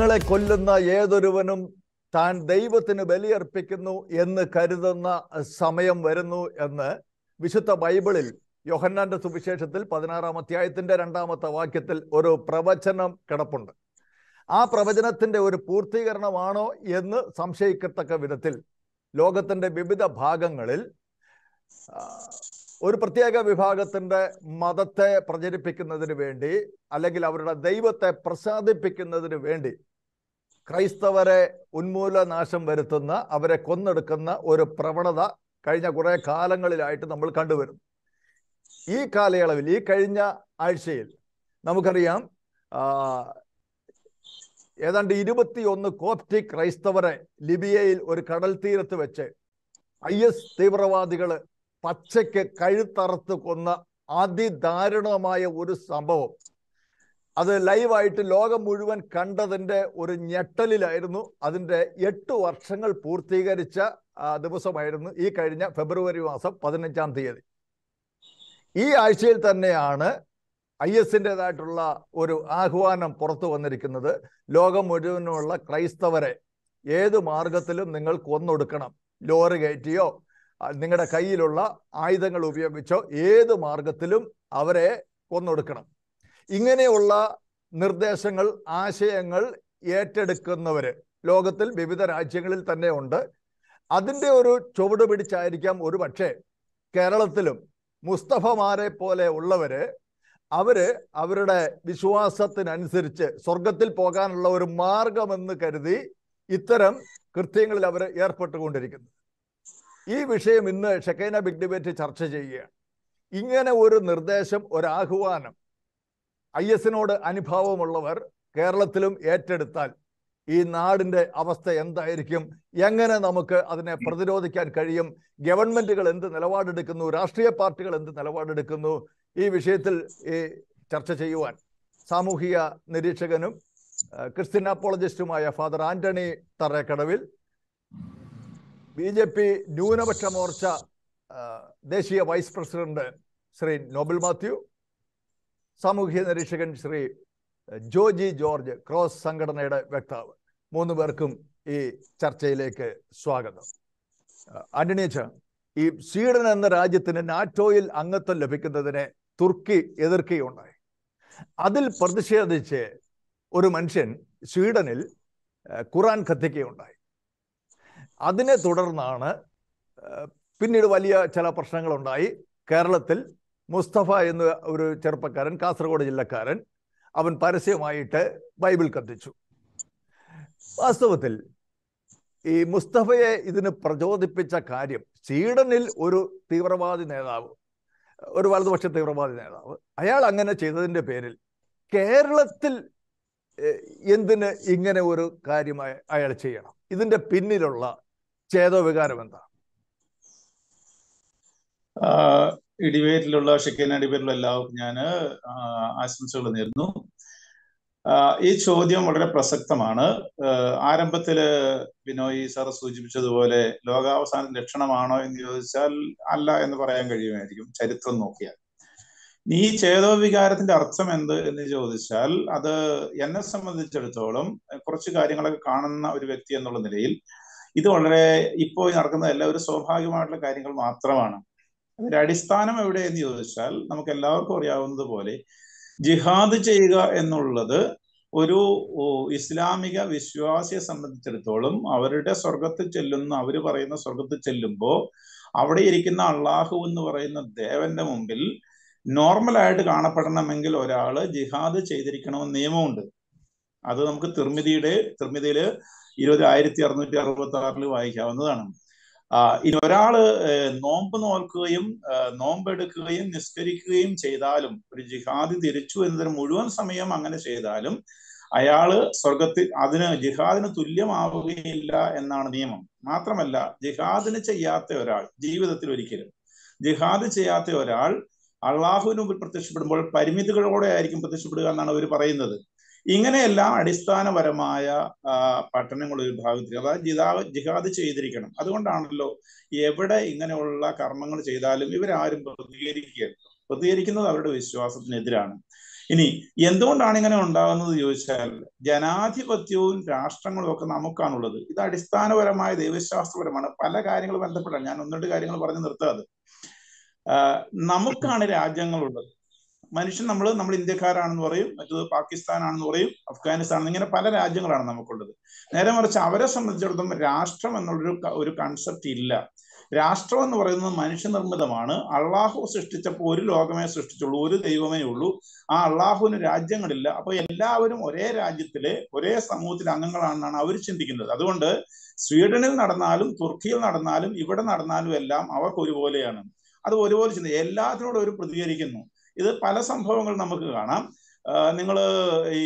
മൃഗങ്ങളെ കൊല്ലുന്ന ഏതൊരുവനും താൻ ദൈവത്തിന് ബലിയർപ്പിക്കുന്നു എന്ന് കരുതുന്ന സമയം വരുന്നു എന്ന് വിശുദ്ധ ബൈബിളിൽ യോഹന്നാന്റെ സുവിശേഷത്തിൽ പതിനാറാം അധ്യായത്തിന്റെ രണ്ടാമത്തെ വാക്യത്തിൽ ഒരു പ്രവചനം കിടപ്പുണ്ട് ആ പ്രവചനത്തിന്റെ ഒരു പൂർത്തീകരണമാണോ എന്ന് സംശയിക്കത്തക്ക വിധത്തിൽ ലോകത്തിന്റെ വിവിധ ഭാഗങ്ങളിൽ ഒരു പ്രത്യേക വിഭാഗത്തിന്റെ മതത്തെ പ്രചരിപ്പിക്കുന്നതിന് വേണ്ടി അല്ലെങ്കിൽ അവരുടെ ദൈവത്തെ പ്രസാദിപ്പിക്കുന്നതിന് വേണ്ടി ക്രൈസ്തവരെ ഉന്മൂലനാശം വരുത്തുന്ന അവരെ കൊന്നെടുക്കുന്ന ഒരു പ്രവണത കഴിഞ്ഞ കുറെ കാലങ്ങളിലായിട്ട് നമ്മൾ കണ്ടുവരും ഈ കാലയളവിൽ ഈ കഴിഞ്ഞ ആഴ്ചയിൽ നമുക്കറിയാം ഏതാണ്ട് ഇരുപത്തിയൊന്ന് കോപ്റ്റിക് ക്രൈസ്തവരെ ലിബിയയിൽ ഒരു കടൽ തീരത്ത് വെച്ച് ഐ എസ് തീവ്രവാദികള് പച്ചയ്ക്ക് കഴുത്തറുത്ത് കൊന്ന അതിദാരുണമായ ഒരു സംഭവം അത് ലൈവായിട്ട് ലോകം മുഴുവൻ കണ്ടതിൻ്റെ ഒരു ഞെട്ടലിലായിരുന്നു അതിൻ്റെ എട്ട് വർഷങ്ങൾ പൂർത്തീകരിച്ച ദിവസമായിരുന്നു ഈ കഴിഞ്ഞ ഫെബ്രുവരി മാസം പതിനഞ്ചാം തീയതി ഈ ആഴ്ചയിൽ തന്നെയാണ് ഐ എസിൻ്റെതായിട്ടുള്ള ഒരു ആഹ്വാനം പുറത്തു വന്നിരിക്കുന്നത് ലോകം മുഴുവനുള്ള ക്രൈസ്തവരെ ഏത് മാർഗത്തിലും നിങ്ങൾ കൊന്നൊടുക്കണം ലോറി കയറ്റിയോ നിങ്ങളുടെ കയ്യിലുള്ള ആയുധങ്ങൾ ഉപയോഗിച്ചോ ഏത് മാർഗത്തിലും അവരെ കൊന്നൊടുക്കണം ഇങ്ങനെയുള്ള നിർദ്ദേശങ്ങൾ ആശയങ്ങൾ ഏറ്റെടുക്കുന്നവര് ലോകത്തിൽ വിവിധ രാജ്യങ്ങളിൽ തന്നെ ഉണ്ട് അതിൻ്റെ ഒരു ചുവട് പിടിച്ചായിരിക്കാം ഒരു പക്ഷേ കേരളത്തിലും മുസ്തഫമാരെ പോലെ ഉള്ളവര് അവര് അവരുടെ വിശ്വാസത്തിനനുസരിച്ച് സ്വർഗത്തിൽ പോകാനുള്ള ഒരു മാർഗമെന്ന് കരുതി ഇത്തരം കൃത്യങ്ങളിൽ അവർ ഏർപ്പെട്ടുകൊണ്ടിരിക്കുന്നു ഈ വിഷയം ഇന്ന് ഷെക്കൈന ബിഗ് ഡിബേറ്റ് ചർച്ച ചെയ്യുകയാണ് ഇങ്ങനെ ഒരു നിർദ്ദേശം ഒരു ആഹ്വാനം ഐ എസിനോട് അനുഭാവമുള്ളവർ കേരളത്തിലും ഏറ്റെടുത്താൽ ഈ നാടിന്റെ അവസ്ഥ എന്തായിരിക്കും എങ്ങനെ നമുക്ക് അതിനെ പ്രതിരോധിക്കാൻ കഴിയും ഗവൺമെന്റുകൾ എന്ത് നിലപാടെടുക്കുന്നു രാഷ്ട്രീയ പാർട്ടികൾ എന്ത് നിലപാടെടുക്കുന്നു ഈ വിഷയത്തിൽ ഈ ചർച്ച ചെയ്യുവാൻ സാമൂഹിക നിരീക്ഷകനും ക്രിസ്ത്യൻ അപ്പോളജിസ്റ്റുമായ Father Antony Tharekadavil B J P ന്യൂനപക്ഷ മോർച്ച ദേശീയ വൈസ് പ്രസിഡന്റ് ശ്രീ നോബൽ മാത്യു സാമൂഹ്യ നിരീക്ഷകൻ ശ്രീ ജോജി ജോർജ് ക്രോസ് സംഘടനയുടെ വക്താവ് മൂന്ന് പേർക്കും ഈ ചർച്ചയിലേക്ക് സ്വാഗതം ആന്റണിയച്ച ഈ സ്വീഡൻ എന്ന രാജ്യത്തിന് നാറ്റോയിൽ അംഗത്വം ലഭിക്കുന്നതിനെ തുർക്കി എതിർക്കുകയുണ്ടായി അതിൽ പ്രതിഷേധിച്ച് ഒരു മനുഷ്യൻ സ്വീഡനിൽ ഖുറാൻ കത്തിക്കുകയുണ്ടായി അതിനെ തുടർന്നാണ് പിന്നീട് വലിയ ചില പ്രശ്നങ്ങളുണ്ടായി കേരളത്തിൽ മുസ്തഫ എന്ന ഒരു ചെറുപ്പക്കാരൻ കാസർഗോഡ് ജില്ലക്കാരൻ അവൻ പരസ്യമായിട്ട് ബൈബിൾ കത്തിച്ചു വാസ്തവത്തിൽ ഈ മുസ്തഫയെ ഇതിന് പ്രചോദിപ്പിച്ച കാര്യം സ്വീഡനിൽ ഒരു തീവ്രവാദി നേതാവ് ഒരു വലതുപക്ഷ തീവ്രവാദി നേതാവ് അയാൾ അങ്ങനെ ചെയ്തതിൻ്റെ പേരിൽ കേരളത്തിൽ എന്തിന് ഇങ്ങനെ ഒരു കാര്യമായി അയാൾ ചെയ്യണം ഇതിന്റെ പിന്നിലുള്ള ചേതോവികാരം എന്താണ് ഈ ഡിബേറ്റിലുള്ള ഷിക്കേന ഡിബേറ്റിലുള്ള എല്ലാവർക്കും ഞാൻ ആശംസകൾ നേരുന്നു ഈ ചോദ്യം വളരെ പ്രസക്തമാണ് ആരംഭത്തില് ബിനോയ് സാർ സൂചിപ്പിച്ചതുപോലെ ലോകാവസാന ലക്ഷണമാണോ എന്ന് ചോദിച്ചാൽ അല്ല എന്ന് പറയാൻ കഴിയുമായിരിക്കും ചരിത്രം നോക്കിയാൽ ഈ ചേതോവികാരത്തിന്റെ അർത്ഥം എന്ത് എന്ന് ചോദിച്ചാൽ അത് എന്നെ സംബന്ധിച്ചിടത്തോളം കുറച്ച് കാര്യങ്ങളൊക്കെ കാണുന്ന ഒരു വ്യക്തി എന്നുള്ള നിലയിൽ ഇത് വളരെ ഇപ്പോൾ നടക്കുന്ന എല്ലാ ഒരു സ്വാഭാവികമായിട്ടുള്ള കാര്യങ്ങൾ മാത്രമാണ് അതിന്റെ അടിസ്ഥാനം എവിടെ എന്ന് ചോദിച്ചാൽ നമുക്ക് എല്ലാവർക്കും അറിയാവുന്നത് പോലെ ജിഹാദ് ചെയ്യുക എന്നുള്ളത് ഒരു ഇസ്ലാമിക വിശ്വാസിയെ സംബന്ധിച്ചിടത്തോളം അവരുടെ സ്വർഗത്തിൽ ചെല്ലുന്ന അവർ പറയുന്ന സ്വർഗത്തിൽ ചെല്ലുമ്പോൾ അവിടെ ഇരിക്കുന്ന അള്ളാഹു എന്ന് പറയുന്ന ദേവന്റെ മുമ്പിൽ നോർമലായിട്ട് കാണപ്പെടണമെങ്കിൽ ഒരാൾ ജിഹാദ് ചെയ്തിരിക്കണമെന്ന് നിയമമുണ്ട് അത് നമുക്ക് തിർമിതിയുടെ തിർമിതിയില് ഇരുപത് ആയിരത്തി അറുന്നൂറ്റി അറുപത്തി ആറിൽ വായിക്കാവുന്നതാണ് ഇനി ഒരാള് നോമ്പ് നോൽക്കുകയും നോമ്പെടുക്കുകയും നിസ്കരിക്കുകയും ചെയ്താലും ഒരു ജിഹാദി തിരിച്ചു എന്നതിന് മുഴുവൻ സമയം അങ്ങനെ ചെയ്താലും അയാള് സ്വർഗത്തിൽ അതിന് ജിഹാദിന് തുല്യമാവുകയില്ല എന്നാണ് നിയമം മാത്രമല്ല ജിഹാദിന് ചെയ്യാത്ത ഒരാൾ ജീവിതത്തിൽ ഒരിക്കലും ജിഹാദ് ചെയ്യാത്ത ഒരാൾ അള്ളാഹുവിന് മുമ്പിൽ പ്രത്യക്ഷപ്പെടുമ്പോൾ പരിമിതികളോടെ ആയിരിക്കും പ്രത്യക്ഷപ്പെടുക എന്നാണ് അവർ പറയുന്നത് ഇങ്ങനെയെല്ലാം അടിസ്ഥാനപരമായ പഠനങ്ങൾ ഒരു ഭാഗത്തിൽ അതായത് ജിഹാദ് ജിഹാദ് ചെയ്തിരിക്കണം അതുകൊണ്ടാണല്ലോ എവിടെ ഇങ്ങനെയുള്ള കർമ്മങ്ങൾ ചെയ്താലും ഇവരാരും പ്രതികരിക്കുകയല്ല പ്രതികരിക്കുന്നത് അവരുടെ വിശ്വാസത്തിനെതിരാണ് ഇനി എന്തുകൊണ്ടാണ് ഇങ്ങനെ ഉണ്ടാകുന്നത് ചോദിച്ചാൽ ജനാധിപത്യവും രാഷ്ട്രങ്ങളും ഒക്കെ നമുക്കാണുള്ളത് ഇത് അടിസ്ഥാനപരമായ ദൈവശാസ്ത്രപരമാണ് പല കാര്യങ്ങൾ ബന്ധപ്പെട്ടാണ് ഞാൻ ഒന്ന് രണ്ട് കാര്യങ്ങൾ പറഞ്ഞു നിർത്താതെ നമുക്കാണ് രാജ്യങ്ങളുള്ളത് മനുഷ്യൻ നമ്മൾ നമ്മൾ ഇന്ത്യക്കാരാണെന്ന് പറയും മറ്റത് പാകിസ്ഥാനാണെന്ന് പറയും അഫ്ഗാനിസ്ഥാൻ ഇങ്ങനെ പല രാജ്യങ്ങളാണ് നമുക്കുള്ളത് നേരെ മറിച്ച് അവരെ സംബന്ധിച്ചിടത്തോളം രാഷ്ട്രം എന്നുള്ളൊരു ഒരു കൺസെപ്റ്റ് ഇല്ല രാഷ്ട്രം എന്ന് പറയുന്നത് മനുഷ്യനിർമ്മിതമാണ് അള്ളാഹു സൃഷ്ടിച്ചപ്പോൾ ഒരു ലോകമേ സൃഷ്ടിച്ചുള്ളൂ ഒരു ദൈവമേ ഉള്ളൂ ആ അള്ളാഹുവിന് രാജ്യങ്ങളില്ല അപ്പൊ എല്ലാവരും ഒരേ രാജ്യത്തിലെ ഒരേ സമൂഹത്തിലെ അംഗങ്ങളാണെന്നാണ് അവർ ചിന്തിക്കുന്നത് അതുകൊണ്ട് സ്വീഡനിൽ നടന്നാലും തുർക്കിയിൽ നടന്നാലും ഇവിടെ നടന്നാലും എല്ലാം അവർക്ക് ഒരുപോലെയാണ് അത് ഒരുപോലെ ചിന്ത എല്ലാത്തിനോടും ഒരു പ്രതികരിക്കുന്നു ഇത് പല സംഭവങ്ങൾ നമുക്ക് കാണാം നിങ്ങൾ ഈ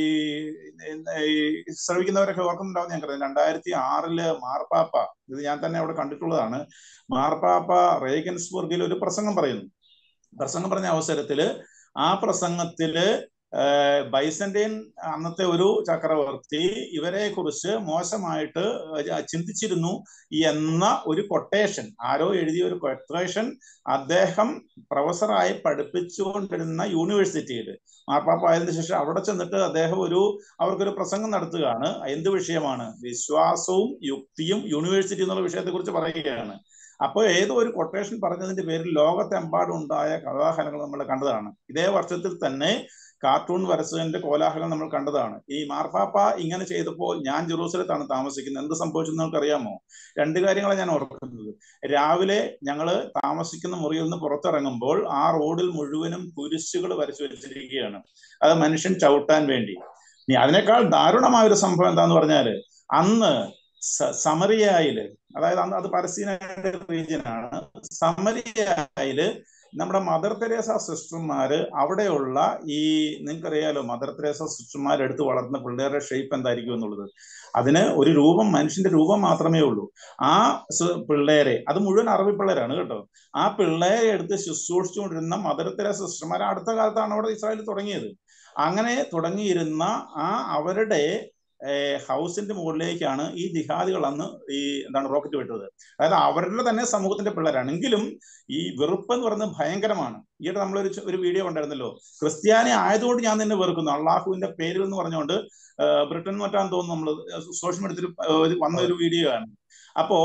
ശ്രമിക്കുന്നവരൊക്കെ ഓർക്കുന്നുണ്ടാവും ഞാൻ കരുതുന്നു രണ്ടായിരത്തി ആറില് മാർപ്പാപ്പ ഇത് ഞാൻ തന്നെ അവിടെ കണ്ടിട്ടുള്ളതാണ് മാർപ്പാപ്പ റേഗൻസ്ബർഗിൽ ഒരു പ്രസംഗം പറയുന്നു പ്രസംഗം പറഞ്ഞ അവസരത്തില് ആ പ്രസംഗത്തില് ബൈസന്റൈൻ അന്നത്തെ ഒരു ചക്രവർത്തി ഇവരെ കുറിച്ച് മോശമായിട്ട് ചിന്തിച്ചിരുന്നു എന്ന ഒരു കൊട്ടേഷൻ ആരോ എഴുതിയ ഒരു കൊട്ടേഷൻ അദ്ദേഹം പ്രൊഫസറായി പഠിപ്പിച്ചുകൊണ്ടിരുന്ന യൂണിവേഴ്സിറ്റിയിൽ മാർപ്പാപ്പ ആയതിനു ശേഷം അവിടെ ചെന്നിട്ട് അദ്ദേഹം ഒരു അവർക്കൊരു പ്രസംഗം നടത്തുകയാണ് എന്ത് വിഷയമാണ് വിശ്വാസവും യുക്തിയും യൂണിവേഴ്സിറ്റി എന്നുള്ള വിഷയത്തെ കുറിച്ച് പറയുകയാണ് അപ്പോൾ ഏതോ ഒരു കൊട്ടേഷൻ പറഞ്ഞതിന്റെ പേരിൽ ലോകത്തെമ്പാടും ഉണ്ടായ കോലാഹലങ്ങൾ നമ്മൾ കണ്ടതാണ് ഇതേ വർഷത്തിൽ തന്നെ കാർട്ടൂൺ വരച്ചതിന്റെ കോലാഹലം നമ്മൾ കണ്ടതാണ് ഈ മാർപ്പാപ്പ ഇങ്ങനെ ചെയ്തപ്പോൾ ഞാൻ ജെറൂസലത്താണ് താമസിക്കുന്നത് എന്ത് സംഭവിച്ചെന്ന് നിങ്ങൾക്ക് അറിയാമോ രണ്ട് കാര്യങ്ങളാണ് ഞാൻ ഓർക്കുന്നത് രാവിലെ ഞങ്ങൾ താമസിക്കുന്ന മുറിയിൽ നിന്ന് പുറത്തിറങ്ങുമ്പോൾ ആ റോഡിൽ മുഴുവനും കുരിശുകൾ വരച്ചു വെച്ചിരിക്കുകയാണ് അത് മനുഷ്യൻ ചവിട്ടാൻ വേണ്ടി ഇനി അതിനേക്കാൾ ദാരുണമായ ഒരു സംഭവം എന്താന്ന് പറഞ്ഞാല് അന്ന് സമറിയായില് അതായത് അന്ന് അത് പരസ്യനായ റീജിയനാണ് സമറിയായില് നമ്മുടെ മദർ തെരേസ സിസ്റ്റർമാര് അവിടെയുള്ള ഈ നിങ്ങൾക്കറിയാലോ മദർ തെരേസ സിസ്റ്റർമാർ എടുത്ത് വളർന്ന പിള്ളേരുടെ ഷേപ്പ് എന്തായിരിക്കും എന്നുള്ളത് അതിന് ഒരു രൂപം മനുഷ്യന്റെ രൂപം മാത്രമേ ഉള്ളൂ ആ പിള്ളേരെ അത് മുഴുവൻ അറബി പിള്ളേരാണ് കേട്ടോ ആ പിള്ളേരെ എടുത്ത് ശുശ്രൂഷിച്ചുകൊണ്ടിരുന്ന മദർ തെരേസ സിസ്റ്റർമാർ അടുത്ത കാലത്താണ് അവിടെ ഇസ്രായേൽ തുടങ്ങിയത് അങ്ങനെ തുടങ്ങിയിരുന്ന ആ അവരുടെ ഹൗസിന്റെ മുകളിലേക്കാണ് ഈ ജിഹാദികൾ അന്ന് ഈ എന്താണ് റോക്കറ്റ് വിട്ടത് അതായത് അവരുടെ തന്നെ സമൂഹത്തിന്റെ പിള്ളേരാണെങ്കിലും ഈ വെറുപ്പ് എന്ന് പറയുന്നത് ഭയങ്കരമാണ് ഈയിടെ നമ്മളൊരു ഒരു വീഡിയോ കണ്ടായിരുന്നല്ലോ ക്രിസ്ത്യാനി ആയതുകൊണ്ട് ഞാൻ നിന്നെ വെറുക്കുന്നു അള്ളാഹുവിന്റെ പേരിൽ എന്ന് പറഞ്ഞുകൊണ്ട് ബ്രിട്ടൻ മറ്റാന്ന് തോന്നുന്നു നമ്മൾ സോഷ്യൽ മീഡിയത്തിൽ വന്ന ഒരു വീഡിയോ ആണ് അപ്പോ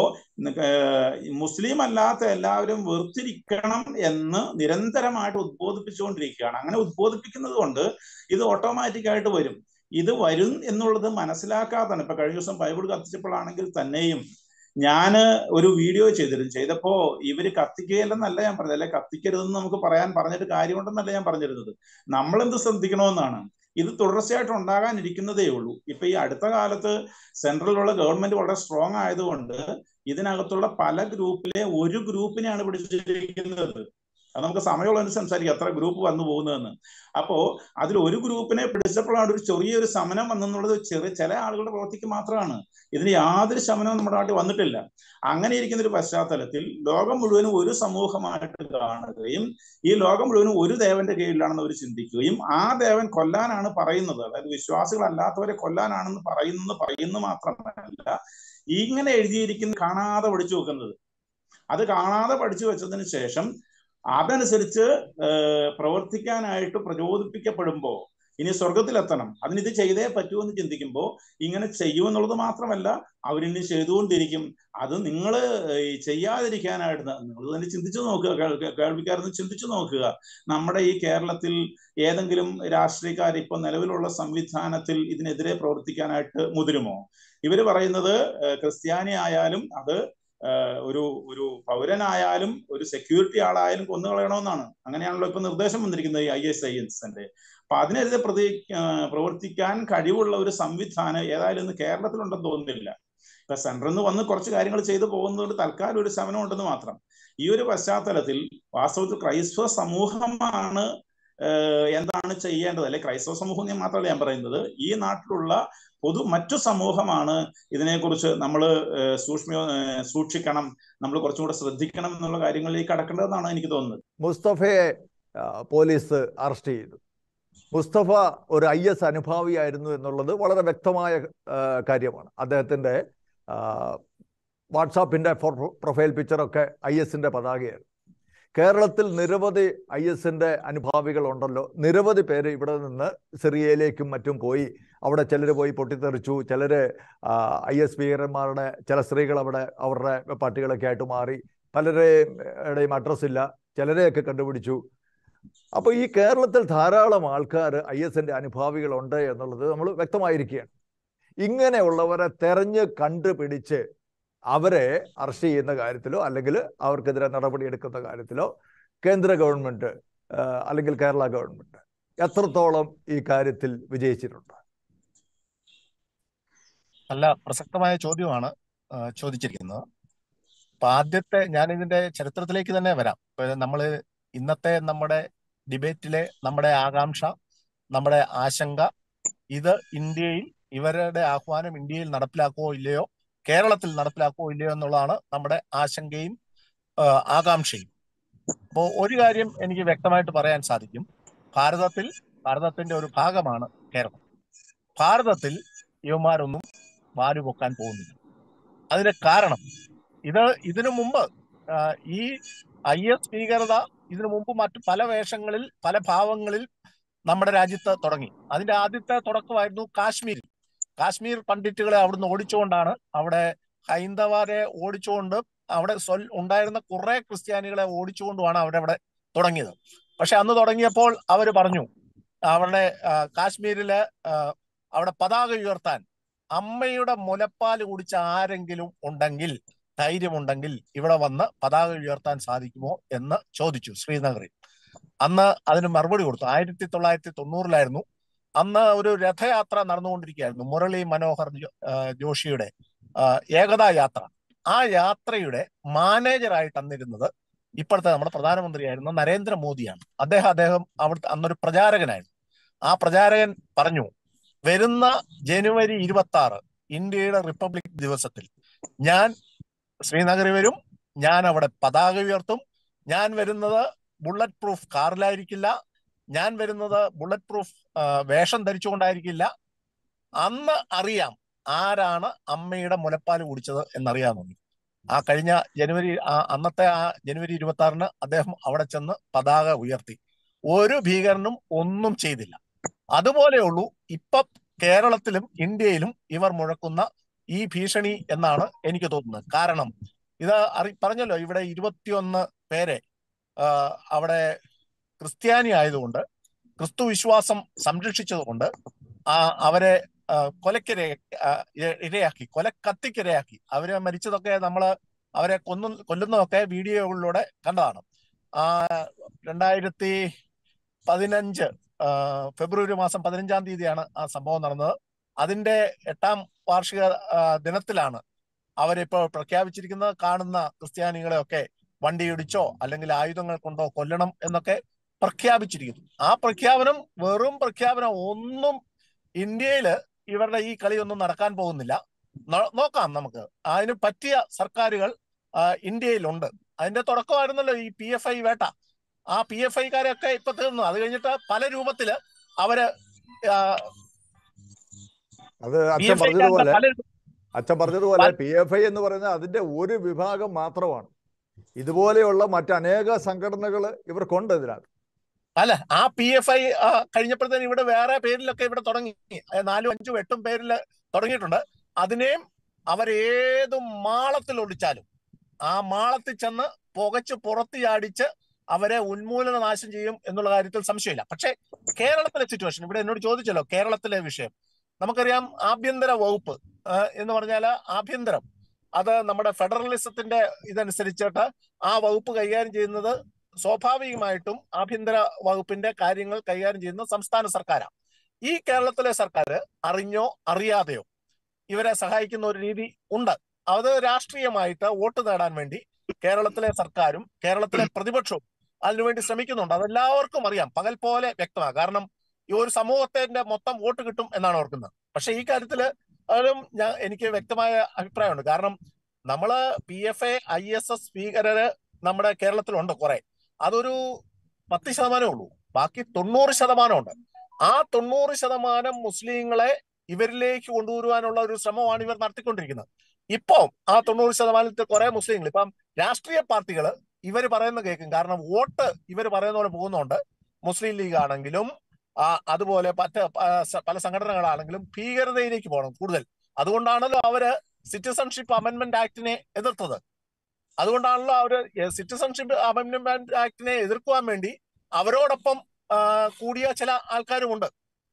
മുസ്ലിം അല്ലാത്ത എല്ലാവരും വെറുത്തിരിക്കണം എന്ന് നിരന്തരമായിട്ട് ഉദ്ബോധിപ്പിച്ചുകൊണ്ടിരിക്കുകയാണ് അങ്ങനെ ഉദ്ബോധിപ്പിക്കുന്നത് കൊണ്ട് ഇത് ഓട്ടോമാറ്റിക് ആയിട്ട് വരും ഇത് വരും എന്നുള്ളത് മനസ്സിലാക്കാതാണ് ഇപ്പൊ കഴിഞ്ഞ ദിവസം ബൈബിൾ കത്തിച്ചപ്പോഴാണെങ്കിൽ തന്നെയും ഞാൻ ഒരു വീഡിയോ ചെയ്തിരുന്നു ചെയ്തപ്പോ ഇവര് കത്തിക്കുകയല്ലെന്നല്ല ഞാൻ പറഞ്ഞത് അല്ലെ കത്തിക്കരുതെന്ന് നമുക്ക് പറയാൻ പറഞ്ഞിട്ട് കാര്യമുണ്ടെന്നല്ല ഞാൻ പറഞ്ഞിരുന്നത് നമ്മൾ എന്ത് ശ്രദ്ധിക്കണമെന്നാണ് ഇത് തുടർച്ചയായിട്ട് ഉണ്ടാകാനിരിക്കുന്നതേ ഉള്ളൂ ഇപ്പൊ ഈ അടുത്ത കാലത്ത് സെൻട്രലിലുള്ള ഗവൺമെന്റ് വളരെ സ്ട്രോങ് ആയതുകൊണ്ട് ഇതിനകത്തുള്ള പല ഗ്രൂപ്പിലെ ഒരു ഗ്രൂപ്പിനെയാണ് പിടിച്ചിരിക്കുന്നത് അത് നമുക്ക് സമയമുള്ളതിന് സംസാരിക്കാം എത്ര ഗ്രൂപ്പ് വന്നു പോകുന്നതെന്ന് അപ്പോ അതിൽ ഒരു ഗ്രൂപ്പിനെ പിടിച്ചപ്പോഴാണ് ഒരു ചെറിയൊരു ശമനം വന്നെന്നുള്ളത് ചെറിയ ചില ആളുകളുടെ പ്രവൃത്തിക്ക് മാത്രമാണ് ഇതിന് യാതൊരു ശമനവും നമ്മുടെ നാട്ടിൽ വന്നിട്ടില്ല അങ്ങനെ ഇരിക്കുന്ന ഒരു പശ്ചാത്തലത്തിൽ ലോകം മുഴുവനും ഒരു സമൂഹമായിട്ട് കാണുകയും ഈ ലോകം മുഴുവനും ഒരു ദേവന്റെ കീഴിലാണെന്ന് അവർ ചിന്തിക്കുകയും ആ ദേവൻ കൊല്ലാനാണ് പറയുന്നത് അതായത് വിശ്വാസികളല്ലാത്തവരെ കൊല്ലാനാണെന്ന് പറയുന്നത് പറയുന്നു മാത്രമല്ല ഇങ്ങനെ എഴുതിയിരിക്കുന്ന കാണാതെ പഠിച്ചു വെക്കുന്നത് അത് കാണാതെ പഠിച്ചു വെച്ചതിന് ശേഷം അതനുസരിച്ച് പ്രവർത്തിക്കാനായിട്ട് പ്രചോദിപ്പിക്കപ്പെടുമ്പോൾ ഇനി സ്വർഗത്തിലെത്തണം അതിനിത് ചെയ്തേ പറ്റൂ എന്ന് ചിന്തിക്കുമ്പോൾ ഇങ്ങനെ ചെയ്യുമെന്നുള്ളത് മാത്രമല്ല അവരിനി ചെയ്തുകൊണ്ടിരിക്കും അത് നിങ്ങൾ ചെയ്യാതിരിക്കാനായിട്ട് നിങ്ങൾ തന്നെ ചിന്തിച്ചു നോക്കുക കേൾവിക്കാരെന്ന് ചിന്തിച്ചു നോക്കുക നമ്മുടെ ഈ കേരളത്തിൽ ഏതെങ്കിലും രാഷ്ട്രീയക്കാർ ഇപ്പൊ നിലവിലുള്ള സംവിധാനത്തിൽ ഇതിനെതിരെ പ്രവർത്തിക്കാനായിട്ട് മുതിരുമോ ഇവര് പറയുന്നത് ക്രിസ്ത്യാനി ആയാലും അത് ഒരു ഒരു പൗരനായാലും ഒരു സെക്യൂരിറ്റി ആളായാലും കൊന്നുകളയണമെന്നാണ് അങ്ങനെയാണല്ലോ ഇപ്പൊ നിർദ്ദേശം വന്നിരിക്കുന്നത് ഈ ഐ എസ് ഐ എൻസിന്റെ അപ്പൊ അതിനെതിരെ പ്രതി പ്രവർത്തിക്കാൻ കഴിവുള്ള ഒരു സംവിധാനം ഏതായാലും ഇന്ന് കേരളത്തിലുണ്ടെന്ന് തോന്നുന്നില്ല ഇപ്പൊ സെൻട്രൽ നിന്ന് വന്ന് കുറച്ച് കാര്യങ്ങൾ ചെയ്തു പോകുന്നതുകൊണ്ട് തൽക്കാലം ഒരു ശമനം ഉണ്ടെന്ന് മാത്രം ഈ ഒരു പശ്ചാത്തലത്തിൽ വാസ്തവത്തിൽ ക്രൈസ്തവ സമൂഹമാണ് എന്താണ് ചെയ്യേണ്ടത് അല്ലെ ക്രൈസ്തവ സമൂഹം ഞാൻ മാത്രമല്ല ഞാൻ പറയുന്നത് ഈ നാട്ടിലുള്ള പൊതു മറ്റു സമൂഹമാണ് ഇതിനെക്കുറിച്ച് നമ്മൾ സൂക്ഷ്മ സൂക്ഷിക്കണം നമ്മൾ കുറച്ചും കൂടെ ശ്രദ്ധിക്കണം എന്നുള്ള കാര്യങ്ങളിലേക്ക് കടക്കേണ്ടതെന്നാണ് എനിക്ക് തോന്നുന്നത് മുസ്തഫയെ പോലീസ് അറസ്റ്റ് ചെയ്തു മുസ്തഫ ഒരു ഐ എസ് അനുഭാവിയായിരുന്നു എന്നുള്ളത് വളരെ വ്യക്തമായ കാര്യമാണ് അദ്ദേഹത്തിൻ്റെ വാട്സാപ്പിൻ്റെ പ്രൊഫൈൽ പിക്ചറൊക്കെ ഐ എസിൻ്റെ പതാകയായിരുന്നു കേരളത്തിൽ നിരവധി ഐ എസിൻ്റെ അനുഭാവികളുണ്ടല്ലോ നിരവധി പേര് ഇവിടെ നിന്ന് സിറിയയിലേക്കും മറ്റും പോയി അവിടെ ചിലർ പോയി പൊട്ടിത്തെറിച്ചു ചിലർ ഐ എസ് ഭീകരന്മാരുടെ ചില സ്ത്രീകൾ അവിടെ അവരുടെ പട്ടികളൊക്കെ ആയിട്ട് മാറി പലരുടെയും അഡ്രസ് ഇല്ല ചിലരെയൊക്കെ കണ്ടുപിടിച്ചു അപ്പോൾ ഈ കേരളത്തിൽ ധാരാളം ആൾക്കാർ ഐ എസിൻ്റെ അനുഭാവികളുണ്ട് എന്നുള്ളത് നമ്മൾ വ്യക്തമായിരിക്കുകയാണ് ഇങ്ങനെയുള്ളവരെ തെരഞ്ഞ് കണ്ടുപിടിച്ച് അവരെ അറസ്റ്റ് ചെയ്യുന്ന കാര്യത്തിലോ അല്ലെങ്കിൽ അവർക്കെതിരെ നടപടിയെടുക്കുന്ന കാര്യത്തിലോ കേന്ദ്ര ഗവൺമെന്റ് അല്ലെങ്കിൽ കേരള ഗവൺമെന്റ് എത്രത്തോളം ഈ കാര്യത്തിൽ വിജയിച്ചിട്ടുണ്ട് നല്ല പ്രസക്തമായ ചോദ്യമാണ് ചോദിച്ചിരിക്കുന്നത് അപ്പൊ ആദ്യത്തെ ഞാൻ ഇതിന്റെ ചരിത്രത്തിലേക്ക് തന്നെ വരാം ഇപ്പൊ നമ്മള് ഇന്നത്തെ നമ്മുടെ ഡിബേറ്റിലെ നമ്മുടെ ആകാംക്ഷ നമ്മുടെ ആശങ്ക ഇത് ഇന്ത്യയിൽ ഇവരുടെ ആഹ്വാനം ഇന്ത്യയിൽ നടപ്പിലാക്കുവോ ഇല്ലയോ കേരളത്തിൽ നടപ്പിലാക്കുവോ ഇല്ലയോ എന്നുള്ളതാണ് നമ്മുടെ ആശങ്കയും ആകാംക്ഷയും അപ്പോൾ ഒരു കാര്യം എനിക്ക് വ്യക്തമായിട്ട് പറയാൻ സാധിക്കും ഭാരതത്തിൽ ഭാരതത്തിന്റെ ഒരു ഭാഗമാണ് കേരളം ഭാരതത്തിൽ യുവമാരൊന്നും വാലുപൊക്കാൻ പോകുന്നില്ല അതിന് കാരണം ഇത് ഇതിനു മുമ്പ് ഈ ഐ എസ് ഭീകരത ഇതിനു മുമ്പ് മറ്റു പല വേഷങ്ങളിൽ പല ഭാവങ്ങളിൽ നമ്മുടെ രാജ്യത്ത് തുടങ്ങി അതിന്റെ ആദ്യത്തെ തുടക്കമായിരുന്നു കാശ്മീരിൽ കാശ്മീർ പണ്ഡിറ്റുകളെ അവിടുന്ന് ഓടിച്ചുകൊണ്ടാണ് അവിടെ ഹൈന്ദവരെ ഓടിച്ചുകൊണ്ട് അവിടെ സ്വൽ ഉണ്ടായിരുന്ന കുറെ ക്രിസ്ത്യാനികളെ ഓടിച്ചുകൊണ്ടുമാണ് അവരവിടെ തുടങ്ങിയത് പക്ഷെ അന്ന് തുടങ്ങിയപ്പോൾ അവർ പറഞ്ഞു അവരുടെ കാശ്മീരിലെ അവിടെ പതാക ഉയർത്താൻ അമ്മയുടെ മുലപ്പാൽ കുടിച്ച ആരെങ്കിലും ഉണ്ടെങ്കിൽ ധൈര്യമുണ്ടെങ്കിൽ ഇവിടെ വന്ന് പതാക ഉയർത്താൻ സാധിക്കുമോ എന്ന് ചോദിച്ചു ശ്രീനഗറിൽ അന്ന് അതിന് മറുപടി കൊടുത്തു ആയിരത്തി തൊള്ളായിരത്തി തൊണ്ണൂറിലായിരുന്നു അന്ന് ഒരു രഥയാത്ര നടന്നുകൊണ്ടിരിക്കുകയായിരുന്നു മുരളി മനോഹർ ജോഷിയുടെ ഏകതാ യാത്ര ആ യാത്രയുടെ മാനേജറായിട്ട് അന്നിരുന്നത് ഇപ്പോഴത്തെ നമ്മുടെ പ്രധാനമന്ത്രിയായിരുന്ന നരേന്ദ്രമോദിയാണ് അദ്ദേഹം അദ്ദേഹം അവിടുത്തെ അന്നൊരു പ്രചാരകനായിരുന്നു ആ പ്രചാരകൻ പറഞ്ഞു വരുന്ന ജനുവരി ഇരുപത്തി ആറ് ഇന്ത്യയുടെ റിപ്പബ്ലിക് ദിവസത്തിൽ ഞാൻ ശ്രീനഗറിൽ വരും ഞാൻ അവിടെ പതാക ഉയർത്തും ഞാൻ വരുന്നത് ബുള്ളറ്റ് പ്രൂഫ് കാറിലായിരിക്കില്ല ഞാൻ വരുന്നത് ബുള്ളറ്റ് പ്രൂഫ് വേഷം ധരിച്ചുകൊണ്ടായിരിക്കില്ല അന്ന് അറിയാം ആരാണ് അമ്മയുടെ മുലപ്പാൽ കുടിച്ചത് എന്നറിയാമെന്ന് ആ കഴിഞ്ഞ ജനുവരി അന്നത്തെ ആ ജനുവരി ഇരുപത്തി ആറിന് അദ്ദേഹം അവിടെ ചെന്ന് പതാക ഉയർത്തി ഒരു ഭീകരനും ഒന്നും ചെയ്തില്ല അതുപോലെയുള്ളൂ ഇപ്പൊ കേരളത്തിലും ഇന്ത്യയിലും ഇവർ മുഴക്കുന്ന ഈ ഭീഷണി എന്നാണ് എനിക്ക് തോന്നുന്നത് കാരണം ഇത് അറി പറഞ്ഞല്ലോ ഇവിടെ ഇരുപത്തിയൊന്ന് പേരെ അവിടെ ക്രിസ്ത്യാനി ആയതുകൊണ്ട് ക്രിസ്തു വിശ്വാസം സംരക്ഷിച്ചതുകൊണ്ട് ആ അവരെ കൊലക്കിര ഇരയാക്കി കൊലക്കത്തിക്കിരയാക്കി അവരെ മരിച്ചതൊക്കെ നമ്മൾ അവരെ കൊന്നു കൊല്ലുന്നതൊക്കെ വീഡിയോകളിലൂടെ കണ്ടതാണ് ആ രണ്ടായിരത്തി പതിനഞ്ച് ഫെബ്രുവരി മാസം പതിനഞ്ചാം തീയതിയാണ് ആ സംഭവം നടന്നത് അതിന്റെ എട്ടാം വാർഷിക ദിനത്തിലാണ് അവരിപ്പോൾ പ്രഖ്യാപിച്ചിരിക്കുന്നത് കാണുന്ന ക്രിസ്ത്യാനികളെയൊക്കെ വണ്ടിയിടിച്ചോ അല്ലെങ്കിൽ ആയുധങ്ങൾ കൊണ്ടോ കൊല്ലണം എന്നൊക്കെ പ്രഖ്യാപിച്ചിരിക്കുന്നു ആ പ്രഖ്യാപനം വെറും പ്രഖ്യാപനം ഒന്നും ഇന്ത്യയില് ഇവരുടെ ഈ കളിയൊന്നും നടക്കാൻ പോകുന്നില്ല നോക്കാം നമുക്ക് അതിന് പറ്റിയ സർക്കാരുകൾ ഇന്ത്യയിലുണ്ട് അതിന്റെ തുടക്കമായിരുന്നല്ലോ ഈ പി എഫ് ഐ വേട്ട ആ പി എഫ് ഐക്കാരൊക്കെ ഇപ്പൊ തീർന്നു അത് കഴിഞ്ഞിട്ട് പല രൂപത്തില് അവര് അത് അച്ഛൻ പറഞ്ഞതുപോലെ അച്ഛൻ പറഞ്ഞതുപോലെ പി എഫ് ഐ എന്ന് പറയുന്നത് അതിന്റെ ഒരു വിഭാഗം മാത്രമാണ് ഇതുപോലെയുള്ള മറ്റനേക സംഘടനകൾ ഇവർക്കുണ്ട് ഇതിനകത്ത് അല്ല ആ പി എഫ് ഐ കഴിഞ്ഞപ്പോഴത്തേന് ഇവിടെ വേറെ പേരിലൊക്കെ ഇവിടെ തുടങ്ങി നാലും അഞ്ചും എട്ടും പേരിൽ തുടങ്ങിയിട്ടുണ്ട് അതിനെയും അവരേത് മാളത്തിൽ ഒളിച്ചാലും ആ മാളത്തിൽ ചെന്ന് പുകച്ച് പുറത്ത് ചാടിച്ച് അവരെ ഉന്മൂലന നാശം ചെയ്യും എന്നുള്ള കാര്യത്തിൽ സംശയമില്ല പക്ഷേ കേരളത്തിലെ സിറ്റുവേഷൻ ഇവിടെ എന്നോട് ചോദിച്ചല്ലോ കേരളത്തിലെ വിഷയം നമുക്കറിയാം ആഭ്യന്തര വകുപ്പ് എന്ന് പറഞ്ഞാൽ ആഭ്യന്തരം അത് നമ്മുടെ ഫെഡറലിസത്തിന്റെ ഇതനുസരിച്ചിട്ട് ആ വകുപ്പ് കൈകാര്യം ചെയ്യുന്നത് സ്വാഭാവികമായിട്ടും ആഭ്യന്തര വകുപ്പിന്റെ കാര്യങ്ങൾ കൈകാര്യം ചെയ്യുന്ന സംസ്ഥാന സർക്കാരാണ് ഈ കേരളത്തിലെ സർക്കാർ അറിഞ്ഞോ അറിയാതെയോ ഇവരെ സഹായിക്കുന്ന ഒരു രീതി ഉണ്ട് അത് രാഷ്ട്രീയമായിട്ട് വോട്ട് നേടാൻ വേണ്ടി കേരളത്തിലെ സർക്കാരും കേരളത്തിലെ പ്രതിപക്ഷവും അതിനുവേണ്ടി ശ്രമിക്കുന്നുണ്ട് അതെല്ലാവർക്കും അറിയാം പകൽ പോലെ വ്യക്തമാണ് കാരണം ഈ ഒരു സമൂഹത്തിന്റെ മൊത്തം വോട്ട് കിട്ടും എന്നാണ് ഓർക്കുന്നത് പക്ഷെ ഈ കാര്യത്തില് അതിലും ഞാൻ എനിക്ക് വ്യക്തമായ അഭിപ്രായമുണ്ട് കാരണം നമ്മള് P F A I S S ഭീകരര് നമ്മുടെ കേരളത്തിലുണ്ട് കുറെ അതൊരു പത്ത് ശതമാനമേ ഉള്ളൂ ബാക്കി തൊണ്ണൂറ് ശതമാനമുണ്ട് ആ തൊണ്ണൂറ് ശതമാനം മുസ്ലിങ്ങളെ ഇവരിലേക്ക് കൊണ്ടുവരുവാനുള്ള ഒരു ശ്രമമാണ് ഇവർ നടത്തിക്കൊണ്ടിരിക്കുന്നത് ഇപ്പം ആ തൊണ്ണൂറ് ശതമാനത്തിൽ കുറെ മുസ്ലിങ്ങൾ ഇപ്പം രാഷ്ട്രീയ പാർട്ടികൾ ഇവർ പറയുന്ന കേൾക്കും കാരണം വോട്ട് ഇവർ പറയുന്ന പോലെ പോകുന്നുണ്ട് മുസ്ലിം ലീഗ് ആണെങ്കിലും ആ, അതുപോലെ മറ്റ് പ- സ- പല സംഘടനകളാണെങ്കിലും ഭീകരതയിലേക്ക് പോകണം കൂടുതൽ അതുകൊണ്ടാണല്ലോ അവര് സിറ്റിസൺഷിപ്പ് അമെന്റ്മെന്റ് ആക്ടിനെ എതിർത്തത് അതുകൊണ്ടാണല്ലോ അവര് സിറ്റിസൺഷിപ്പ് അമെന്റ്മെന്റ് ആക്ടിനെ എതിർക്കുവാൻ വേണ്ടി അവരോടൊപ്പം ആ, കൂടിയ ചില ആൾക്കാരുമുണ്ട്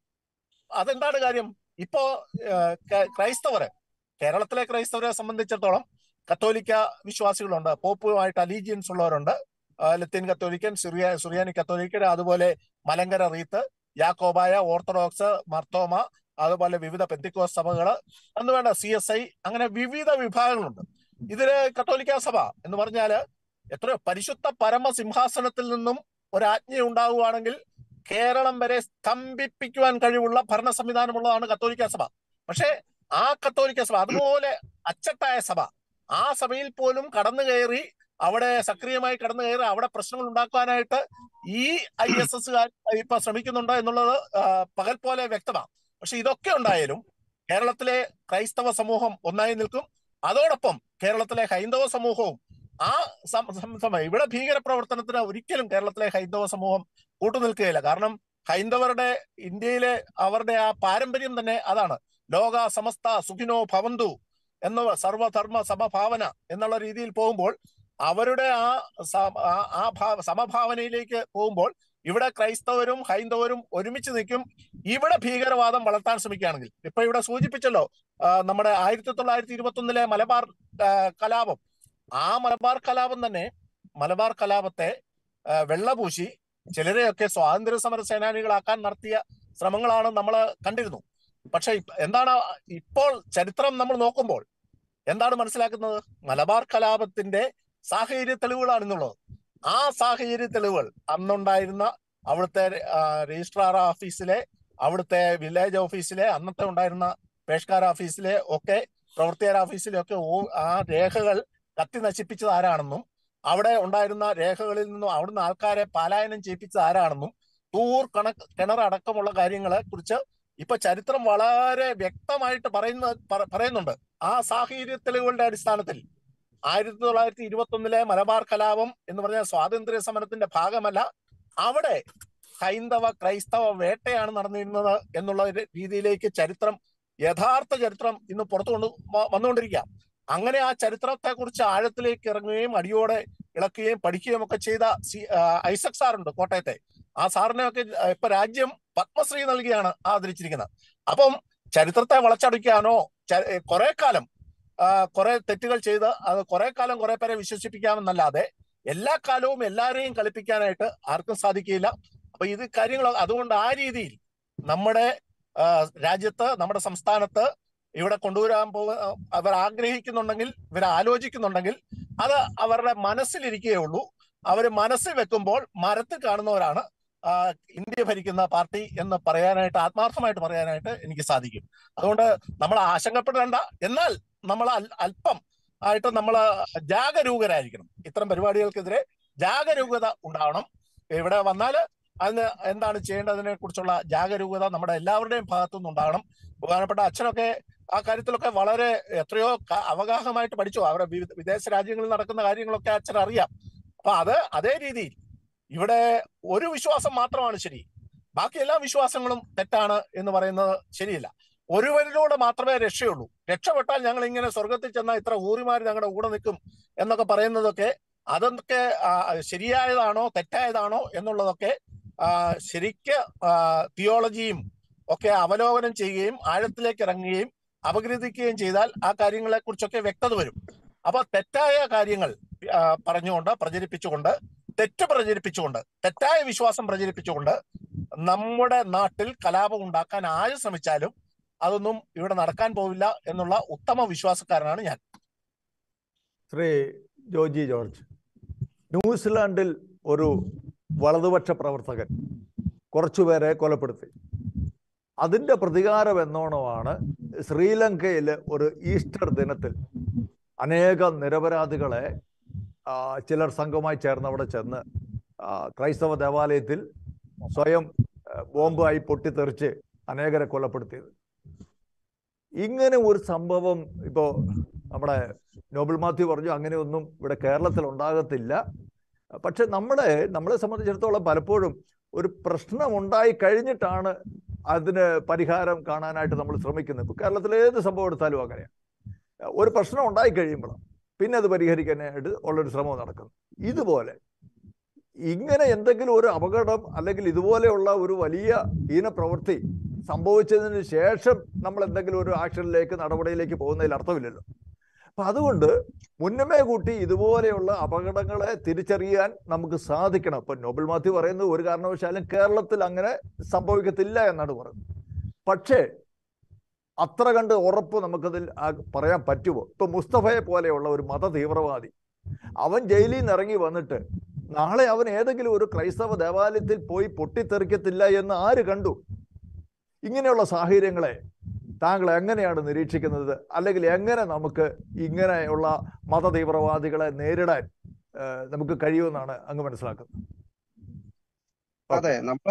അതെന്താണ് കാര്യം ഇപ്പോ ആ, ക- ക്രൈസ്തവര് കേരളത്തിലെ ക്രൈസ്തവരെ സംബന്ധിച്ചിടത്തോളം കത്തോലിക്ക വിശ്വാസികളുണ്ട് പോപ്പുമായിട്ട് അലീജിയൻസ് ഉള്ളവരുണ്ട് ആ, ലത്തീൻ കത്തോലിക്കൻ സിറിയ സുറിയാനി കത്തോലിക്കൻ അതുപോലെ മലങ്കര റീത്ത് യാക്കോബായ ഓർത്തഡോക്സ് മർത്തോമ അതുപോലെ വിവിധ പെന്തിക്കോസ് സഭകള് എന്ന് വേണ്ട സി എസ് ഐ അങ്ങനെ വിവിധ വിഭാഗങ്ങളുണ്ട് ഇതില് കത്തോലിക്ക സഭ എന്ന് പറഞ്ഞാല് എത്രയോ പരിശുദ്ധ പരമസിംഹാസനത്തിൽ നിന്നും ഒരാജ്ഞ ഉണ്ടാവുകയാണെങ്കിൽ കേരളം വരെ സ്തംഭിപ്പിക്കുവാൻ കഴിവുള്ള ഭരണ സംവിധാനമുള്ളതാണ് കത്തോലിക്ക സഭ പക്ഷേ ആ കത്തോലിക്ക സഭ അതുപോലെ അച്ചട്ടായ സഭ ആ സഭയിൽ പോലും കടന്നു കയറി അവിടെ സക്രിയമായി കടന്നു കയറി അവിടെ പ്രശ്നങ്ങൾ ഉണ്ടാക്കാനായിട്ട് ഈ ഐ എസ് എസ് ഇപ്പൊ ശ്രമിക്കുന്നുണ്ട് എന്നുള്ളത് ആ, പകൽ പോലെ വ്യക്തമാണ് പക്ഷെ ഇതൊക്കെ ഉണ്ടായാലും കേരളത്തിലെ ക്രൈസ്തവ സമൂഹം ഒന്നായി നിൽക്കും അതോടൊപ്പം കേരളത്തിലെ ഹൈന്ദവ സമൂഹവും ആ സം- സം- സമയം ഇവിടെ ഭീകര പ്രവർത്തനത്തിന് ഒരിക്കലും കേരളത്തിലെ ഹൈന്ദവ സമൂഹം കൂട്ടുനിൽക്കുകയില്ല കാരണം ഹൈന്ദവരുടെ ഇന്ത്യയിലെ അവരുടെ ആ പാരമ്പര്യം തന്നെ അതാണ് ലോക സമസ്ത സുഖിനോ ഭവന്തു എന്ന സർവധർമ്മ സമഭാവന എന്നുള്ള രീതിയിൽ പോകുമ്പോൾ അവരുടെ ആ സ- ആ- ആ ഭാ- സമഭാവനയിലേക്ക് പോകുമ്പോൾ ഇവിടെ ക്രൈസ്തവരും ഹൈന്ദവരും ഒരുമിച്ച് നിൽക്കും ഇവിടെ ഭീകരവാദം വളർത്താൻ ശ്രമിക്കുകയാണെങ്കിൽ ഇപ്പൊ ഇവിടെ സൂചിപ്പിച്ചല്ലോ ആ, നമ്മുടെ ആയിരത്തി തൊള്ളായിരത്തി ഇരുപത്തി ഒന്നിലെ മലബാർ ആ, കലാപം ആ മലബാർ കലാപം തന്നെ മലബാർ കലാപത്തെ ആ, വെള്ളപൂശി ചിലരെയൊക്കെ സ്വാതന്ത്ര്യ സമര സേനാനികളാക്കാൻ നടത്തിയ ശ്രമങ്ങളാണ് നമ്മൾ കണ്ടിരുന്നു പക്ഷെ ഇപ്പ- എന്താണ് ഇപ്പോൾ ചരിത്രം നമ്മൾ നോക്കുമ്പോൾ എന്താണ് മനസ്സിലാക്കുന്നത് മലബാർ കലാപത്തിന്റെ സാഹചര്യ തെളിവുകളാണ് ഇന്നുള്ളത് ആ സാഹചര്യ തെളിവുകൾ അന്നുണ്ടായിരുന്ന അവിടുത്തെ ആ, രജിസ്ട്രാർ ഓഫീസിലെ അവിടുത്തെ വില്ലേജ് ഓഫീസിലെ അന്നത്തെ ഉണ്ടായിരുന്ന പേഷ്കാർ ഓഫീസിലെ ഒക്കെ പ്രവൃത്തിയാർ ഓഫീസിലെ ഒക്കെ ഓ- ആ രേഖകൾ കത്തി നശിപ്പിച്ചത് ആരാണെന്നും അവിടെ ഉണ്ടായിരുന്ന രേഖകളിൽ നിന്നും അവിടുന്ന് ആൾക്കാരെ പലായനം ചെയ്യിപ്പിച്ചത് ആരാണെന്നും തൂർ കണക്ക് കിണർ അടക്കമുള്ള കാര്യങ്ങളെ കുറിച്ച് ഇപ്പൊ ചരിത്രം വളരെ വ്യക്തമായിട്ട് പറയുന്ന പറ- പറയുന്നുണ്ട് ആ സാഹചര്യ തെളിവുകളുടെ അടിസ്ഥാനത്തിൽ ആയിരത്തി തൊള്ളായിരത്തി ഇരുപത്തി ഒന്നിലെ മലബാർ കലാപം എന്ന് പറഞ്ഞ സ്വാതന്ത്ര്യ സമരത്തിന്റെ ഭാഗമല്ല അവിടെ ഹൈന്ദവ ക്രൈസ്തവ വേട്ടയാണ് നടന്നിരുന്നത് എന്നുള്ള ഒരു രീതിയിലേക്ക് ചരിത്രം യഥാർത്ഥ ചരിത്രം ഇന്ന് പുറത്തു കൊണ്ട് വ- വന്നുകൊണ്ടിരിക്കുക അങ്ങനെ ആ ചരിത്രത്തെ കുറിച്ച് ആഴത്തിലേക്ക് ഇറങ്ങുകയും അടിയോടെ ഇളക്കുകയും പഠിക്കുകയും ഒക്കെ ചെയ്ത സി ആ, ഐസക് സാറുണ്ട് കോട്ടയത്തെ ആ സാറിനെയൊക്കെ ഇപ്പൊ രാജ്യം പത്മശ്രീ നൽകിയാണ് ആദരിച്ചിരിക്കുന്നത് അപ്പം ചരിത്രത്തെ വളച്ചടിക്കാനോ കുറെ കാലം ആ, കുറെ തെറ്റുകൾ ചെയ്ത് അത് കുറെ കാലം കുറെ പേരെ വിശ്വസിപ്പിക്കാമെന്നല്ലാതെ എല്ലാ കാലവും എല്ലാവരെയും കളിപ്പിക്കാനായിട്ട് ആർക്കും സാധിക്കില്ല അപ്പൊ ഇത് കാര്യങ്ങൾ അതുകൊണ്ട് ആ രീതിയിൽ നമ്മുടെ ആ, രാജ്യത്ത് നമ്മുടെ സംസ്ഥാനത്ത് ഇവിടെ കൊണ്ടുവരാൻ പോ അവർ ആഗ്രഹിക്കുന്നുണ്ടെങ്കിൽ ഇവർ ആലോചിക്കുന്നുണ്ടെങ്കിൽ അത് അവരുടെ മനസ്സിലിരിക്കുകയുള്ളൂ അവർ മനസ്സിൽ വെക്കുമ്പോൾ മരത്തിൽ കാണുന്നവരാണ് ആ, ഇന്ത്യ ഭരിക്കുന്ന പാർട്ടി എന്ന് പറയാനായിട്ട് ആത്മാർത്ഥമായിട്ട് പറയാനായിട്ട് എനിക്ക് സാധിക്കും അതുകൊണ്ട് നമ്മൾ ആശങ്കപ്പെടേണ്ട എന്നാൽ നമ്മൾ അൽ- അല്പം ആയിട്ട് നമ്മൾ ജാഗരൂകരായിരിക്കണം ഇത്തരം പരിപാടികൾക്കെതിരെ ജാഗരൂകത ഉണ്ടാവണം ഇവിടെ വന്നാല് അതിന് എന്താണ് ചെയ്യേണ്ടതിനെ കുറിച്ചുള്ള ജാഗരൂകത നമ്മുടെ എല്ലാവരുടെയും ഭാഗത്തുനിന്ന് ഉണ്ടാകണം ബഹുമാനപ്പെട്ട അച്ഛനൊക്കെ ആ കാര്യത്തിലൊക്കെ വളരെ എത്രയോ ക- അവഗാഹമായിട്ട് പഠിച്ചു അവരുടെ വിവിധ വിദേശ രാജ്യങ്ങളിൽ നടക്കുന്ന കാര്യങ്ങളൊക്കെ അച്ഛൻ അറിയാം അപ്പൊ അത് അതേ രീതിയിൽ ഇവിടെ ഒരു വിശ്വാസം മാത്രമാണ് ശരി ബാക്കി എല്ലാ വിശ്വാസങ്ങളും തെറ്റാണ് എന്ന് പറയുന്നത് ശരിയല്ല ഒരുവരിലൂടെ മാത്രമേ രക്ഷയുള്ളൂ രക്ഷപ്പെട്ടാൽ ഞങ്ങൾ ഇങ്ങനെ സ്വർഗത്തിൽ ചെന്നാൽ ഇത്ര ഊറിമാർ ഞങ്ങളുടെ കൂടെ നിൽക്കും എന്നൊക്കെ പറയുന്നതൊക്കെ അതൊക്കെ ആ, ശരിയായതാണോ തെറ്റായതാണോ എന്നുള്ളതൊക്കെ ആ, ശരിക്ക് ആ, തിയോളജിയും ഒക്കെ അവലോകനം ചെയ്യുകയും ആഴത്തിലേക്ക് ഇറങ്ങുകയും അപഗ്രഥിക്കുകയും ചെയ്താൽ ആ കാര്യങ്ങളെ കുറിച്ചൊക്കെ വ്യക്തത വരും അപ്പൊ തെറ്റായ കാര്യങ്ങൾ ആ, പറഞ്ഞുകൊണ്ട് പ്രചരിപ്പിച്ചുകൊണ്ട് തെറ്റ് പ്രചരിപ്പിച്ചുകൊണ്ട് തെറ്റായ വിശ്വാസം പ്രചരിപ്പിച്ചുകൊണ്ട് നമ്മുടെ നാട്ടിൽ കലാപം ഉണ്ടാക്കാൻ ആര് ശ്രമിച്ചാലും അതൊന്നും ഇവിടെ നടക്കാൻ പോവില്ല എന്നുള്ള ഉത്തമ വിശ്വാസക്കാരനാണ് ഞാൻ ശ്രീ ജോജി ജോർജ് ന്യൂസിലാൻഡിൽ ഒരു വലതുപക്ഷ പ്രവർത്തകൻ കുറച്ചുപേരെ കൊലപ്പെടുത്തി അതിന്റെ പ്രതികാരം എന്നോണമാണ് ശ്രീലങ്കയിൽ ഒരു ഈസ്റ്റർ ദിനത്തിൽ അനേകം നിരപരാധികളെ ആ, ചിലർ സംഘമായി ചേർന്ന് അവിടെ ചെന്ന് ആ, ക്രൈസ്തവ ദേവാലയത്തിൽ സ്വയം ആ, ബോംബായി പൊട്ടിത്തെറിച്ച് അനേകരെ കൊലപ്പെടുത്തിയത് ഇങ്ങനെ ഒരു സംഭവം ഇപ്പോ നമ്മുടെ നോബിൾ മാത്യു പറഞ്ഞു അങ്ങനെയൊന്നും ഇവിടെ കേരളത്തിൽ ഉണ്ടാകത്തില്ല പക്ഷെ നമ്മളെ നമ്മളെ സംബന്ധിച്ചിടത്തോളം പലപ്പോഴും ഒരു പ്രശ്നം ഉണ്ടായി കഴിഞ്ഞിട്ടാണ് അതിന് പരിഹാരം കാണാനായിട്ട് നമ്മൾ ശ്രമിക്കുന്നത് ഇപ്പൊ കേരളത്തിൽ ഏത് സംഭവം എടുത്താലും അങ്ങനെയാണ് ഒരു പ്രശ്നം ഉണ്ടായി കഴിയുമ്പോഴാണ് പിന്നെ അത് പരിഹരിക്കാനായിട്ട് ഉള്ളൊരു ശ്രമം നടക്കുന്നു ഇതുപോലെ ഇങ്ങനെ എന്തെങ്കിലും ഒരു അപകടം അല്ലെങ്കിൽ ഇതുപോലെയുള്ള ഒരു വലിയ ഹീനപ്രവൃത്തി സംഭവിച്ചതിന് ശേഷം നമ്മൾ എന്തെങ്കിലും ഒരു ആക്ഷനിലേക്ക് നടപടിയിലേക്ക് പോകുന്നതിൽ അർത്ഥമില്ലല്ലോ അപ്പൊ അതുകൊണ്ട് മുന്നമേ കൂട്ടി ഇതുപോലെയുള്ള അപകടങ്ങളെ തിരിച്ചറിയാൻ നമുക്ക് സാധിക്കണം ഇപ്പൊ നോബൽ മാത്യു പറയുന്നത് ഒരു കാരണവശാലും കേരളത്തിൽ അങ്ങനെ സംഭവിക്കത്തില്ല എന്നാണ് പറയുന്നത് പക്ഷേ അത്ര കണ്ട് ഉറപ്പ് നമുക്കതിൽ പറയാൻ പറ്റുമോ ഇപ്പൊ മുസ്തഫയെ പോലെയുള്ള ഒരു മത തീവ്രവാദി അവൻ ജയിലിൽ നിന്ന് ഇറങ്ങി വന്നിട്ട് നാളെ അവൻ ഏതെങ്കിലും ഒരു ക്രൈസ്തവ ദേവാലയത്തിൽ പോയി പൊട്ടിത്തെറിക്കത്തില്ല എന്ന് ആര് കണ്ടു ഇങ്ങനെയുള്ള സാഹചര്യങ്ങളെ താങ്കൾ എങ്ങനെയാണ് നിരീക്ഷിക്കുന്നത് അല്ലെങ്കിൽ എങ്ങനെ നമുക്ക് ഇങ്ങനെയുള്ള മത തീവ്രവാദികളെ നേരിടാൻ നമുക്ക് കഴിയുമെന്നാണ് അങ്ങ് മനസ്സിലാക്കുന്നത് അതെ നമ്മള്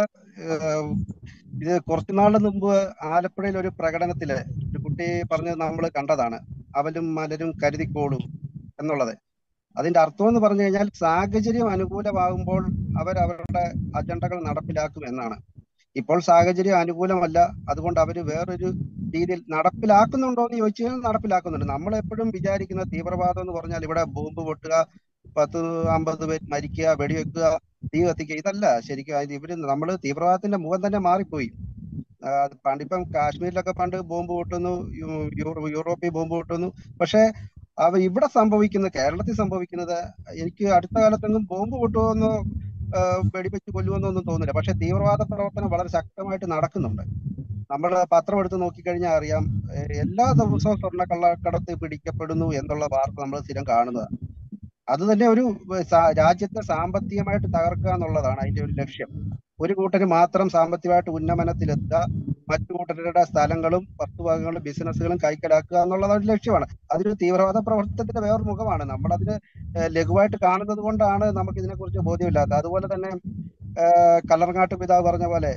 ഇത് കുറച്ചു നാളിന് മുമ്പ് ആലപ്പുഴയിൽ ഒരു പ്രകടനത്തില് ഒരു കുട്ടി പറഞ്ഞത് നമ്മൾ കണ്ടതാണ് അവലും മലരും കരുതിക്കോളും എന്നുള്ളത് അതിന്റെ അർത്ഥം എന്ന് പറഞ്ഞു കഴിഞ്ഞാൽ സാഹചര്യം അനുകൂലമാകുമ്പോൾ അവർ അവരുടെ അജണ്ടകൾ നടപ്പിലാക്കും എന്നാണ് ഇപ്പോൾ സാഹചര്യം അനുകൂലമല്ല അതുകൊണ്ട് അവർ വേറൊരു രീതിയിൽ നടപ്പിലാക്കുന്നുണ്ടോ എന്ന് ചോദിച്ചു കഴിഞ്ഞാൽ നടപ്പിലാക്കുന്നുണ്ട് നമ്മൾ എപ്പോഴും വിചാരിക്കുന്ന തീവ്രവാദം എന്ന് പറഞ്ഞാൽ ഇവിടെ ബോംബ് പൊട്ടുക പത്ത് അമ്പത് പേര് മരിക്കുക വെടിവെക്കുക തീ കത്തിക്കുക ഇതല്ല ശരിക്കും ഇവര് നമ്മൾ തീവ്രവാദത്തിന്റെ മുഖം തന്നെ മാറിപ്പോയി പണ്ടിപ്പം കാശ്മീരിലൊക്കെ പണ്ട് ബോംബ് പൊട്ടുന്നു യൂറോപ്പിൽ ബോംബ് പൊട്ടുന്നു പക്ഷെ അവ ഇവിടെ സംഭവിക്കുന്നത് കേരളത്തിൽ സംഭവിക്കുന്നത് എനിക്ക് അടുത്ത കാലത്തൊന്നും ബോംബ് പൊട്ടുമെന്നോ വെടിവെച്ച് കൊല്ലുമെന്നോ ഒന്നും തോന്നില്ല പക്ഷെ തീവ്രവാദ പ്രവർത്തനം വളരെ ശക്തമായിട്ട് നടക്കുന്നുണ്ട് നമ്മൾ പത്രം എടുത്ത് നോക്കിക്കഴിഞ്ഞാൽ അറിയാം എല്ലാ ദിവസവും സ്വർണ്ണ കള്ളക്കടത്ത് പിടിക്കപ്പെടുന്നു എന്നുള്ള വാർത്ത നമ്മൾ സ്ഥിരം കാണുന്നത് അത് തന്നെ ഒരു രാജ്യത്തെ സാമ്പത്തികമായിട്ട് തകർക്കുക എന്നുള്ളതാണ് അതിന്റെ ഒരു ലക്ഷ്യം ഒരു കൂട്ടര് മാത്രം സാമ്പത്തികമായിട്ട് ഉന്നമനത്തിലെത്തുക മറ്റു കൂട്ടരുടെ സ്ഥലങ്ങളും വസ്തുവകകളും ബിസിനസ്സുകളും കൈക്കലാക്കുക എന്നുള്ളത് ഒരു ലക്ഷ്യമാണ് അതൊരു തീവ്രവാദ പ്രവർത്തനത്തിന്റെ വേറൊരു മുഖമാണ് നമ്മളതിന് ലഘുവായിട്ട് കാണുന്നത് കൊണ്ടാണ് നമുക്ക് ഇതിനെക്കുറിച്ച് ബോധ്യമില്ലാത്തത് അതുപോലെ തന്നെ കല്ലറങ്ങാട്ട് പിതാവ് പറഞ്ഞ പോലെ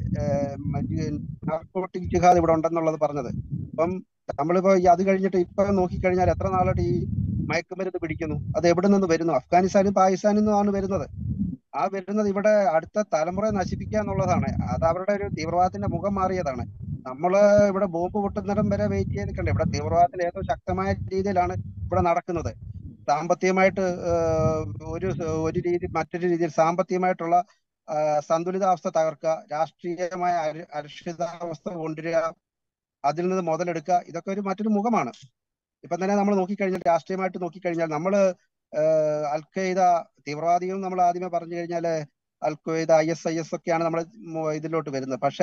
നാർക്കോട്ടിക് ജിഹാദ് ഇവിടെ ഉണ്ടെന്നുള്ളത് പറഞ്ഞത് അപ്പം നമ്മളിപ്പോ അത് കഴിഞ്ഞിട്ട് ഇപ്പൊ നോക്കിക്കഴിഞ്ഞാൽ എത്ര നാളായിട്ട് ഈ മയക്കുമരുന്ന് പിടിക്കുന്നു അത് എവിടെ നിന്ന് വരുന്നു അഫ്ഗാനിസ്ഥാനും പാകിസ്ഥാനിൽ നിന്നുമാണ് വരുന്നത് ആ വരുന്നത് ഇവിടെ അടുത്ത തലമുറയെ നശിപ്പിക്കുക എന്നുള്ളതാണ് അത് അവരുടെ ഒരു തീവ്രവാദത്തിന്റെ മുഖം മാറിയതാണ് നമ്മള് ഇവിടെ ബോംബ് പൊട്ടുന്നിടം വരെ വെയിറ്റ് ചെയ്ത് നിൽക്കണ്ടേ ഇവിടെ തീവ്രവാദത്തിൽ ഏറ്റവും ശക്തമായ രീതിയിലാണ് ഇവിടെ നടക്കുന്നത് സാമ്പത്തികമായിട്ട് ഒരു ഒരു രീതി മറ്റൊരു രീതിയിൽ സാമ്പത്തികമായിട്ടുള്ള സന്തുലിതാവസ്ഥ തകർക്കുക രാഷ്ട്രീയമായ അരക്ഷിതാവസ്ഥ കൊണ്ടുവരിക അതിൽ നിന്ന് മുതലെടുക്കുക ഇതൊക്കെ ഒരു മറ്റൊരു മുഖമാണ് ഇപ്പൊ തന്നെ നമ്മൾ നോക്കിക്കഴിഞ്ഞാൽ രാഷ്ട്രീയമായിട്ട് നോക്കിക്കഴിഞ്ഞാൽ നമ്മൾ അൽ ഖയ്ദ തീവ്രവാദികളും നമ്മൾ ആദ്യമേ പറഞ്ഞു കഴിഞ്ഞാൽ Al Qaeda I S I S ഒക്കെയാണ് നമ്മൾ ഇതിലോട്ട് വരുന്നത് പക്ഷേ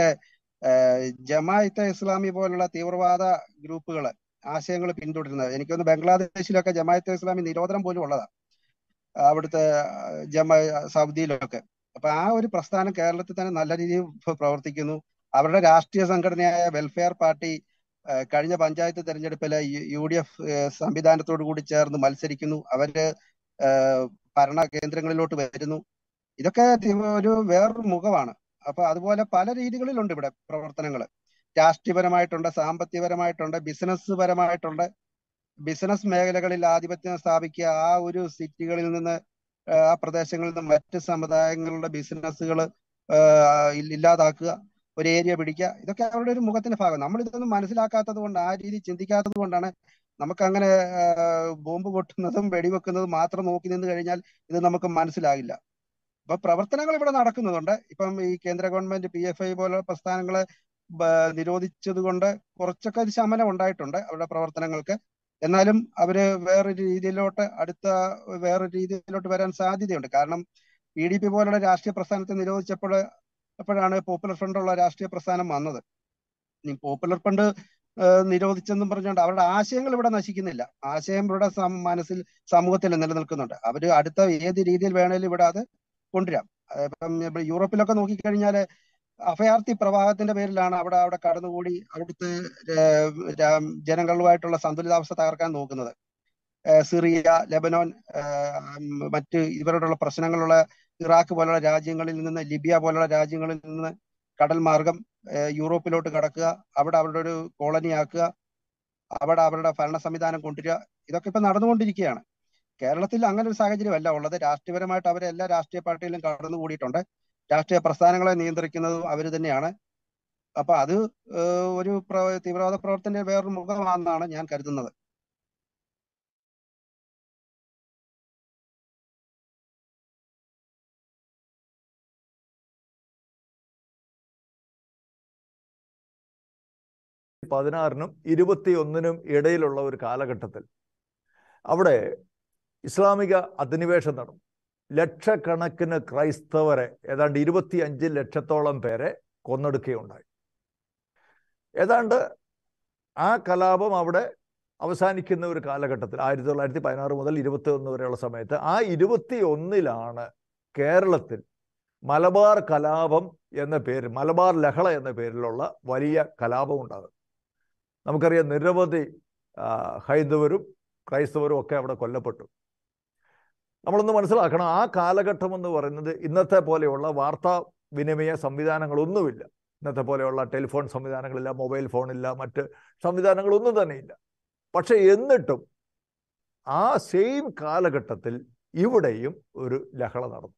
ജമാഅത്തെ ഇസ്ലാമി പോലുള്ള തീവ്രവാദ ഗ്രൂപ്പുകൾ ആശയങ്ങൾ പിന്തുടരുന്നത് എനിക്കൊന്ന് ബംഗ്ലാദേശിലൊക്കെ ജമാഅത്തെ ഇസ്ലാമി നിരോധനം പോലും ഉള്ളതാണ് അവിടുത്തെ ജമ സൗദിയിലൊക്കെ അപ്പൊ ആ ഒരു പ്രസ്ഥാനം കേരളത്തിൽ തന്നെ നല്ല രീതിയിൽ പ്രവർത്തിക്കുന്നു അവരുടെ രാഷ്ട്രീയ സംഘടനയായ വെൽഫെയർ പാർട്ടി കഴിഞ്ഞ പഞ്ചായത്ത് തെരഞ്ഞെടുപ്പില് യു ഡി എഫ് സംവിധാനത്തോടു കൂടി ചേർന്ന് മത്സരിക്കുന്നു അവര് ഭരണ കേന്ദ്രങ്ങളിലോട്ട് വരുന്നു ഇതൊക്കെ ഒരു വേറൊരു മുഖമാണ് അപ്പൊ അതുപോലെ പല രീതികളിലുണ്ട് ഇവിടെ പ്രവർത്തനങ്ങൾ രാഷ്ട്രീയപരമായിട്ടുണ്ട് സാമ്പത്തികപരമായിട്ടുണ്ട് ബിസിനസ് പരമായിട്ടുണ്ട് ബിസിനസ് മേഖലകളിൽ ആധിപത്യം സ്ഥാപിക്കുക ആ ഒരു സിറ്റികളിൽ നിന്ന് ആ പ്രദേശങ്ങളിൽ നിന്ന് മറ്റ് സമുദായങ്ങളുടെ ബിസിനസ്സുകൾ ഇല്ലാതാക്കുക ഒരു ഏരിയ പിടിക്കുക ഇതൊക്കെ അവരുടെ ഒരു മുഖത്തിന്റെ ഭാഗം നമ്മൾ ഇതൊന്നും മനസ്സിലാക്കാത്തത് കൊണ്ട് ആ രീതി ചിന്തിക്കാത്തത് കൊണ്ടാണ് നമുക്ക് അങ്ങനെ ബോംബ് പൊട്ടുന്നതും വെടിവെക്കുന്നതും മാത്രം നോക്കി നിന്ന് കഴിഞ്ഞാൽ ഇത് നമുക്ക് മനസ്സിലാകില്ല അപ്പൊ പ്രവർത്തനങ്ങൾ ഇവിടെ നടക്കുന്നുണ്ട് ഇപ്പം ഈ കേന്ദ്ര ഗവൺമെന്റ് പി എഫ് ഐ പോലുള്ള പ്രസ്ഥാനങ്ങളെ നിരോധിച്ചത് കൊണ്ട് കുറച്ചൊക്കെ ഒരു ശമനം ഉണ്ടായിട്ടുണ്ട് അവരുടെ പ്രവർത്തനങ്ങൾക്ക് എന്നാലും അവര് വേറൊരു രീതിയിലോട്ട് അടുത്ത വേറൊരു രീതിയിലോട്ട് വരാൻ സാധ്യതയുണ്ട് കാരണം പി ഡി പി പോലുള്ള രാഷ്ട്രീയ പ്രസ്ഥാനത്തെ നിരോധിച്ചപ്പോൾ അപ്പോഴാണ് പോപ്പുലർ ഫ്രണ്ട് ഉള്ള രാഷ്ട്രീയ പ്രസ്ഥാനം വന്നത് ഈ പോപ്പുലർ ഫ്രണ്ട് നിരോധിച്ചെന്നും പറഞ്ഞുകൊണ്ട് അവരുടെ ആശയങ്ങൾ ഇവിടെ നശിക്കുന്നില്ല ആശയം ഇവിടെ മനസ്സിൽ സമൂഹത്തിൽ നിലനിൽക്കുന്നുണ്ട് അവര് അടുത്ത ഏത് രീതിയിൽ വേണേലും ഇവിടെ അത് കൊണ്ടുവരാം ഇപ്പം യൂറോപ്പിലൊക്കെ നോക്കിക്കഴിഞ്ഞാൽ അഭയാർത്ഥി പ്രവാഹത്തിന്റെ പേരിലാണ് അവിടെ അവിടെ കടന്നുകൂടി അവിടുത്തെ ജനങ്ങളുമായിട്ടുള്ള സന്തുലിതാവസ്ഥ തകർക്കാൻ നോക്കുന്നത് സിറിയ ലെബനോൻ മറ്റ് ഇവരോടുള്ള പ്രശ്നങ്ങളുള്ള ഇറാഖ് പോലുള്ള രാജ്യങ്ങളിൽ നിന്ന് ലിബിയ പോലുള്ള രാജ്യങ്ങളിൽ നിന്ന് കടൽ മാർഗം യൂറോപ്പിലോട്ട് കടക്കുക അവിടെ അവരുടെ ഒരു കോളനി ആക്കുക അവിടെ അവരുടെ ഭരണ സംവിധാനം കൊണ്ടുവരിക ഇതൊക്കെ ഇപ്പൊ നടന്നുകൊണ്ടിരിക്കുകയാണ് കേരളത്തിൽ അങ്ങനെ ഒരു സാഹചര്യമല്ല ഉള്ളത് രാഷ്ട്രീയപരമായിട്ട് അവർ എല്ലാ രാഷ്ട്രീയ പാർട്ടിയിലും കടന്നുകൂടിയിട്ടുണ്ട് രാഷ്ട്രീയ പ്രസ്ഥാനങ്ങളെ നിയന്ത്രിക്കുന്നതും അവർ തന്നെയാണ് അപ്പൊ അത് ഏഹ്, ഒരു പ്ര- തീവ്രവാദ പ്രവർത്തനത്തിന്റെ വേറൊരു മുഖമാണെന്നാണ് ഞാൻ കരുതുന്നത് പതിനാറിനും ഇരുപത്തി ഒന്നിനും ഇടയിലുള്ള ഒരു കാലഘട്ടത്തിൽ അവിടെ ഇസ്ലാമിക അധിനിവേശം നടന്നു ലക്ഷക്കണക്കിന് ക്രൈസ്തവരെ ഏതാണ്ട് ഇരുപത്തി അഞ്ച് ലക്ഷത്തോളം പേരെ കൊന്നെടുക്കുകയുണ്ടായി ഏതാണ്ട് ആ കലാപം അവിടെ അവസാനിക്കുന്ന ഒരു കാലഘട്ടത്തിൽ ആയിരത്തി തൊള്ളായിരത്തി പതിനാറ് മുതൽ ഇരുപത്തി ഒന്ന് വരെയുള്ള സമയത്ത് ആ ഇരുപത്തി ഒന്നിലാണ് കേരളത്തിൽ മലബാർ കലാപം എന്ന പേര് മലബാർ ലഹള എന്ന പേരിലുള്ള വലിയ കലാപം ഉണ്ടാകും നമുക്കറിയാം നിരവധി ആ, ഹൈന്ദവരും ക്രൈസ്തവരും ഒക്കെ അവിടെ കൊല്ലപ്പെട്ടു നമ്മളൊന്ന് മനസ്സിലാക്കണം ആ കാലഘട്ടം എന്ന് പറയുന്നത് ഇന്നത്തെ പോലെയുള്ള വാർത്താ വിനിമയ സംവിധാനങ്ങളൊന്നുമില്ല ഇന്നത്തെ പോലെയുള്ള ടെലിഫോൺ സംവിധാനങ്ങളില്ല മൊബൈൽ ഫോണില്ല മറ്റ് സംവിധാനങ്ങളൊന്നും തന്നെയില്ല പക്ഷെ എന്നിട്ടും ആ സെയിം കാലഘട്ടത്തിൽ ഇവിടെയും ഒരു ലഹള നടന്നു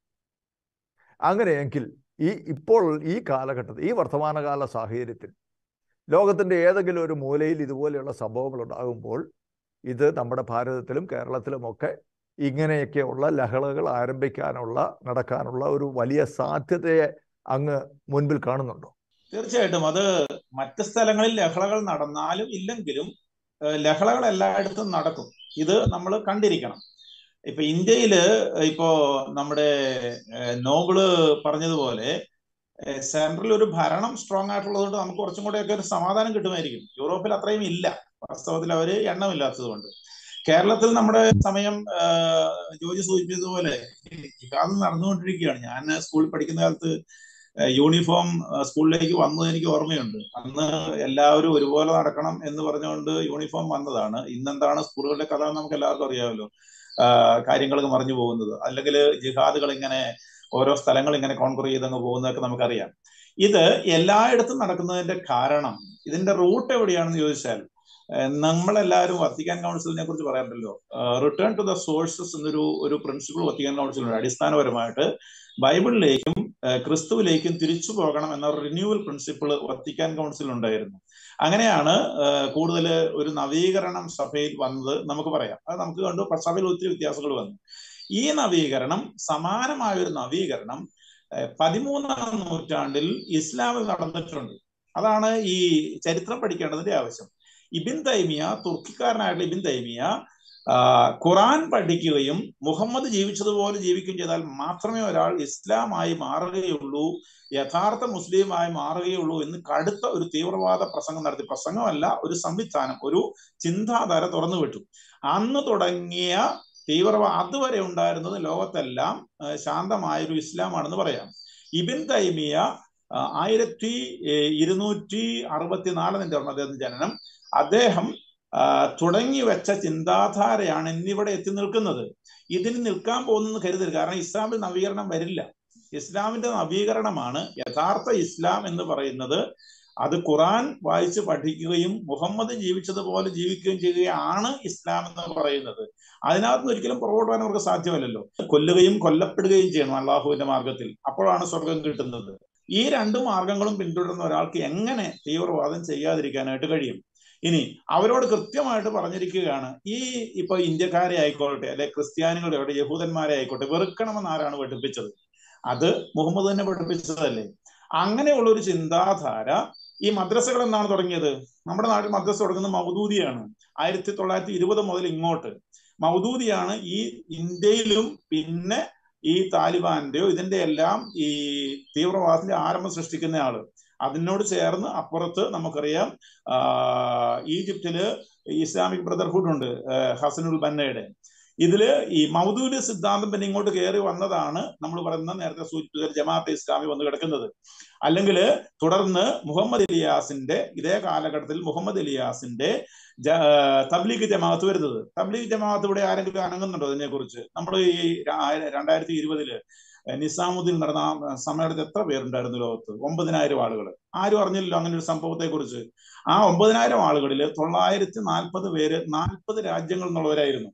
അങ്ങനെയെങ്കിൽ ഈ ഇപ്പോൾ ഈ കാലഘട്ടത്തിൽ ഈ വർത്തമാനകാല സാഹചര്യത്തിൽ ലോകത്തിൻ്റെ ഏതെങ്കിലും ഒരു മൂലയിൽ ഇതുപോലെയുള്ള സംഭവങ്ങൾ ഉണ്ടാകുമ്പോൾ ഇത് നമ്മുടെ ഭാരതത്തിലും കേരളത്തിലുമൊക്കെ ഇങ്ങനെയൊക്കെയുള്ള ലഹളകൾ ആരംഭിക്കാനുള്ള നടക്കാനുള്ള ഒരു വലിയ സാധ്യതയെ അങ്ങ് മുൻപിൽ കാണുന്നുണ്ടോ തീർച്ചയായിട്ടും അത് മറ്റ് സ്ഥലങ്ങളിൽ ലഹളകൾ നടന്നാലും ഇല്ലെങ്കിലും ഏഹ് ലഹളകൾ എല്ലായിടത്തും നടക്കും ഇത് നമ്മൾ കണ്ടിരിക്കണം ഇപ്പൊ ഇന്ത്യയില് ഇപ്പോ നമ്മുടെ ഏഹ് നോബിള് പറഞ്ഞതുപോലെ ഏഹ് സെൻട്രൽ ഒരു ഭരണം സ്ട്രോങ് ആയിട്ടുള്ളത് കൊണ്ട് നമുക്ക് കുറച്ചും കൂടെയൊക്കെ ഒരു സമാധാനം കിട്ടുമായിരിക്കും യൂറോപ്പിൽ അത്രയും ഇല്ല വാസ്തവത്തിൽ അവര് എണ്ണമില്ലാത്തത് കൊണ്ട് കേരളത്തിൽ നമ്മുടെ സമയം ആഹ് ജോജി സൂചിപ്പിച്ചതുപോലെ ജിഹാദ് നടന്നുകൊണ്ടിരിക്കുകയാണ് ഞാൻ സ്കൂളിൽ പഠിക്കുന്ന കാലത്ത് ഏഹ് യൂണിഫോം ആഹ് സ്കൂളിലേക്ക് വന്നത് എനിക്ക് ഓർമ്മയുണ്ട് അന്ന് എല്ലാവരും ഒരുപോലെ നടക്കണം എന്ന് പറഞ്ഞുകൊണ്ട് യൂണിഫോം വന്നതാണ് ഇന്നെന്താണ് സ്കൂളുകളുടെ കഥ എന്ന് നമുക്ക് എല്ലാവർക്കും അറിയാമല്ലോ ആഹ് കാര്യങ്ങൾ മറിഞ്ഞു പോകുന്നത് അല്ലെങ്കിൽ ജിഹാദുകൾ ഇങ്ങനെ ഓരോ സ്ഥലങ്ങൾ ഇങ്ങനെ കോൺക്വർ ചെയ്തങ്ങ് പോകുന്നതൊക്കെ നമുക്കറിയാം ഇത് എല്ലായിടത്തും നടക്കുന്നതിന്റെ കാരണം ഇതിന്റെ റൂട്ട് എവിടെയാണെന്ന് ചോദിച്ചാൽ ഏഹ് നമ്മളെല്ലാവരും വത്തിക്കാൻ കൗൺസിലിനെ കുറിച്ച് പറയാറുണ്ടല്ലോ റിട്ടേൺ ടു ദ സോഴ്സസ് എന്നൊരു ഒരു പ്രിൻസിപ്പിൾ വത്തിക്കാൻ കൗൺസിലുണ്ട് അടിസ്ഥാനപരമായിട്ട് ബൈബിളിലേക്കും ഏഹ് ക്രിസ്തുവിലേക്കും തിരിച്ചു പോകണം എന്ന റിന്യൂവൽ പ്രിൻസിപ്പിൾ വത്തിക്കാൻ കൗൺസിൽ ഉണ്ടായിരുന്നു അങ്ങനെയാണ് കൂടുതൽ ഒരു നവീകരണം സഭയിൽ വന്നത് നമുക്ക് പറയാം അത് നമുക്ക് കണ്ടു സഭയിൽ ഒത്തിരി വ്യത്യാസങ്ങൾ വന്നു ഈ നവീകരണം സമാനമായ ഒരു നവീകരണം ഏഹ് പതിമൂന്നാം നൂറ്റാണ്ടിൽ ഇസ്ലാമിൽ നടന്നിട്ടുണ്ട് അതാണ് ഈ ചരിത്രം പഠിക്കേണ്ടതിന്റെ ആവശ്യം ഇബിൻ തൈമിയ തുർക്കിക്കാരനായിട്ടുള്ള ഇബിൻ തൈമിയ ആ, ഖുറാൻ പഠിക്കുകയും മുഹമ്മദ് ജീവിച്ചതുപോലെ ജീവിക്കുകയും ചെയ്താൽ മാത്രമേ ഒരാൾ ഇസ്ലാമായി മാറുകയുള്ളൂ യഥാർത്ഥ മുസ്ലിമായി മാറുകയുള്ളൂ എന്ന് കടുത്ത ഒരു തീവ്രവാദ പ്രസംഗം നടത്തി പ്രസംഗമല്ല ഒരു സംവിധാനം ഒരു ചിന്താധാര തുറന്നു വിട്ടു അന്ന് തുടങ്ങിയ തീവ്രവാദ അതുവരെ ഉണ്ടായിരുന്നത് ലോകത്തെല്ലാം ആ, ശാന്തമായ ഒരു ഇസ്ലാമാണെന്ന് പറയാം ഇബിൻ തൈമിയ ആ, ആയിരത്തി ഏഹ്, ഇരുന്നൂറ്റി അറുപത്തിനാല് എന്റെ ഓർമ്മ അദ്ദേഹത്തിന്റെ ജനനം അദ്ദേഹം ആ, തുടങ്ങി വെച്ച ചിന്താധാരയാണ് ഇന്നിവിടെ എത്തി നിൽക്കുന്നത് ഇതിന് നിൽക്കാൻ പോകുന്നെന്ന് കരുതരുത് കാരണം ഇസ്ലാമിൽ നവീകരണം വരില്ല ഇസ്ലാമിന്റെ നവീകരണമാണ് യഥാർത്ഥ ഇസ്ലാം എന്ന് പറയുന്നത് അത് ഖുറാൻ വായിച്ച് പഠിക്കുകയും മുഹമ്മദ് ജീവിച്ചതുപോലെ ജീവിക്കുകയും ചെയ്യുകയാണ് ഇസ്ലാം എന്ന് പറയുന്നത് അതിനകത്ത് നിന്ന് ഒരിക്കലും പുറകോട്ട് പോകാൻ അവർക്ക് സാധ്യമല്ലല്ലോ കൊല്ലുകയും കൊല്ലപ്പെടുകയും ചെയ്യണം അള്ളാഹുവിന്റെ മാർഗത്തിൽ അപ്പോഴാണ് സ്വർഗം കിട്ടുന്നത് ഈ രണ്ട് മാർഗങ്ങളും പിന്തുടരുന്ന ഒരാൾക്ക് എങ്ങനെ തീവ്രവാദം ചെയ്യാതിരിക്കാനായിട്ട് കഴിയും ഇനി അവരോട് കൃത്യമായിട്ട് പറഞ്ഞിരിക്കുകയാണ് ഈ ഇപ്പൊ ഇന്ത്യക്കാരെ ആയിക്കോട്ടെ അല്ലെ ക്രിസ്ത്യാനികളെ ആയിക്കോട്ടെ യഹൂദന്മാരെ ആയിക്കോട്ടെ വെറുക്കണമെന്ന് ആരാണ് പഠിപ്പിച്ചത് അത് മുഹമ്മദ് തന്നെ പഠിപ്പിച്ചതല്ലേ അങ്ങനെയുള്ള ഒരു ചിന്താധാര ഈ മദ്രസകൾ എന്നാണ് തുടങ്ങിയത് നമ്മുടെ നാട്ടിൽ മദ്രസ തുടങ്ങുന്നത് മൗദൂദിയാണ് ആയിരത്തി തൊള്ളായിരത്തി ഇരുപത് മുതൽ ഇങ്ങോട്ട് മൗദൂദിയാണ് ഈ ഇന്ത്യയിലും പിന്നെ ഈ താലിബാന്റെയോ ഇതിന്റെ എല്ലാം ഈ തീവ്രവാദത്തിന്റെ ആരംഭം സൃഷ്ടിക്കുന്ന ആള് അതിനോട് ചേർന്ന് അപ്പുറത്ത് നമുക്കറിയാം ആ, ഈജിപ്തില് ഇസ്ലാമിക് ബ്രദർഹുഡ് ഉണ്ട് ആ, ഹസനുൽ ബന്നയുടെ ഇതില് ഈ മൗദൂദ് സിദ്ധാന്തം പിന്നെ ഇങ്ങോട്ട് കയറി വന്നതാണ് നമ്മൾ പറയുന്ന നേരത്തെ സൂചിപ്പിച്ച ജമാഅത്തെ ഇസ്ലാമി വന്ന് കിടക്കുന്നത് അല്ലെങ്കിൽ തുടർന്ന് മുഹമ്മദ് ഇലിയാസിന്റെ ഇതേ കാലഘട്ടത്തിൽ മുഹമ്മദ് ഇലിയാസിന്റെ ജ- തബ്ലീഗ് ജമാഅത്ത് വരുന്നത് തബ്ലീഗ് ജമാഅത്ത് ഇവിടെ ആരെങ്കിലും അനങ്ങുന്നുണ്ടോ അതിനെ കുറിച്ച് നമ്മൾ ഈ ര- രണ്ടായിരത്തി ഇരുപതില് നിസാമുദ്ദീൻ നടന്ന ആ സമയത്ത് എത്ര പേരുണ്ടായിരുന്നു ലോകത്ത് ഒമ്പതിനായിരം ആളുകൾ ആരും അറിഞ്ഞില്ലല്ലോ അങ്ങനെ ഒരു സംഭവത്തെ കുറിച്ച് ആ ഒമ്പതിനായിരം ആളുകളിൽ തൊള്ളായിരത്തി നാൽപ്പത് പേര് നാൽപ്പത് രാജ്യങ്ങളിൽ നിന്നുള്ളവരായിരുന്നു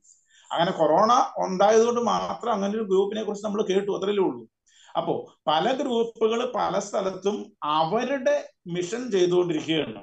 അങ്ങനെ കൊറോണ ഉണ്ടായതുകൊണ്ട് മാത്രം അങ്ങനെ ഒരു ഗ്രൂപ്പിനെ കുറിച്ച് നമ്മൾ കേട്ടു അത്രയല്ലേ ഉള്ളൂ അപ്പോ പല ഗ്രൂപ്പുകൾ പല സ്ഥലത്തും അവരുടെ മിഷൻ ചെയ്തുകൊണ്ടിരിക്കുകയാണ്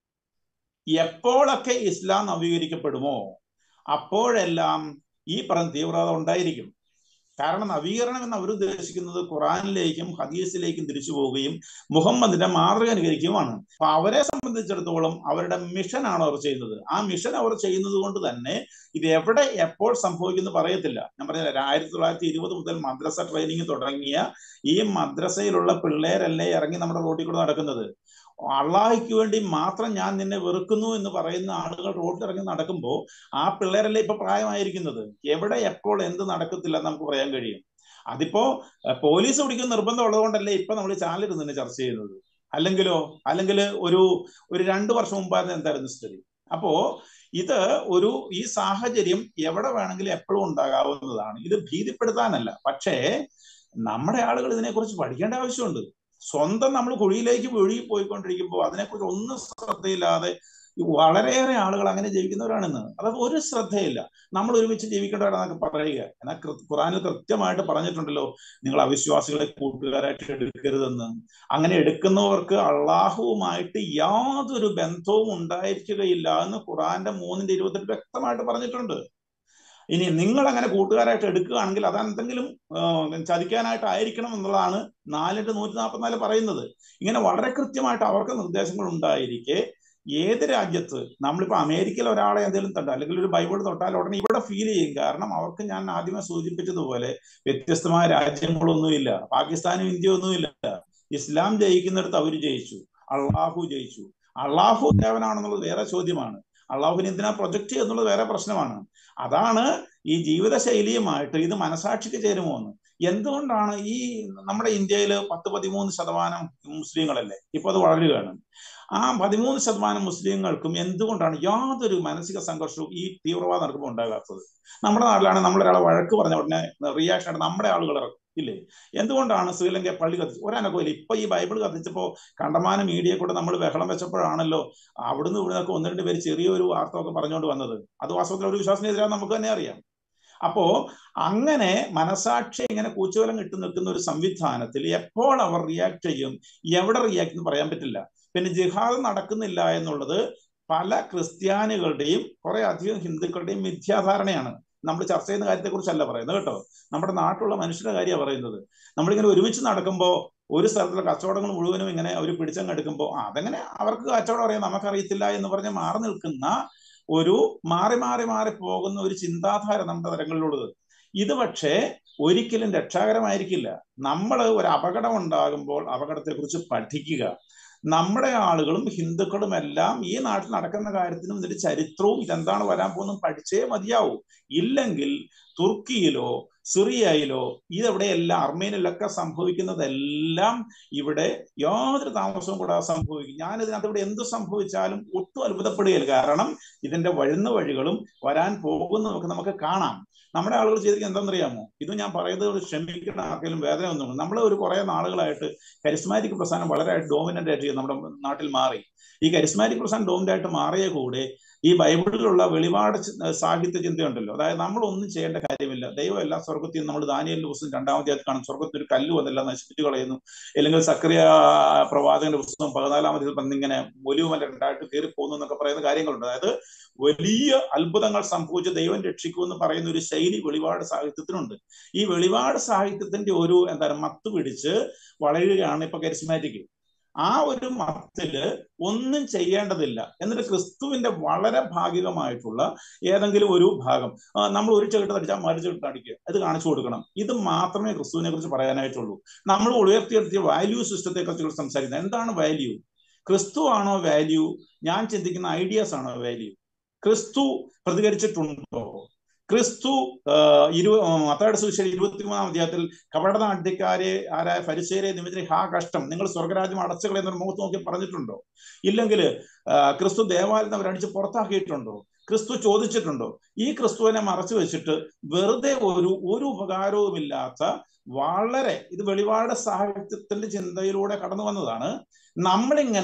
എപ്പോഴൊക്കെ ഇസ്ലാം നവീകരിക്കപ്പെടുമോ അപ്പോഴെല്ലാം ഈ പറഞ്ഞ തീവ്രത ഉണ്ടായിരിക്കും കാരണം നവീകരണം എന്ന് അവർ ഉദ്ദേശിക്കുന്നത് ഖുറാനിലേക്കും ഹദീസിലേക്കും തിരിച്ചു പോവുകയും മുഹമ്മദിന്റെ മാതൃക അനുകരിക്കുകയുമാണ് അപ്പൊ അവരെ സംബന്ധിച്ചിടത്തോളം അവരുടെ മിഷനാണ് അവർ ചെയ്യുന്നത് ആ മിഷൻ അവർ ചെയ്യുന്നത് കൊണ്ട് തന്നെ ഇത് എവിടെ എപ്പോൾ സംഭവിക്കുന്നു പറയത്തില്ല ഞാൻ പറഞ്ഞില്ല ആയിരത്തി തൊള്ളായിരത്തി ഇരുപത് മുതൽ മദ്രസ ട്രെയിനിങ് തുടങ്ങിയ ഈ മദ്രസയിലുള്ള പിള്ളേരല്ലേ ഇറങ്ങി നമ്മുടെ റോഡിൽ കൂടെ നടക്കുന്നത് അള്ളാഹിക്ക് വേണ്ടി മാത്രം ഞാൻ നിന്നെ വെറുക്കുന്നു എന്ന് പറയുന്ന ആളുകൾ റോഡിൽ ഇറങ്ങി നടക്കുമ്പോൾ ആ പിള്ളേരല്ലേ ഇപ്പൊ പ്രായമായിരിക്കുന്നത് എവിടെ എപ്പോൾ എന്ത് നടക്കത്തില്ല എന്ന് നമുക്ക് പറയാൻ കഴിയും അതിപ്പോ പോലീസ് പിടിക്കുന്ന നിർബന്ധം ഉള്ളതുകൊണ്ടല്ലേ ഇപ്പൊ നമ്മൾ ചാനലിൽ നിന്ന് ചർച്ച ചെയ്യുന്നത് അല്ലെങ്കിലോ അല്ലെങ്കിൽ ഒരു ഒരു രണ്ടു വർഷം മുമ്പായിരുന്നു എന്തായിരുന്നു സ്ഥിതി അപ്പോ ഇത് ഒരു ഈ സാഹചര്യം എവിടെ വേണമെങ്കിലും എപ്പോഴും ഉണ്ടാകാവുന്നതാണ് ഇത് ഭീതിപ്പെടുത്താനല്ല പക്ഷേ നമ്മുടെ ആളുകൾ ഇതിനെക്കുറിച്ച് പഠിക്കേണ്ട ആവശ്യമുണ്ട് സ്വന്തം നമ്മൾ കുഴിയിലേക്ക് വീഴി പോയിക്കൊണ്ടിരിക്കുമ്പോൾ അതിനെക്കുറിച്ച് ഒന്നും ശ്രദ്ധയില്ലാതെ വളരെയേറെ ആളുകൾ അങ്ങനെ ജീവിക്കുന്നവരാണെന്ന് അതൊക്കെ ഒരു ശ്രദ്ധയില്ല നമ്മൾ ഒരുമിച്ച് ജീവിക്കേണ്ടവരാണെന്നൊക്കെ പറയുക എന്നാൽ ഖുറാനിൽ കൃത്യമായിട്ട് പറഞ്ഞിട്ടുണ്ടല്ലോ നിങ്ങൾ അവിശ്വാസികളെ കൂട്ടുകാരായിട്ട് എടുക്കരുതെന്ന് അങ്ങനെ എടുക്കുന്നവർക്ക് അള്ളാഹുവുമായിട്ട് യാതൊരു ബന്ധവും ഉണ്ടായിരിക്കുകയില്ല എന്ന് ഖുറാന്റെ മൂന്നിന്റെ ഇരുപത്തെട്ട് വ്യക്തമായിട്ട് പറഞ്ഞിട്ടുണ്ട് ഇനി നിങ്ങൾ അങ്ങനെ കൂട്ടുകാരായിട്ട് എടുക്കുകയാണെങ്കിൽ അത് എന്തെങ്കിലും ചതിക്കാനായിട്ടായിരിക്കണം എന്നുള്ളതാണ് നാലിന്റെ നൂറ്റി നാൽപ്പത്തിനാല് പറയുന്നത് ഇങ്ങനെ വളരെ കൃത്യമായിട്ട് അവർക്ക് നിർദ്ദേശങ്ങൾ ഉണ്ടായിരിക്കെ ഏത് രാജ്യത്ത് നമ്മളിപ്പോ അമേരിക്കയിൽ ഒരാളെ എന്തെങ്കിലും തൊട്ടാൽ അല്ലെങ്കിൽ ഒരു ബൈബിൾ തൊട്ടാൽ ഉടനെ ഇവിടെ ഫീൽ ചെയ്യും കാരണം അവർക്ക് ഞാൻ ആദ്യമേ സൂചിപ്പിച്ചതുപോലെ വ്യത്യസ്തമായ രാജ്യങ്ങളൊന്നുമില്ല പാകിസ്ഥാനും ഇന്ത്യ ഒന്നുമില്ല ഇസ്ലാം ജയിക്കുന്നിടത്ത് അവർ ജയിച്ചു അള്ളാഹു ജയിച്ചു അള്ളാഹു ദേവനാണെന്നുള്ളത് വേറെ ചോദ്യമാണ് അള്ളാഹുവിന് എന്തിനാ പ്രൊജക്ട് എന്നുള്ളത് വേറെ പ്രശ്നമാണ് അതാണ് ഈ ജീവിത ശൈലിയുമായിട്ട് ഇത് മനസാക്ഷിക്ക് ചേരുമോ എന്ന് എന്തുകൊണ്ടാണ് ഈ നമ്മുടെ ഇന്ത്യയിൽ പത്ത് പതിമൂന്ന് ശതമാനം മുസ്ലിങ്ങളല്ലേ ഇപ്പൊ അത് വളരുകയാണ് ആ പതിമൂന്ന് ശതമാനം മുസ്ലിങ്ങൾക്കും എന്തുകൊണ്ടാണ് യാതൊരു മാനസിക സംഘർഷവും ഈ തീവ്രവാദം നടക്കുമ്പോൾ ഉണ്ടാകാത്തത് നമ്മുടെ നാട്ടിലാണ് നമ്മളൊരാളെ വഴക്ക് പറഞ്ഞ ഉടനെ റിയാക്ഷൻ ആയിട്ട് നമ്മുടെ ആളുകൾ ഇറക്കും ഇല്ലേ എന്തുകൊണ്ടാണ് ശ്രീലങ്ക പള്ളി കത്തിച്ചു ഒരനക്കമില്ല ഇപ്പൊ ഈ ബൈബിൾ കത്തിച്ചപ്പോ കണ്ടമാനം മീഡിയ കൂടെ നമ്മൾ ബഹളം വെച്ചപ്പോഴാണല്ലോ അവിടുന്ന് ഇവിടുന്നൊക്കെ ഒന്ന് രണ്ട് പേര് ചെറിയൊരു വാർത്ത ഒക്കെ പറഞ്ഞുകൊണ്ട് വന്നത് അത് വാസ്തവത്തിൽ ഒരു വിശ്വാസത്തിനെതിരാന്ന് നമുക്ക് തന്നെ അറിയാം അപ്പോ അങ്ങനെ മനസാക്ഷി ഇങ്ങനെ കൂച്ചുവലം ഇട്ട് നിൽക്കുന്ന ഒരു സംവിധാനത്തിൽ എപ്പോൾ അവർ റിയാക്ട് ചെയ്യും എവിടെ റിയാക്ട് എന്ന് പറയാൻ പറ്റില്ല പിന്നെ ജിഹാദ് നടക്കുന്നില്ല എന്നുള്ളത് പല ക്രിസ്ത്യാനികളുടെയും കുറെ അധികം ഹിന്ദുക്കളുടെയും മിഥ്യാധാരണയാണ് നമ്മൾ ചർച്ച ചെയ്യുന്ന കാര്യത്തെക്കുറിച്ചല്ല പറയുന്നത് കേട്ടോ നമ്മുടെ നാട്ടിലുള്ള മനുഷ്യരുടെ കാര്യമാണ് പറയുന്നത് നമ്മളിങ്ങനെ ഒരുമിച്ച് നടക്കുമ്പോൾ ഒരു സ്ഥലത്തുള്ള കച്ചവടങ്ങൾ മുഴുവനും ഇങ്ങനെ അവർ പിടിച്ചങ്ങ് എടുക്കുമ്പോൾ അതെങ്ങനെ അവർക്ക് കച്ചവടം അറിയാം നമുക്കറിയത്തില്ല എന്ന് പറഞ്ഞ് മാറി നിൽക്കുന്ന ഒരു മാറി മാറി മാറി പോകുന്ന ഒരു ചിന്താധാര നമ്മുടെ തരങ്ങളിലുള്ളത് ഇത് പക്ഷേ ഒരിക്കലും രക്ഷാകരമായിരിക്കില്ല നമ്മൾ ഒരു അപകടം ഉണ്ടാകുമ്പോൾ അപകടത്തെക്കുറിച്ച് പഠിക്കുക നമ്മുടെ ആളുകളും ഹിന്ദുക്കളും എല്ലാം ഈ നാട്ടിൽ നടക്കുന്ന കാര്യത്തിനും ഇതിന്റെ ചരിത്രവും ഇതെന്താണ് വരാൻ പോകുന്നത് പഠിച്ചേ മതിയാവൂ ഇല്ലെങ്കിൽ തുർക്കിയിലോ സിറിയയിലോ ഇതെവിടെയെല്ലാം അർമേനിലൊക്കെ സംഭവിക്കുന്നതെല്ലാം ഇവിടെ യാതൊരു താമസവും കൂടാതെ സംഭവിക്കും ഞാൻ ഇതിനകത്ത് ഇവിടെ എന്ത് സംഭവിച്ചാലും ഒട്ടും അത്ഭുതപ്പെടുകയില്ല കാരണം ഇതിന്റെ വഴുന്ന വഴികളും വരാൻ പോകുന്നതൊക്കെ നമുക്ക് കാണാം നമ്മുടെ ആളുകൾ ചെയ്തിരിക്കുന്നത് എന്താണെന്നറിയാമോ ഇത് ഞാൻ പറയുന്നത് ക്ഷമിക്കുന്ന ആർക്കെങ്കിലും വേദന ഒന്നും നമ്മൾ ഒരു കുറെ നാളുകളായിട്ട് കരിസ്മാറ്റിക് പ്രസ്ഥാനം വളരെ ഡോമിനന്റ് ആയിട്ട് നമ്മുടെ നാട്ടിൽ മാറി ഈ കരിസ്മാറ്റിക് പ്രസ്ഥാനം ഡോമിനന്റ് ആയിട്ട് മാറിയ കൂടെ ഈ ബൈബിളിലുള്ള വെളിപാട് സാഹിത്യ ചിന്തയുണ്ടല്ലോ അതായത് നമ്മൾ ഒന്നും ചെയ്യേണ്ട കാര്യമില്ല ദൈവം എല്ലാം സ്വർഗത്തിൽ നമ്മൾ ദാനിയലിന്റെ പുസ്തകം രണ്ടാമത്തെ കാണും സ്വർഗത്തിൽ ഒരു കല്ല് വന്നെല്ലാം നശിപ്പിച്ചു കളയുന്നു അല്ലെങ്കിൽ സക്രിയ പ്രവാചകന്റെ പുസ്തകം പതിനാലാമത്തെ വന്നിങ്ങനെ ഒലിവുമല്ല രണ്ടായിട്ട് കയറി പോകുന്നു എന്നൊക്കെ പറയുന്ന കാര്യങ്ങളുണ്ട് അതായത് വലിയ അത്ഭുതങ്ങൾ സംഭവിച്ച് ദൈവം രക്ഷിക്കുമെന്ന് പറയുന്ന ഒരു ശൈലി വെളിപാട് സാഹിത്യത്തിനുണ്ട് ഈ വെളിപാട് സാഹിത്യത്തിന്റെ ഒരു എന്താണ് മത്ത് പിടിച്ച് വളരുകയാണ് ഇപ്പൊ കരിസ്മാറ്റിക് ആ ഒരു മത്തില് ഒന്നും ചെയ്യേണ്ടതില്ല എന്നിട്ട് ക്രിസ്തുവിന്റെ വളരെ ഭാഗികമായിട്ടുള്ള ഏതെങ്കിലും ഒരു ഭാഗം നമ്മൾ ഒരു ചെകിട്ട് അടിച്ചാൽ മറു ചെകിട്ട് അടിക്കുക അത് കാണിച്ചു കൊടുക്കണം ഇത് മാത്രമേ ക്രിസ്തുവിനെ കുറിച്ച് പറയാനായിട്ടുള്ളൂ നമ്മൾ ഉയർത്തിയെടുത്തിയ വാല്യൂ സിസ്റ്റത്തെ കുറിച്ച് സംസാരിക്കുന്നത് എന്താണ് വാല്യൂ ക്രിസ്തു ആണോ വാല്യൂ ഞാൻ ചിന്തിക്കുന്ന ഐഡിയാസ് ആണോ വാല്യൂ ക്രിസ്തു പ്രതികരിച്ചിട്ടുണ്ടോ ക്രിസ്തു ഇരു മത്തായുടെ സുവിശേഷം ഇരുപത്തിമൂന്നാം അധ്യായത്തിൽ കപടനാട്യക്കാരെ ആരായ പരിചയരെ നിമിത്തം ഹാ കഷ്ടം നിങ്ങൾ സ്വർഗരാജ്യം അടച്ചുകളെ എന്നൊരു മുഖത്ത് നോക്കി പറഞ്ഞിട്ടുണ്ടോ ഇല്ലെങ്കിൽ ക്രിസ്തു ദേവാലയം അവരടിച്ച് പുറത്താക്കിയിട്ടുണ്ടോ ക്രിസ്തു ചോദിച്ചിട്ടുണ്ടോ ഈ ക്രിസ്തുവിനെ മറച്ചു വെച്ചിട്ട് വെറുതെ ഒരു ഒരു ഉപകാരവുമില്ലാത്ത വളരെ ഇത് വെളിപാട് സാഹിത്യത്തിന്റെ ചിന്തയിലൂടെ കടന്നു വന്നതാണ് നമ്മളിങ്ങനെ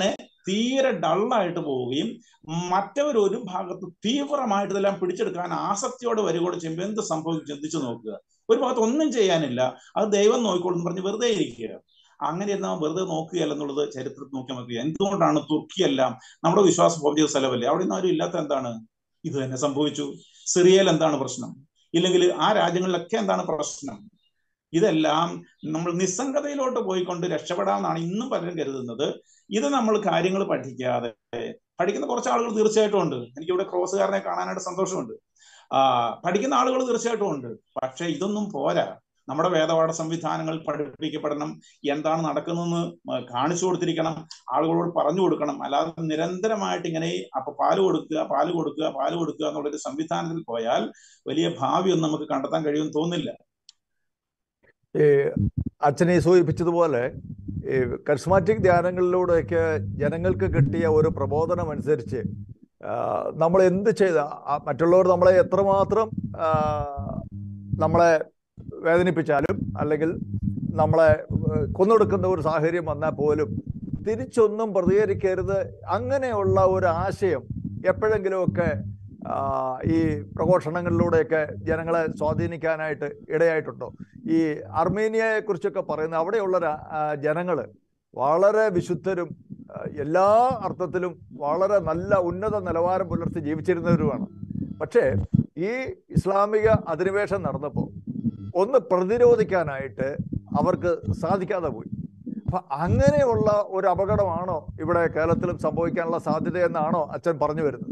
തീരെ ഡള്ളായിട്ട് പോവുകയും മറ്റവർ ഒരു ഭാഗത്ത് തീവ്രമായിട്ട് ഇതെല്ലാം പിടിച്ചെടുക്കാൻ ആസക്തിയോടെ വരികയോടെ ചെയ്യുമ്പോൾ എന്ത് സംഭവിക്കും ചിന്തിച്ചു നോക്കുക ഒരു ഭാഗത്ത് ഒന്നും ചെയ്യാനില്ല അത് ദൈവം നോക്കിക്കോളും പറഞ്ഞ് വെറുതെ ഇരിക്കുക അങ്ങനെ എന്നാൽ വെറുതെ നോക്കുകയല്ല എന്നുള്ളത് ചരിത്രത്തിൽ നോക്കി നമുക്ക് എന്തുകൊണ്ടാണ് തുർക്കിയെല്ലാം നമ്മുടെ വിശ്വാസം ഫോം ചെയ്ത സ്ഥലമല്ലേ അവിടെ നിന്ന് ആരും ഇല്ലാത്ത എന്താണ് ഇത് തന്നെ സംഭവിച്ചു സിറിയയിൽ എന്താണ് പ്രശ്നം ഇല്ലെങ്കിൽ ആ രാജ്യങ്ങളിലൊക്കെ എന്താണ് പ്രശ്നം ഇതെല്ലാം നമ്മൾ നിസ്സംഗതയിലോട്ട് പോയിക്കൊണ്ട് രക്ഷപ്പെടാമെന്നാണ് ഇന്നും പലരും കരുതുന്നത് ഇത് നമ്മൾ കാര്യങ്ങൾ പഠിക്കാതെ പഠിക്കുന്ന കുറച്ച് ആളുകൾ തീർച്ചയായിട്ടും ഉണ്ട് എനിക്കിവിടെ ക്രോസുകാരനെ കാണാനായിട്ട് സന്തോഷമുണ്ട് ആ പഠിക്കുന്ന ആളുകൾ തീർച്ചയായിട്ടും ഉണ്ട് പക്ഷെ ഇതൊന്നും പോരാ നമ്മുടെ വേദപാഠ സംവിധാനങ്ങൾ പഠിപ്പിക്കപ്പെടണം എന്താണ് നടക്കുന്നതെന്ന് കാണിച്ചു കൊടുത്തിരിക്കണം ആളുകളോട് പറഞ്ഞു കൊടുക്കണം അല്ലാതെ നിരന്തരമായിട്ട് ഇങ്ങനെ അപ്പൊ പാല് കൊടുക്കുക പാല് കൊടുക്കുക പാല് കൊടുക്കുക എന്നുള്ളൊരു സംവിധാനത്തിൽ പോയാൽ വലിയ ഭാവിയൊന്നും നമുക്ക് കണ്ടെത്താൻ കഴിയുമെന്ന് തോന്നുന്നില്ല ഈ അച്ഛനെ സൂചിപ്പിച്ചതുപോലെ ഈ കർസ്മാറ്റിക് ധ്യാനങ്ങളിലൂടെയൊക്കെ ജനങ്ങൾക്ക് കിട്ടിയ ഒരു പ്രബോധനം അനുസരിച്ച് നമ്മൾ എന്ത് ചെയ്ത മറ്റുള്ളവർ നമ്മളെ എത്രമാത്രം നമ്മളെ വേദനിപ്പിച്ചാലും അല്ലെങ്കിൽ നമ്മളെ കൊന്നൊടുക്കുന്ന ഒരു സാഹചര്യം വന്നാൽ പോലും തിരിച്ചൊന്നും പ്രതികരിക്കരുത് അങ്ങനെയുള്ള ഒരു ആശയം എപ്പോഴെങ്കിലുമൊക്കെ ഈ പ്രഘോഷണങ്ങളിലൂടെയൊക്കെ ജനങ്ങളെ സ്വാധീനിക്കാനായിട്ട് ഇടയായിട്ടുണ്ടോ ഈ അർമേനിയയെ കുറിച്ചൊക്കെ പറയുന്ന അവിടെയുള്ള ജനങ്ങൾ വളരെ വിശുദ്ധരും എല്ലാ അർത്ഥത്തിലും വളരെ നല്ല ഉന്നത നിലവാരം പുലർത്തി ജീവിച്ചിരുന്നവരുമാണ് പക്ഷേ ഈ ഇസ്ലാമിക അധിനിവേശം നടന്നപ്പോൾ ഒന്ന് പ്രതിരോധിക്കാനായിട്ട് അവർക്ക് സാധിക്കാതെ പോയി അപ്പൊ അങ്ങനെയുള്ള ഒരു അപകടമാണോ ഇവിടെ കേരളത്തിലും സംഭവിക്കാനുള്ള സാധ്യത എന്നാണോ അച്ഛൻ പറഞ്ഞു വരുന്നത്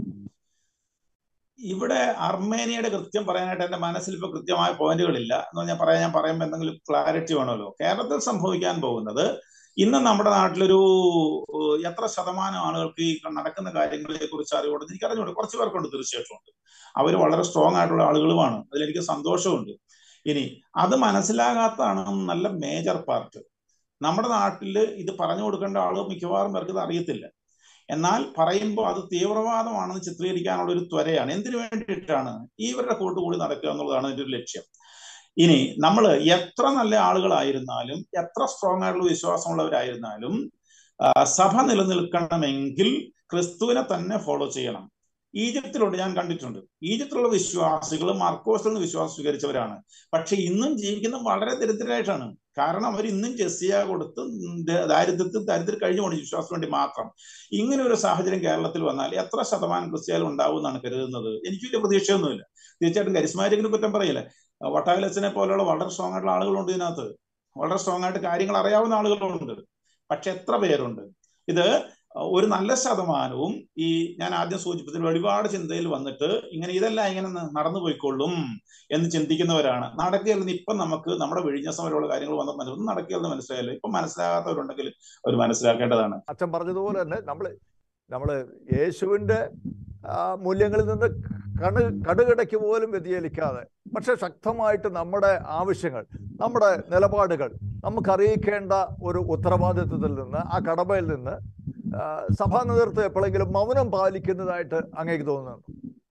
ഇവിടെ അർമേനിയയുടെ കൃത്യം പറയാനായിട്ട് എന്റെ മനസ്സിൽ ഇപ്പൊ കൃത്യമായ പോയിന്റുകളില്ല എന്ന് പറഞ്ഞാൽ പറയാൻ ഞാൻ പറയുമ്പോൾ എന്തെങ്കിലും ക്ലാരിറ്റി വേണമല്ലോ കേരളത്തിൽ സംഭവിക്കാൻ പോകുന്നത് ഇന്ന് നമ്മുടെ നാട്ടിലൊരു എത്ര ശതമാനം ആളുകൾക്ക് ഈ നടക്കുന്ന കാര്യങ്ങളെ കുറിച്ച് അറിവുണ്ട് എനിക്ക് അറിഞ്ഞുണ്ട് കുറച്ച് പേർക്കുണ്ട് തീർച്ചയായിട്ടും ഉണ്ട് അവർ വളരെ സ്ട്രോങ് ആയിട്ടുള്ള ആളുകളുമാണ് അതിലെനിക്ക് സന്തോഷമുണ്ട് ഇനി അത് മനസ്സിലാകാത്തതാണ് നല്ല മേജർ പാർട്ട് നമ്മുടെ നാട്ടിൽ ഇത് പറഞ്ഞു കൊടുക്കേണ്ട ആളുകൾ മിക്കവാറും പേർക്ക് ഇത് അറിയത്തില്ല എന്നാൽ പറയുമ്പോൾ അത് തീവ്രവാദമാണെന്ന് ചിത്രീകരിക്കാനുള്ള ഒരു ത്വരയാണ് എന്തിനു വേണ്ടിയിട്ടാണ് ഇവരുടെ കൂട്ടുകൂടി നടക്കുക എന്നുള്ളതാണ് ഇതിന്റെ ഒരു ലക്ഷ്യം ഇനി നമ്മൾ എത്ര നല്ല ആളുകളായിരുന്നാലും എത്ര സ്ട്രോങ് ആയിട്ടുള്ള വിശ്വാസമുള്ളവരായിരുന്നാലും സഭ നിലനിൽക്കണമെങ്കിൽ ക്രിസ്തുവിനെ തന്നെ ഫോളോ ചെയ്യണം ഈജിപ്തിലുണ്ട് ഞാൻ കണ്ടിട്ടുണ്ട് ഈജിപ്തിലുള്ള വിശ്വാസികൾ മാർക്കോസിൽ നിന്ന് വിശ്വാസം സ്വീകരിച്ചവരാണ് പക്ഷെ ഇന്നും ജീവിക്കുന്നത് വളരെ ദരിദ്രരായിട്ടാണ് കാരണം അവർ ഇന്നും ജെസ്സിയ കൊടുത്ത് ദാരിദ്ര്യത്തിൽ ദരിദ്രം കഴിഞ്ഞു പോണി വിശ്വാസത്തിന് വേണ്ടി മാത്രം ഇങ്ങനെ ഒരു സാഹചര്യം കേരളത്തിൽ വന്നാൽ എത്ര ശതമാനം ക്രിസ്ത്യാനികൾ ഉണ്ടാവും എന്നാണ് കരുതുന്നത് എനിക്ക് വലിയ പ്രതീക്ഷയൊന്നുമില്ല തീർച്ചയായിട്ടും കരിസ്മാറ്റിക്കിന് കുറ്റം പറയില്ല വട്ടാകലച്ചനെ പോലെയുള്ള വളരെ സ്ട്രോങ് ആയിട്ടുള്ള ആളുകളുണ്ട് ഇതിനകത്ത് വളരെ സ്ട്രോങ് ആയിട്ട് കാര്യങ്ങൾ അറിയാവുന്ന ആളുകളുണ്ട് പക്ഷെ എത്ര പേരുണ്ട് ഇത് ഒരു നല്ല ശതമാനവും ഈ ഞാൻ ആദ്യം സൂചിപ്പിച്ചതിൽ ഒരുപാട് ചിന്തയിൽ വന്നിട്ട് ഇങ്ങനെ ഇതെല്ലാം ഇങ്ങനെ നടന്നു പോയിക്കൊള്ളും എന്ന് ചിന്തിക്കുന്നവരാണ് നടക്കുകയല്ലെന്ന് ഇപ്പം നമുക്ക് നമ്മുടെ വിഴിഞ്ഞ സമരമുള്ള കാര്യങ്ങൾ വന്നപ്പോൾ മനസ്സിലാവും നടക്കുകയെന്ന് മനസ്സിലായല്ലോ ഇപ്പം മനസ്സിലാകാത്തവരുണ്ടെങ്കിൽ അവർ മനസ്സിലാക്കേണ്ടതാണ് അച്ഛൻ പറഞ്ഞതുപോലെ തന്നെ നമ്മൾ നമ്മൾ യേശുവിൻ്റെ മൂല്യങ്ങളിൽ നിന്ന് കണു കടുകിടയ്ക്ക് പോലും വ്യതിചലിക്കാതെ പക്ഷെ ശക്തമായിട്ട് നമ്മുടെ ആവശ്യങ്ങൾ നമ്മുടെ നിലപാടുകൾ നമുക്ക് അറിയിക്കേണ്ട ഒരു ഉത്തരവാദിത്വത്തിൽ നിന്ന് ആ കടമയിൽ നിന്ന് സഭാ നേതൃത്വം എപ്പോഴെങ്കിലും മൗനം പാലിക്കുന്നതായിട്ട് അങ്ങേക്ക് തോന്നുന്നുണ്ട്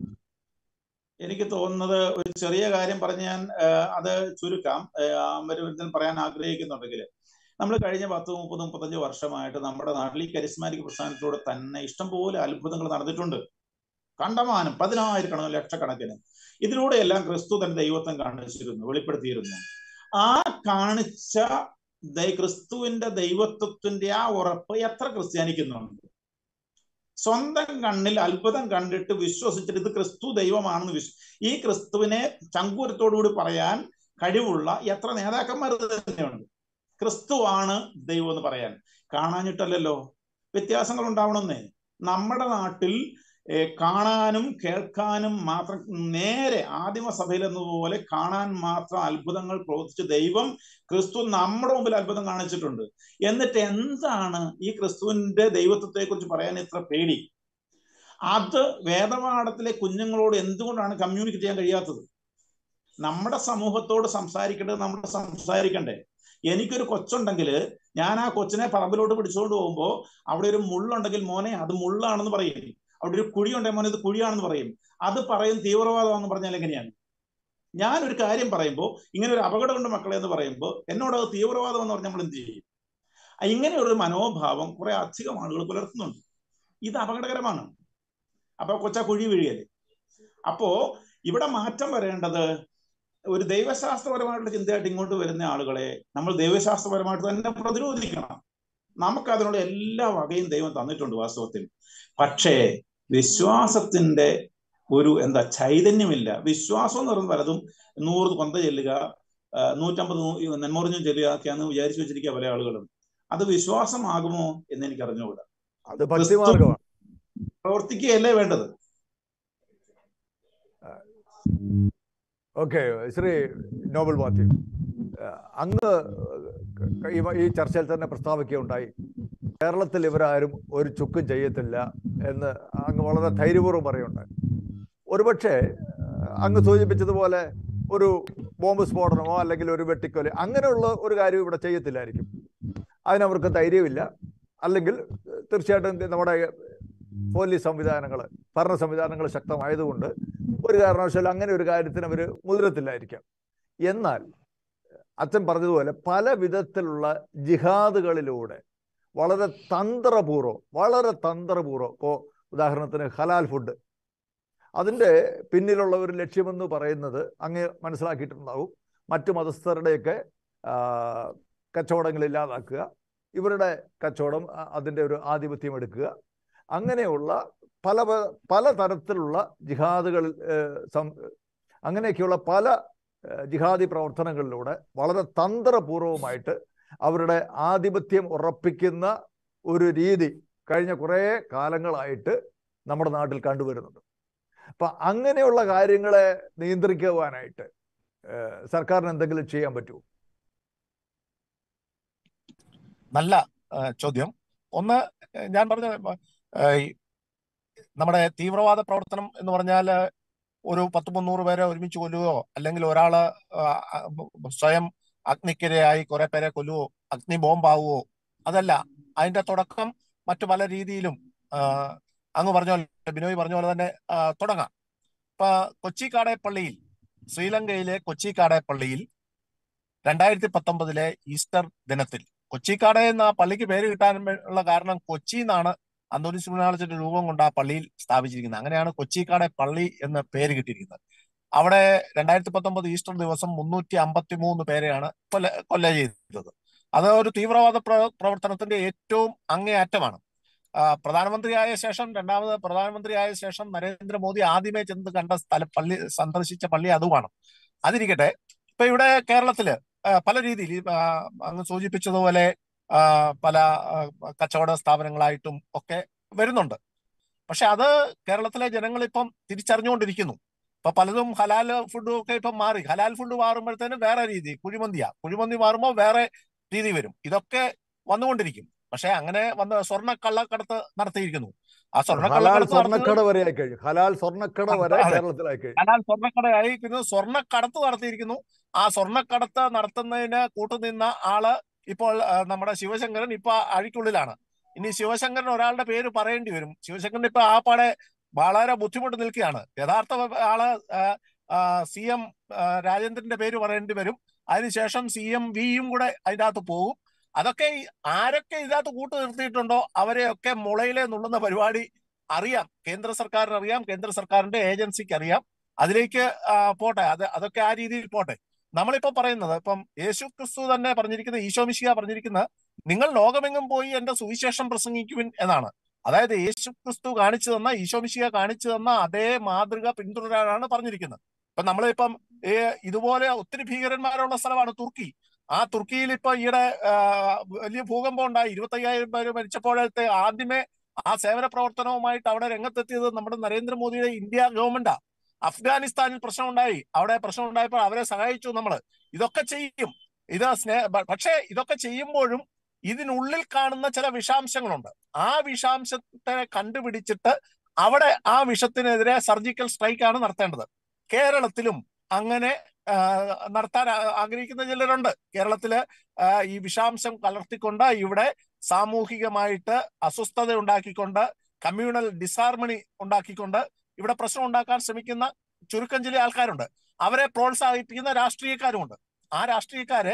എനിക്ക് തോന്നുന്നത് ഒരു ചെറിയ കാര്യം പറഞ്ഞ് ഞാൻ അത് ചുരുക്കാം ഒരു പറയാൻ ആഗ്രഹിക്കുന്നുണ്ടെങ്കിൽ നമ്മൾ കഴിഞ്ഞ പത്ത് മുപ്പത് മുപ്പത്തഞ്ച് വർഷമായിട്ട് നമ്മുടെ നാട്ടിൽ ഈ കരിസ്മാറ്റിക് പ്രസ്ഥാനത്തിലൂടെ തന്നെ ഇഷ്ടംപോലെ അത്ഭുതങ്ങൾ നടന്നിട്ടുണ്ട് കണ്ടമാനം പതിനായിരക്കണക്കിന് ലക്ഷക്കണക്കിന് ഇതിലൂടെ എല്ലാം ക്രിസ്തു തന്റെ ദൈവത്വം കാണിച്ചിരുന്നു വെളിപ്പെടുത്തിയിരുന്നു ആ കാണിച്ച ക്രിസ്തുവിന്റെ ദൈവത്വത്തിന്റെ ആ ഉറപ്പ് എത്ര ക്രിസ്ത്യാനിക്കുന്നുണ്ട് സ്വന്തം കണ്ണിൽ അത്ഭുതം കണ്ടിട്ട് വിശ്വസിച്ചിട്ട് ഇത് ക്രിസ്തു ദൈവമാണെന്ന് വിശ്വ ഈ ക്രിസ്തുവിനെ ചങ്കൂരത്തോടുകൂടി പറയാൻ കഴിവുള്ള എത്ര നേതാക്കന്മാർ തന്നെയുണ്ട് ക്രിസ്തുവാണ് ദൈവം എന്ന് പറയാൻ കാണാഞ്ഞിട്ടല്ലല്ലോ വ്യത്യാസങ്ങൾ ഉണ്ടാവണമെന്നേ നമ്മുടെ നാട്ടിൽ കാണാനും കേൾക്കാനും മാത്രം നേരെ ആദിമസഭയിൽ എന്നതുപോലെ കാണാൻ മാത്രം അത്ഭുതങ്ങൾ പ്രവർത്തിച്ച് ദൈവം ക്രിസ്തു നമ്മുടെ മുമ്പിൽ അത്ഭുതം കാണിച്ചിട്ടുണ്ട് എന്നിട്ട് എന്താണ് ഈ ക്രിസ്തുവിന്റെ ദൈവത്വത്തെ കുറിച്ച് പറയാൻ ഇത്ര പേടി അത് വേദപാഠത്തിലെ കുഞ്ഞുങ്ങളോട് എന്തുകൊണ്ടാണ് കമ്മ്യൂണിക്കേറ്റ് ചെയ്യാൻ കഴിയാത്തത് നമ്മുടെ സമൂഹത്തോട് സംസാരിക്കേണ്ടത് നമ്മൾ സംസാരിക്കണ്ടേ എനിക്കൊരു കൊച്ചുണ്ടെങ്കിൽ ഞാൻ ആ കൊച്ചിനെ പറമ്പിലോട്ട് പിടിച്ചുകൊണ്ട് പോകുമ്പോൾ അവിടെ ഒരു മുള്ളുണ്ടെങ്കിൽ മോനെ അത് മുള്ളാണെന്ന് പറയും അവിടെ ഒരു കുഴിയുണ്ടെങ്കിൽ മോനെ ഇത് കുഴിയാണെന്ന് പറയും അത് പറയും തീവ്രവാദമാണെന്ന് പറഞ്ഞാൽ എങ്ങനെയാണ് ഞാൻ ഒരു കാര്യം പറയുമ്പോൾ ഇങ്ങനെ ഒരു അപകടമുണ്ട് മക്കളെ എന്ന് പറയുമ്പോൾ എന്നോട് അത് തീവ്രവാദം എന്ന് പറഞ്ഞാൽ നമ്മൾ എന്ത് ചെയ്യും ഇങ്ങനെയൊരു മനോഭാവം കുറെ അധികം ആളുകൾ പുലർത്തുന്നുണ്ട് ഇത് അപകടകരമാണ് അപ്പൊ കൊച്ച കുഴി വീഴിയല്ലേ അപ്പോ ഇവിടെ മാറ്റം വരേണ്ടത് ഒരു ദൈവശാസ്ത്രപരമായിട്ടുള്ള ചിന്തയായിട്ട് ഇങ്ങോട്ട് വരുന്ന ആളുകളെ നമ്മൾ ദൈവശാസ്ത്രപരമായിട്ട് തന്നെ പ്രതിരോധിക്കണം നമുക്ക് അതിനുള്ള എല്ലാ വകയും ദൈവം തന്നിട്ടുണ്ട് വാസ്തവത്തിൽ പക്ഷേ വിശ്വാസത്തിന്റെ ഒരു എന്താ ചൈതന്യമില്ല വിശ്വാസം എന്ന് പറയുന്നത് പലതും നൂറ് കൊന്ത ചെല്ലുക ആ, നൂറ്റമ്പത് നൂ- നെന്മറിഞ്ഞും ചെല്ലുക ഒക്കെയാന്ന് വിചാരിച്ചു വെച്ചിരിക്കുക പല ആളുകളും അത് വിശ്വാസമാകുമോ എന്ന് എനിക്ക് അറിഞ്ഞുകൂടാ അത് ഭക്തിമാർഗമാണ് പ്രവർത്തിക്കുകയല്ലേ വേണ്ടത് ഓക്കെ ശ്രീ നോബൽ മാത്യു ഏഹ് അങ്ങ് ഈ ഈ ചർച്ചയിൽ തന്നെ പ്രസ്താവിക്കുകയുണ്ടായി കേരളത്തിൽ ഇവരാരും ഒരു ചുക്കും ചെയ്യത്തില്ല എന്ന് അങ്ങ് വളരെ ധൈര്യപൂർവ്വം പറയുന്നുണ്ട് ഒരുപക്ഷെ ഏഹ് അങ്ങ് സൂചിപ്പിച്ചതുപോലെ ഒരു ബോംബ് സ്ഫോടനമോ അല്ലെങ്കിൽ ഒരു വെട്ടിക്കൊല അങ്ങനെയുള്ള ഒരു കാര്യം ഇവിടെ ചെയ്യത്തില്ലായിരിക്കും അതിനവർക്ക് ധൈര്യമില്ല അല്ലെങ്കിൽ തീർച്ചയായിട്ടും നമ്മുടെ പോലീസ് സംവിധാനങ്ങൾ ഭരണ സംവിധാനങ്ങൾ ശക്തമായതുകൊണ്ട് ഒരു കാരണവശാലും അങ്ങനെ ഒരു കാര്യത്തിന് അവർ മുതിരത്തില്ലായിരിക്കാം എന്നാൽ അച്ഛൻ പറഞ്ഞതുപോലെ പല വിധത്തിലുള്ള ജിഹാദുകളിലൂടെ വളരെ തന്ത്രപൂർവ്വം വളരെ തന്ത്രപൂർവ്വം ഇപ്പോൾ ഉദാഹരണത്തിന് ഹലാൽ ഫുഡ് അതിൻ്റെ പിന്നിലുള്ള ഒരു ലക്ഷ്യമെന്ന് പറയുന്നത് അങ്ങ് മനസ്സിലാക്കിയിട്ടുണ്ടാവും മറ്റു മതസ്ഥരുടെയൊക്കെ ആ, കച്ചവടങ്ങൾ ഇല്ലാതാക്കുക ഇവരുടെ കച്ചവടം അ- അതിൻ്റെ ഒരു ആധിപത്യം എടുക്കുക അങ്ങനെയുള്ള പല പ- പല തരത്തിലുള്ള ജിഹാദുകൾ ഏഹ്, സം- അങ്ങനെയൊക്കെയുള്ള പല ഏഹ്, ജിഹാദി പ്രവർത്തനങ്ങളിലൂടെ വളരെ തന്ത്രപൂർവമായിട്ട് അവരുടെ ആധിപത്യം ഉറപ്പിക്കുന്ന ഒരു രീതി കഴിഞ്ഞ കുറേ കാലങ്ങളായിട്ട് നമ്മുടെ നാട്ടിൽ കണ്ടുവരുന്നുണ്ട് അപ്പൊ അങ്ങനെയുള്ള കാര്യങ്ങളെ നിയന്ത്രിക്കുവാനായിട്ട് ഏഹ്, സർക്കാരിന് എന്തെങ്കിലും ചെയ്യാൻ പറ്റുമോ നല്ല ആ, ചോദ്യം ഒന്ന് ഏഹ്, ഞാൻ പറഞ്ഞ ഏഹ്, ഈ നമ്മുടെ തീവ്രവാദ പ്രവർത്തനം എന്ന് പറഞ്ഞാൽ ഒരു പത്ത് മുന്നൂറ് പേരെ ഒരുമിച്ച് കൊല്ലുകയോ അല്ലെങ്കിൽ ഒരാള് ആ, ആ, സ്വയം അഗ്നിക്കിരയായി കുറെ പേരെ കൊല്ലുവോ അഗ്നി ബോംബാവുകയോ അതല്ല അതിന്റെ തുടക്കം മറ്റു പല രീതിയിലും ആ, അങ്ങ് പറഞ്ഞ പോലെ ബിനോയ് പറഞ്ഞ പോലെ തന്നെ ആ, തുടങ്ങാം ഇപ്പൊ കൊച്ചി കാടേപ്പള്ളിയിൽ ശ്രീലങ്കയിലെ കൊച്ചി കാടേപ്പള്ളിയിൽ രണ്ടായിരത്തി പത്തൊമ്പതിലെ ഈസ്റ്റർ ദിനത്തിൽ കൊച്ചിക്കാട് എന്ന ആ പള്ളിക്ക് പേര് കിട്ടാൻ ഉള്ള കാരണം കൊച്ചി എന്നാണ് അന്തോണിസ് പുണ്യാളത്തിന്റെ രൂപം കൊണ്ട് ആ പള്ളിയിൽ സ്ഥാപിച്ചിരിക്കുന്നത് അങ്ങനെയാണ് കൊച്ചിക്കാടെ പള്ളി എന്ന് പേര് കിട്ടിയിരിക്കുന്നത് അവിടെ രണ്ടായിരത്തി പത്തൊമ്പത് ഈസ്റ്റർ ദിവസം മുന്നൂറ്റി അമ്പത്തി മൂന്ന് പേരെയാണ് കൊല്ല കൊല്ല ചെയ്തത് അത് ഒരു തീവ്രവാദ പ്ര- പ്രവർത്തനത്തിന്റെ ഏറ്റവും അങ്ങേയറ്റമാണ് ആ, പ്രധാനമന്ത്രിയായ ശേഷം രണ്ടാമത് പ്രധാനമന്ത്രിയായ ശേഷം നരേന്ദ്രമോദി ആദ്യമേ ചെന്ന് കണ്ട സ്ഥല പള്ളി സന്ദർശിച്ച പള്ളി അതുമാണ് അതിരിക്കട്ടെ ഇപ്പൊ ഇവിടെ കേരളത്തില് ആ, പല രീതിയിൽ ഈ, ആ, അങ്ങ് സൂചിപ്പിച്ചതുപോലെ ആ, പല ആ, കച്ചവട സ്ഥാപനങ്ങളായിട്ടും ഒക്കെ വരുന്നുണ്ട് പക്ഷെ അത് കേരളത്തിലെ ജനങ്ങൾ ഇപ്പം തിരിച്ചറിഞ്ഞുകൊണ്ടിരിക്കുന്നു ഇപ്പൊ പലതും ഹലാൽ ഫുഡും ഒക്കെ ഇപ്പം മാറി ഹലാൽ ഫുഡ് മാറുമ്പോഴത്തേനും വേറെ രീതി കുഴിമന്തിയാ കുഴിമന്തി മാറുമ്പോൾ വേറെ രീതി വരും ഇതൊക്കെ വന്നുകൊണ്ടിരിക്കും പക്ഷെ അങ്ങനെ വന്ന് സ്വർണ്ണ കള്ളക്കടത്ത് നടത്തിയിരിക്കുന്നു ആ സ്വർണ്ണ ഹലാൽ കള്ളക്കടത്ത് നടത്തുന്നത് സ്വർണ്ണക്കട വരെ ആയി കഴിഞ്ഞു ഹലാൽ സ്വർണ്ണക്കട വരെ അതെ. കേരളത്തിലായി കഴിഞ്ഞു ഹലാൽ സ്വർണ്ണക്കട അയക്കുന്നു സ്വർണ്ണക്കടത്ത് നടത്തിയിരിക്കുന്നു ആ സ്വർണ്ണക്കടത്ത് നടത്തുന്നതിന് കൂട്ടുനിന്ന ആള് ഇപ്പോൾ ആ, നമ്മുടെ ശിവശങ്കരൻ ഇപ്പൊ അഴിക്കുള്ളിലാണ് ഇനി ശിവശങ്കരൻ ഒരാളുടെ പേര് പറയേണ്ടി വരും ശിവശങ്കരൻ ഇപ്പൊ ആ പാടെ വളരെ ബുദ്ധിമുട്ട് നിൽക്കുകയാണ് യഥാർത്ഥ ആള് സി എം രാജേന്ദ്രന്റെ പേര് പറയേണ്ടി വരും അതിനുശേഷം സി എം വിയും കൂടെ അതിൻ്റെ അകത്ത് പോകും അതൊക്കെ ഈ ആരൊക്കെ ഇതിനകത്ത് കൂട്ടു നിർത്തിയിട്ടുണ്ടോ അവരെയൊക്കെ മുളയിലെ നുള്ളുന്ന പരിപാടി അറിയാം കേന്ദ്ര സർക്കാരിന് അറിയാം കേന്ദ്ര സർക്കാരിന്റെ ഏജൻസിക്ക് അറിയാം അതിലേക്ക് ആ, പോട്ടെ അത് അതൊക്കെ ആ രീതിയിൽ പോട്ടെ നമ്മളിപ്പോ പറയുന്നത് ഇപ്പം യേശു ക്രിസ്തു തന്നെ പറഞ്ഞിരിക്കുന്ന ഈശോമിശിയ പറഞ്ഞിരിക്കുന്നത് നിങ്ങൾ ലോകമെങ്ങും പോയി എന്റെ സുവിശേഷം പ്രസംഗിക്കുവിൻ എന്നാണ് അതായത് യേശു ക്രിസ്തു കാണിച്ചു തന്ന ഈശോമിശിയ കാണിച്ചു തന്ന അതേ മാതൃക പിന്തുടരാനാണ് പറഞ്ഞിരിക്കുന്നത് ഇപ്പൊ നമ്മളിപ്പം ഏ, ഇതുപോലെ ഒത്തിരി ഭീകരന്മാരുള്ള സ്ഥലമാണ് തുർക്കി ആ തുർക്കിയിൽ ഇപ്പൊ ഈയിടെ ആ, വലിയ ഭൂകമ്പം ഉണ്ടായി ഇരുപത്തയ്യായിരം പേര് മരിച്ചപ്പോഴത്തെ ആദ്യമേ ആ സേവന പ്രവർത്തനവുമായിട്ട് അവിടെ രംഗത്തെത്തിയത് നമ്മുടെ നരേന്ദ്രമോദിയുടെ ഇന്ത്യ ഗവൺമെന്റാ അഫ്ഗാനിസ്ഥാനിൽ പ്രശ്നമുണ്ടായി അവിടെ പ്രശ്നം ഉണ്ടായപ്പോൾ അവരെ സഹായിച്ചു നമ്മൾ ഇതൊക്കെ ചെയ്യും ഇത് സ്നേ ബ- പക്ഷേ ഇതൊക്കെ ചെയ്യുമ്പോഴും ഇതിനുള്ളിൽ കാണുന്ന ചില വിഷാംശങ്ങളുണ്ട് ആ വിഷാംശത്തെ കണ്ടുപിടിച്ചിട്ട് അവിടെ ആ വിഷത്തിനെതിരെ സർജിക്കൽ സ്ട്രൈക്ക് ആണ് നടത്തേണ്ടത് കേരളത്തിലും അങ്ങനെ ആ, നടത്താൻ ആ- ആഗ്രഹിക്കുന്ന ചിലരുണ്ട് കേരളത്തില് ആ, ഈ വിഷാംശം കലർത്തിക്കൊണ്ട് ഇവിടെ സാമൂഹികമായിട്ട് അസ്വസ്ഥത ഉണ്ടാക്കിക്കൊണ്ട് കമ്മ്യൂണൽ ഡിസാർമണി ഉണ്ടാക്കിക്കൊണ്ട് ഇവിടെ പ്രശ്നം ഉണ്ടാക്കാൻ ശ്രമിക്കുന്ന ചുരുക്കം ചില ആൾക്കാരുണ്ട് അവരെ പ്രോത്സാഹിപ്പിക്കുന്ന രാഷ്ട്രീയക്കാരുമുണ്ട് ആ രാഷ്ട്രീയക്കാര്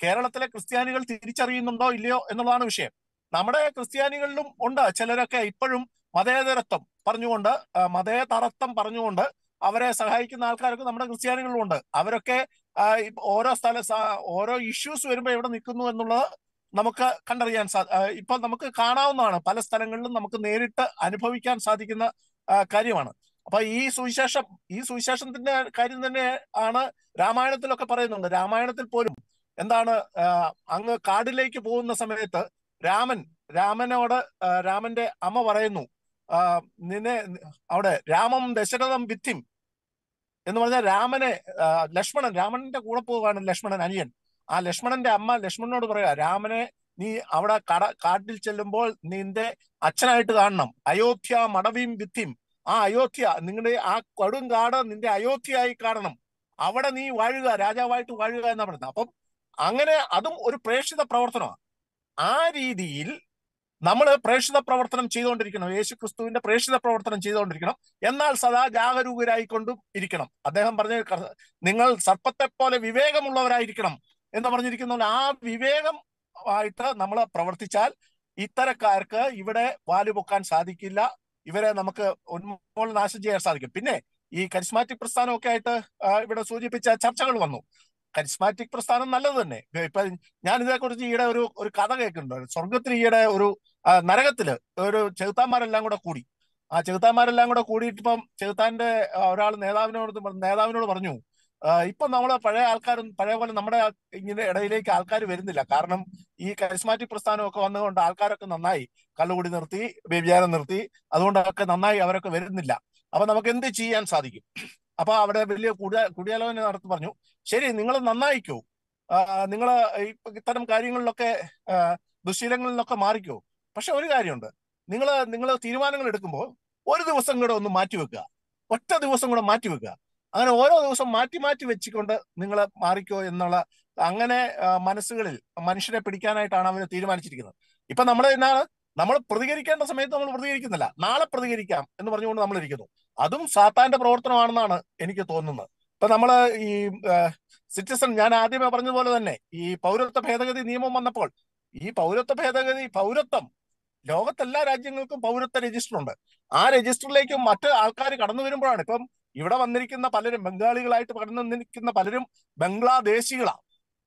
കേരളത്തിലെ ക്രിസ്ത്യാനികൾ തിരിച്ചറിയുന്നുണ്ടോ ഇല്ലയോ എന്നുള്ളതാണ് വിഷയം നമ്മുടെ ക്രിസ്ത്യാനികളിലും ഉണ്ട് ചിലരൊക്കെ ഇപ്പോഴും മതേതരത്വം പറഞ്ഞുകൊണ്ട് ആ, മതേതരത്വം പറഞ്ഞുകൊണ്ട് അവരെ സഹായിക്കുന്ന ആൾക്കാരൊക്കെ നമ്മുടെ ക്രിസ്ത്യാനികളിലും ഉണ്ട് അവരൊക്കെ ആ, ഇപ്പ- ഓരോ സ്ഥല സ- ഓരോ ഇഷ്യൂസ് വരുമ്പോൾ എവിടെ നിൽക്കുന്നു എന്നുള്ളത് നമുക്ക് കണ്ടറിയാൻ സാ ആ, ഇപ്പൊ നമുക്ക് കാണാവുന്നതാണ് പല സ്ഥലങ്ങളിലും നമുക്ക് നേരിട്ട് അനുഭവിക്കാൻ സാധിക്കുന്ന ആ, കാര്യമാണ് അപ്പൊ ഈ സുവിശേഷം ഈ സുവിശേഷത്തിന്റെ കാര്യം തന്നെ ആണ് രാമായണത്തിലൊക്കെ പറയുന്നുണ്ട് രാമായണത്തിൽ പോലും എന്താണ് ആ, അങ്ങ് കാടിലേക്ക് പോകുന്ന സമയത്ത് രാമൻ രാമനോട് ആ, രാമന്റെ അമ്മ പറയുന്നു ആ, നിന്നെ അവിടെ രാമം ദശരഥം വിത്തിം എന്ന് പറഞ്ഞാൽ രാമനെ ആ, ലക്ഷ്മണൻ രാമന്റെ കൂടെ പോവുകയാണ് ലക്ഷ്മണൻ അനിയൻ ആ ലക്ഷ്മണന്റെ അമ്മ ലക്ഷ്മണനോട് പറയാ രാമനെ നീ അവിടെ കട കാട്ടിൽ ചെല്ലുമ്പോൾ നിന്റെ അച്ഛനായിട്ട് കാണണം അയോധ്യ മടവിയും വിത്തിം ആ അയോധ്യ നിങ്ങളുടെ ആ കൊടും കാട് നിന്റെ അയോധ്യയായി കാണണം അവിടെ നീ വാഴുക രാജാവായിട്ട് വാഴുക എന്നാ പറയുന്നത് അപ്പം അങ്ങനെ അതും ഒരു പ്രേക്ഷിത പ്രവർത്തനമാണ് ആ രീതിയിൽ നമ്മൾ പ്രേക്ഷിത പ്രവർത്തനം ചെയ്തുകൊണ്ടിരിക്കണം യേശു ക്രിസ്തുവിന്റെ പ്രേക്ഷിത പ്രവർത്തനം ചെയ്തുകൊണ്ടിരിക്കണം എന്നാൽ സദാ ജാഗരൂകരായിക്കൊണ്ടും ഇരിക്കണം അദ്ദേഹം പറഞ്ഞ ക- നിങ്ങൾ സർപ്പത്തെ പോലെ വിവേകമുള്ളവരായിരിക്കണം എന്ന് പറഞ്ഞിരിക്കുന്ന ആ വിവേകം ആയിട്ട് നമ്മൾ പ്രവർത്തിച്ചാൽ ഇത്തരക്കാർക്ക് ഇവിടെ വാലുപൊക്കാൻ സാധിക്കില്ല ഇവരെ നമുക്ക് ഉന്മൂലനാശം ചെയ്യാൻ സാധിക്കും പിന്നെ ഈ കരിസ്മാറ്റിക് പ്രസ്ഥാനമൊക്കെ ആയിട്ട് ആ, ഇവിടെ സൂചിപ്പിച്ച ചർച്ചകൾ വന്നു കരിസ്മാറ്റിക് പ്രസ്ഥാനം നല്ലത് തന്നെ ഇപ്പൊ ഞാൻ ഇതിനെക്കുറിച്ച് ഈയിടെ ഒരു ഒരു കഥ കേൾക്കുന്നുണ്ട് സ്വർഗത്തിൽ ഈയിടെ ഒരു ആ, നരകത്തില് ഒരു ചെകുത്താന്മാരെല്ലാം കൂടെ കൂടി ആ ചെകുത്താന്മാരെല്ലാം കൂടെ കൂടിയിട്ട് ഇപ്പം ചെകുത്താന്റെ ഒരാൾ നേതാവിനോട് പറ- നേതാവിനോട് പറഞ്ഞു ആ, ഇപ്പൊ നമ്മള് പഴയ ആൾക്കാരും പഴയ പോലെ നമ്മുടെ ആ- ഇങ്ങനെ ഇടയിലേക്ക് ആൾക്കാർ വരുന്നില്ല കാരണം ഈ കരിസ്മാറ്റിക് പ്രസ്ഥാനമൊക്കെ വന്നുകൊണ്ട് ആൾക്കാരൊക്കെ നന്നായി കള്ളുകൂടി നിർത്തി വ്യഭിചാരം നിർത്തി അതുകൊണ്ടൊക്കെ നന്നായി അവരൊക്കെ വരുന്നില്ല അപ്പൊ നമുക്ക് എന്ത് ചെയ്യാൻ സാധിക്കും അപ്പൊ അവിടെ വലിയ കുടിയ കുടിയാലോചന നടത്തി പറഞ്ഞു ശരി നിങ്ങൾ നന്നായിക്കോ നിങ്ങൾ ഇത്തരം കാര്യങ്ങളിലൊക്കെ ആ, ദുശീലങ്ങളിലൊക്കെ മാറിക്കോ പക്ഷെ ഒരു കാര്യമുണ്ട് നിങ്ങൾ നിങ്ങൾ തീരുമാനങ്ങൾ എടുക്കുമ്പോൾ ഒരു ദിവസം കൂടെ ഒന്ന് മാറ്റിവെക്കുക ഒറ്റ ദിവസം കൂടെ മാറ്റിവെക്കുക അങ്ങനെ ഓരോ ദിവസം മാറ്റി മാറ്റി വെച്ചുകൊണ്ട് നിങ്ങൾ മാറിക്കോ എന്നുള്ള അങ്ങനെ ആ, മനസ്സുകളിൽ മനുഷ്യരെ പിടിക്കാനായിട്ടാണ് അവർ തീരുമാനിച്ചിരിക്കുന്നത് ഇപ്പൊ നമ്മൾ എന്താണ് നമ്മൾ പ്രതികരിക്കേണ്ട സമയത്ത് നമ്മൾ പ്രതികരിക്കുന്നില്ല നാളെ പ്രതികരിക്കാം എന്ന് പറഞ്ഞുകൊണ്ട് നമ്മൾ ഇരിക്കുന്നു അതും സാത്താന്റെ പ്രവർത്തനമാണെന്നാണ് എനിക്ക് തോന്നുന്നത് ഇപ്പൊ നമ്മള് ഈ സിറ്റിസൺ ഞാൻ ആദ്യമേ പറഞ്ഞതുപോലെ തന്നെ ഈ പൗരത്വ ഭേദഗതി നിയമം വന്നപ്പോൾ ഈ പൗരത്വ ഭേദഗതി പൗരത്വം ലോകത്തെല്ലാ രാജ്യങ്ങൾക്കും പൗരത്വ രജിസ്റ്റർ ഉണ്ട് ആ രജിസ്റ്ററിലേക്ക് മറ്റ് ആൾക്കാർ കടന്നു വരുമ്പോഴാണ് ഇപ്പം ഇവിടെ വന്നിരിക്കുന്ന പലരും ബംഗാളികളായിട്ട് കടന്നു വന്നിരിക്കുന്ന പലരും ബംഗ്ലാദേശികളാണ്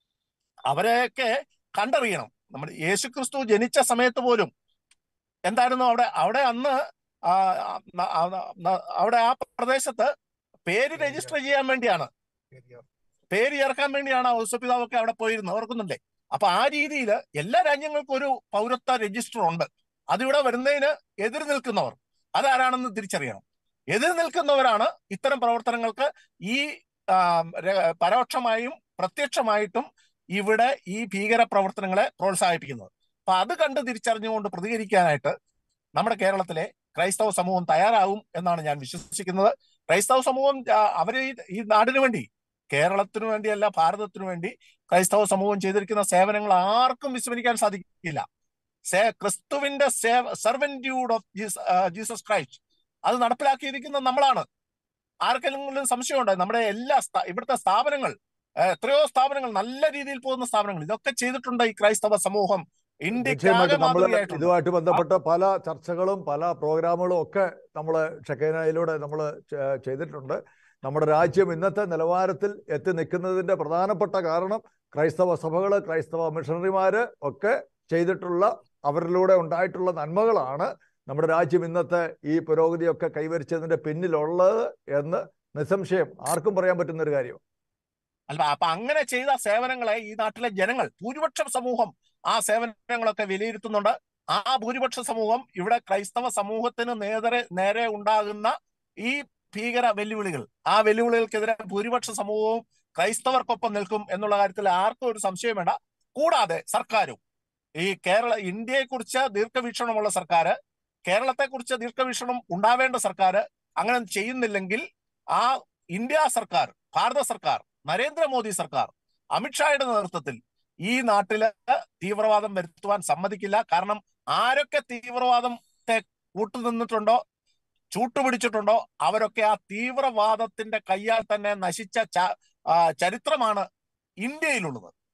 അവരെയൊക്കെ കണ്ടറിയണം നമ്മുടെ യേശുക്രിസ്തു ജനിച്ച സമയത്ത് പോലും എന്തായിരുന്നു അവിടെ അവിടെ അന്ന് ആ, ആ, ആ, അവിടെ ആ പ്രദേശത്ത് പേര് രജിസ്റ്റർ ചെയ്യാൻ വേണ്ടിയാണ് പേര് ചേർക്കാൻ വേണ്ടിയാണ് ഔസപിതാവൊക്കെ അവിടെ പോയിരുന്നത് ഓർക്കുന്നുണ്ടേ അപ്പൊ ആ രീതിയിൽ എല്ലാ രാജ്യങ്ങൾക്കും ഒരു പൗരത്വ രജിസ്റ്റർ ഉണ്ട് അതിവിടെ വരുന്നതിന് എതിർ നിൽക്കുന്നവർ അതാരാണെന്ന് തിരിച്ചറിയണം എതിർ നിൽക്കുന്നവരാണ് ഇത്തരം പ്രവർത്തനങ്ങൾക്ക് ഈ ആ, ര- പരോക്ഷമായും പ്രത്യക്ഷമായിട്ടും ഇവിടെ ഈ ഭീകര പ്രവർത്തനങ്ങളെ പ്രോത്സാഹിപ്പിക്കുന്നത് അപ്പൊ അത് കണ്ട് തിരിച്ചറിഞ്ഞുകൊണ്ട് പ്രതികരിക്കാനായിട്ട് നമ്മുടെ കേരളത്തിലെ ക്രൈസ്തവ സമൂഹം തയ്യാറാവും എന്നാണ് ഞാൻ വിശ്വസിക്കുന്നത് ക്രൈസ്തവ സമൂഹം ആ, അവര് ഈ- ഈ നാടിനു വേണ്ടി കേരളത്തിനു വേണ്ടിയല്ല ഭാരതത്തിനു വേണ്ടി ക്രൈസ്തവ സമൂഹം ചെയ്തിരിക്കുന്ന സേവനങ്ങൾ ആർക്കും വിസ്മരിക്കാൻ സാധിക്കില്ല സേ ക്രിസ്തുവിന്റെ സെർവൻറ്റ്യൂഡ് ഓഫ് ജീസസ് ക്രൈസ്റ്റ് അത് നടപ്പിലാക്കിയിരിക്കുന്നത് നമ്മളാണ് ആർക്കെങ്കിലും സംശയമുണ്ടോ നമ്മുടെ എല്ലാ സ്ഥാ- ഇവിടുത്തെ സ്ഥാപനങ്ങൾ ഏഹ്, എത്രയോ സ്ഥാപനങ്ങൾ നല്ല രീതിയിൽ പോകുന്ന സ്ഥാപനങ്ങൾ ഇതൊക്കെ ചെയ്തിട്ടുണ്ട് ഈ ക്രൈസ്തവ സമൂഹം ഇന്ത്യക്കാകെ നിശ്ചയമായിട്ടും നമ്മൾ മാതൃകയായിട്ടുണ്ട് ഇതുമായിട്ട് ബന്ധപ്പെട്ട പല ചർച്ചകളും പല പ്രോഗ്രാമുകളും ഒക്കെ നമ്മൾ ഷെക്കൈനയിലൂടെ നമ്മൾ ചെയ്തിട്ടുണ്ട് നമ്മുടെ രാജ്യം ഇന്നത്തെ നിലവാരത്തിൽ എത്തി നിൽക്കുന്നതിന്റെ പ്രധാനപ്പെട്ട കാരണം ക്രൈസ്തവ സഭകൾ ക്രൈസ്തവ മിഷണറിമാര് ഒക്കെ ചെയ്തിട്ടുള്ള അവരിലൂടെ ഉണ്ടായിട്ടുള്ള നന്മകളാണ് നമ്മുടെ രാജ്യം ഇന്നത്തെ ഈ പുരോഗതിയൊക്കെ കൈവരിച്ചതിന്റെ പിന്നിലുള്ളത് എന്ന് നിസ്സംശയം ആർക്കും പറയാൻ പറ്റുന്ന ഒരു കാര്യം അല്ല അപ്പൊ അങ്ങനെ ചെയ്ത സേവനങ്ങളെ ഈ നാട്ടിലെ ജനങ്ങൾ ഭൂരിപക്ഷം സമൂഹം ആ സേവനങ്ങളൊക്കെ വിലയിരുത്തുന്നുണ്ട് ആ ഭൂരിപക്ഷ സമൂഹം ഇവിടെ ക്രൈസ്തവ സമൂഹത്തിന് നേരെ നേരെ ഉണ്ടാകുന്ന ഈ ഭീകര വെല്ലുവിളികൾ ആ വെല്ലുവിളികൾക്കെതിരെ ഭൂരിപക്ഷ സമൂഹവും ക്രൈസ്തവർക്കൊപ്പം നിൽക്കും എന്നുള്ള കാര്യത്തിൽ ആർക്കും ഒരു സംശയം വേണ്ട കൂടാതെ സർക്കാരും ഈ കേരള ഇന്ത്യയെക്കുറിച്ച് ദീർഘവീക്ഷണമുള്ള സർക്കാർ കേരളത്തെക്കുറിച്ച് ദീർഘവീക്ഷണം ഉണ്ടാവേണ്ട സർക്കാർ അങ്ങനെ ചെയ്യുന്നില്ലെങ്കിൽ ആ ഇന്ത്യ സർക്കാർ ഭാരത സർക്കാർ നരേന്ദ്രമോദി സർക്കാർ അമിത്ഷായുടെ നേതൃത്വത്തിൽ ഈ നാട്ടില് തീവ്രവാദം വരുത്തുവാൻ സമ്മതിക്കില്ല കാരണം ആരൊക്കെ തീവ്രവാദത്തെ കൂട്ടുനിന്നിട്ടുണ്ടോ ചൂട്ടുപിടിച്ചിട്ടുണ്ടോ അവരൊക്കെ ആ തീവ്രവാദത്തിന്റെ കയ്യാൽ തന്നെ നശിച്ച ച- ആ, ചരിത്രമാണ് ഇന്ത്യയിലുള്ളത്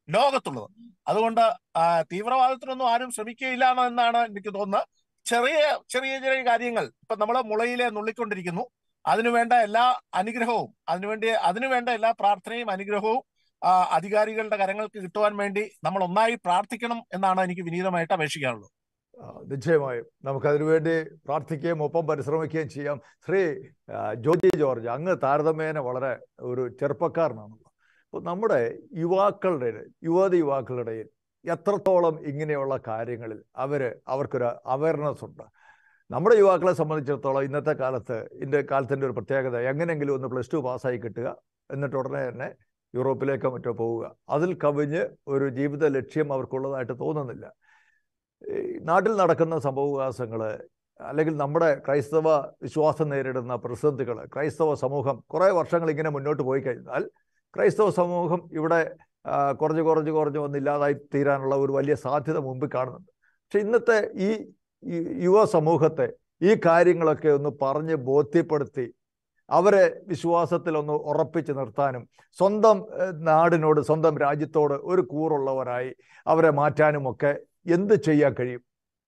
ലോകത്തുള്ളത് അതുകൊണ്ട് ആ, തീവ്രവാദത്തിനൊന്നും ആരും ശ്രമിക്കുകയില്ല എന്നാണ് എനിക്ക് തോന്നുന്നത് ചെറിയ ചെറിയ ചെറിയ കാര്യങ്ങൾ ഇപ്പൊ നമ്മൾ മുളയിലെ നുള്ളിക്കൊണ്ടിരിക്കുന്നു അതിനുവേണ്ട എല്ലാ അനുഗ്രഹവും അതിനുവേണ്ടി അതിനുവേണ്ട എല്ലാ പ്രാർത്ഥനയും അനുഗ്രഹവും ആ, അധികാരികളുടെ കരങ്ങൾക്ക് കിട്ടുവാൻ വേണ്ടി നമ്മൾ ഒന്നായി പ്രാർത്ഥിക്കണം എന്നാണ് എനിക്ക് വിനീതമായിട്ട് അപേക്ഷിക്കാനുള്ളത് ആ, നിശ്ചയമായും നമുക്കതിനു വേണ്ടി പ്രാർത്ഥിക്കുകയും ഒപ്പം പരിശ്രമിക്കുകയും ചെയ്യാം ശ്രീ ആ, ജോജി ജോർജ് അങ്ങ് താരതമ്യേന വളരെ ഒരു ചെറുപ്പക്കാരനാണല്ലോ അപ്പോൾ നമ്മുടെ യുവാക്കളുടെ ഇടയിൽ യുവതി യുവാക്കളുടെ ഇടയിൽ എത്രത്തോളം ഇങ്ങനെയുള്ള കാര്യങ്ങളിൽ അവർ അവർക്കൊരു അവയർനെസ് ഉണ്ട് നമ്മുടെ യുവാക്കളെ സംബന്ധിച്ചിടത്തോളം ഇന്നത്തെ കാലത്ത് ഇൻ്റെ കാലത്തിൻ്റെ ഒരു പ്രത്യേകത എങ്ങനെയെങ്കിലും ഒന്ന് പ്ലസ് ടു പാസ്സായി കിട്ടുക എന്നിട്ട് ഉടനെ തന്നെ യൂറോപ്പിലേക്കോ മറ്റോ പോവുക അതിൽ കവിഞ്ഞ് ഒരു ജീവിത ലക്ഷ്യം അവർക്കുള്ളതായിട്ട് തോന്നുന്നില്ല ഈ നാട്ടിൽ നടക്കുന്ന സംഭവവികാസങ്ങൾ അല്ലെങ്കിൽ നമ്മുടെ ക്രൈസ്തവ വിശ്വാസം നേരിടുന്ന പ്രതിസന്ധികൾ ക്രൈസ്തവ സമൂഹം കുറേ വർഷങ്ങൾ ഇങ്ങനെ മുന്നോട്ട് പോയി കഴിഞ്ഞാൽ ക്രൈസ്തവ സമൂഹം ഇവിടെ ആ, കുറഞ്ഞ് കുറഞ്ഞ് കുറഞ്ഞ് വന്ന് ഇല്ലാതായി തീരാനുള്ള ഒരു വലിയ സാധ്യത മുമ്പിൽ കാണുന്നുണ്ട് പക്ഷെ ഇന്നത്തെ ഈ ഈ യുവ സമൂഹത്തെ ഈ കാര്യങ്ങളൊക്കെ ഒന്ന് പറഞ്ഞ് ബോധ്യപ്പെടുത്തി അവരെ വിശ്വാസത്തിൽ ഒന്ന് ഉറപ്പിച്ച് നിർത്താനും സ്വന്തം ഏഹ്, നാടിനോട് സ്വന്തം രാജ്യത്തോട് ഒരു കൂറുള്ളവരായി അവരെ മാറ്റാനും ഒക്കെ എന്ത് ചെയ്യാൻ കഴിയും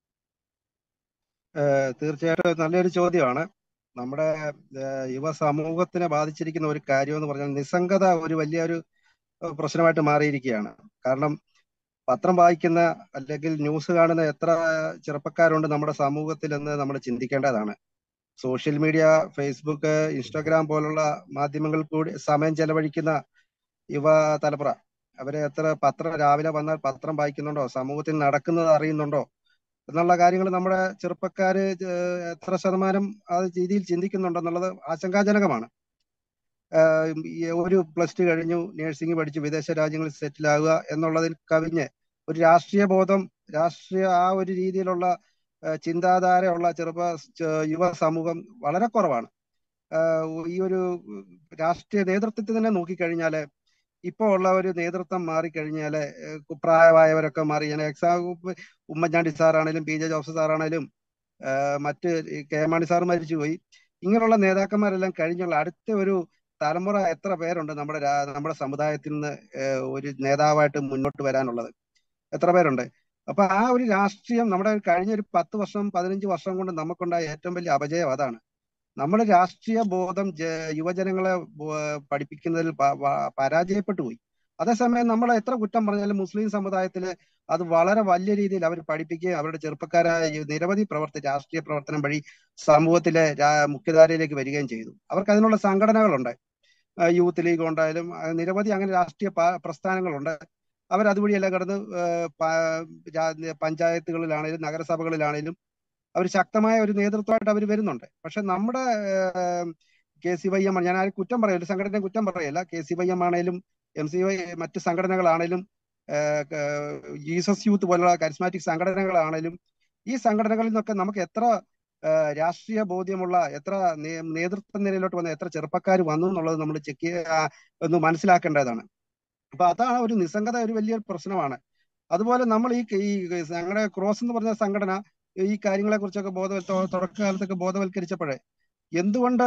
ഏഹ് തീർച്ചയായിട്ടും നല്ലൊരു ചോദ്യമാണ് നമ്മുടെ ഏഹ് യുവ സമൂഹത്തിനെ ബാധിച്ചിരിക്കുന്ന ഒരു കാര്യം എന്ന് പറഞ്ഞാൽ നിസ്സംഗത ഒരു വലിയൊരു ഏഹ് പ്രശ്നമായിട്ട് മാറിയിരിക്കുകയാണ് കാരണം പത്രം വായിക്കുന്ന അല്ലെങ്കിൽ ന്യൂസ് കാണുന്ന എത്ര ചെറുപ്പക്കാരുണ്ട് നമ്മുടെ സമൂഹത്തിൽ എന്ന് നമ്മൾ ചിന്തിക്കേണ്ടതാണ് സോഷ്യൽ മീഡിയ ഫേസ്ബുക്ക് ഇൻസ്റ്റാഗ്രാം പോലുള്ള മാധ്യമങ്ങളിൽ കൂടി സമയം ചെലവഴിക്കുന്ന യുവ തലമുറ അവരെ എത്ര പത്രം രാവിലെ വന്നാൽ പത്രം വായിക്കുന്നുണ്ടോ സമൂഹത്തിൽ നടക്കുന്നത് അറിയുന്നുണ്ടോ എന്നുള്ള കാര്യങ്ങൾ നമ്മുടെ ചെറുപ്പക്കാര് ഏഹ് എത്ര ശതമാനം ആ രീതിയിൽ ചിന്തിക്കുന്നുണ്ടെന്നുള്ളത് ആശങ്കാജനകമാണ് ആഹ് ഈ ഒരു പ്ലസ് ടു കഴിഞ്ഞു നഴ്സിംഗ് പഠിച്ച് വിദേശ രാജ്യങ്ങളിൽ സെറ്റിൽ ആകുക എന്നുള്ളതിൽ കവിഞ്ഞ് ഒരു രാഷ്ട്രീയ ബോധം രാഷ്ട്രീയ ആ ഒരു രീതിയിലുള്ള ആഹ് ചിന്താധാരയുള്ള ചെറുപ്പ ച- യുവ സമൂഹം വളരെ കുറവാണ് ആഹ് ഈ ഒരു രാഷ്ട്രീയ നേതൃത്വത്തിൽ തന്നെ നോക്കിക്കഴിഞ്ഞാല് ഇപ്പോ ഉള്ള ഒരു നേതൃത്വം മാറിക്കഴിഞ്ഞാല് ഏഹ് പ്രായമായവരൊക്കെ മാറി ഞാൻ എക്സാം ഉമ്മൻചാണ്ടി സാറാണേലും പി ജെ ജോസഫ് സാറാണേലും ആഹ് മറ്റ് ഈ കെ എം മാണി സാർ മരിച്ചുപോയി ഇങ്ങനെയുള്ള നേതാക്കന്മാരെല്ലാം കഴിഞ്ഞുള്ള അടുത്ത ഒരു തലമുറ എത്ര പേരുണ്ട് നമ്മുടെ രാ- നമ്മുടെ സമുദായത്തിൽ നിന്ന് ഏഹ് ഒരു നേതാവായിട്ട് മുന്നോട്ട് വരാനുള്ളത് എത്ര പേരുണ്ട് അപ്പൊ ആ ഒരു രാഷ്ട്രീയം നമ്മുടെ കഴിഞ്ഞ ഒരു പത്ത് വർഷം പതിനഞ്ച് വർഷം കൊണ്ട് നമുക്കുണ്ടായ ഏറ്റവും വലിയ അപജയം അതാണ് നമ്മുടെ രാഷ്ട്രീയ ബോധം ജ- യുവജനങ്ങളെ ബോ- പഠിപ്പിക്കുന്നതിൽ പ- വ- പരാജയപ്പെട്ടു പോയി അതേസമയം നമ്മൾ എത്ര കുറ്റം പറഞ്ഞാലും മുസ്ലിം സമുദായത്തില് അത് വളരെ വലിയ രീതിയിൽ അവർ പഠിപ്പിക്കുകയും അവരുടെ ചെറുപ്പക്കാരായ യു- നിരവധി പ്രവർത്തി രാഷ്ട്രീയ പ്രവർത്തനം വഴി സമൂഹത്തിലെ രാ- മുഖ്യധാരയിലേക്ക് വരികയും ചെയ്തു അവർക്ക് അതിനുള്ള സംഘടനകളുണ്ട് ആ, യൂത്ത് ലീഗ് ഉണ്ടായാലും ആ, നിരവധി അങ്ങനെ രാഷ്ട്രീയ പ- പ്രസ്ഥാനങ്ങളുണ്ട് അവർ അതുവഴിയെല്ലാം കടന്ന് ആ, പ- രാ- പഞ്ചായത്തുകളിലാണേലും നഗരസഭകളിലാണേലും അവർ ശക്തമായ ഒരു നേതൃത്വമായിട്ട് അവർ വരുന്നുണ്ട് പക്ഷെ നമ്മുടെ കെ സി വൈ എം ഞാൻ ആരും കുറ്റം പറയില്ല സംഘടനയെ കുറ്റം പറയല്ല കെ സി വൈ എം ആണേലും എം സി വൈ മറ്റ് സംഘടനകളാണേലും ഏഹ്, ക- ജീസസ് യൂത്ത് പോലുള്ള കരിസ്മാറ്റിക് സംഘടനകളാണേലും ഈ സംഘടനകളിൽ നിന്നൊക്കെ നമുക്ക് എത്ര ഏഹ്, രാഷ്ട്രീയ ബോധ്യമുള്ള എത്ര നേ- നേതൃത്വ നിലയിലോട്ട് വന്ന എത്ര ചെറുപ്പക്കാർ വന്നു എന്നുള്ളത് നമ്മൾ ചെക്ക് ഒന്ന് മനസ്സിലാക്കേണ്ടതാണ് അപ്പൊ അതാണ് ഒരു നിസ്സംഗത ഒരു വലിയൊരു പ്രശ്നമാണ് അതുപോലെ നമ്മൾ ഈ ഈ ഞങ്ങളുടെ ക്രോസ് എന്ന് പറഞ്ഞ സംഘടന ഈ കാര്യങ്ങളെ കുറിച്ചൊക്കെ ബോധവൽ തുടക്കകാലത്തൊക്കെ ബോധവൽക്കരിച്ചപ്പോഴേ എന്തുകൊണ്ട്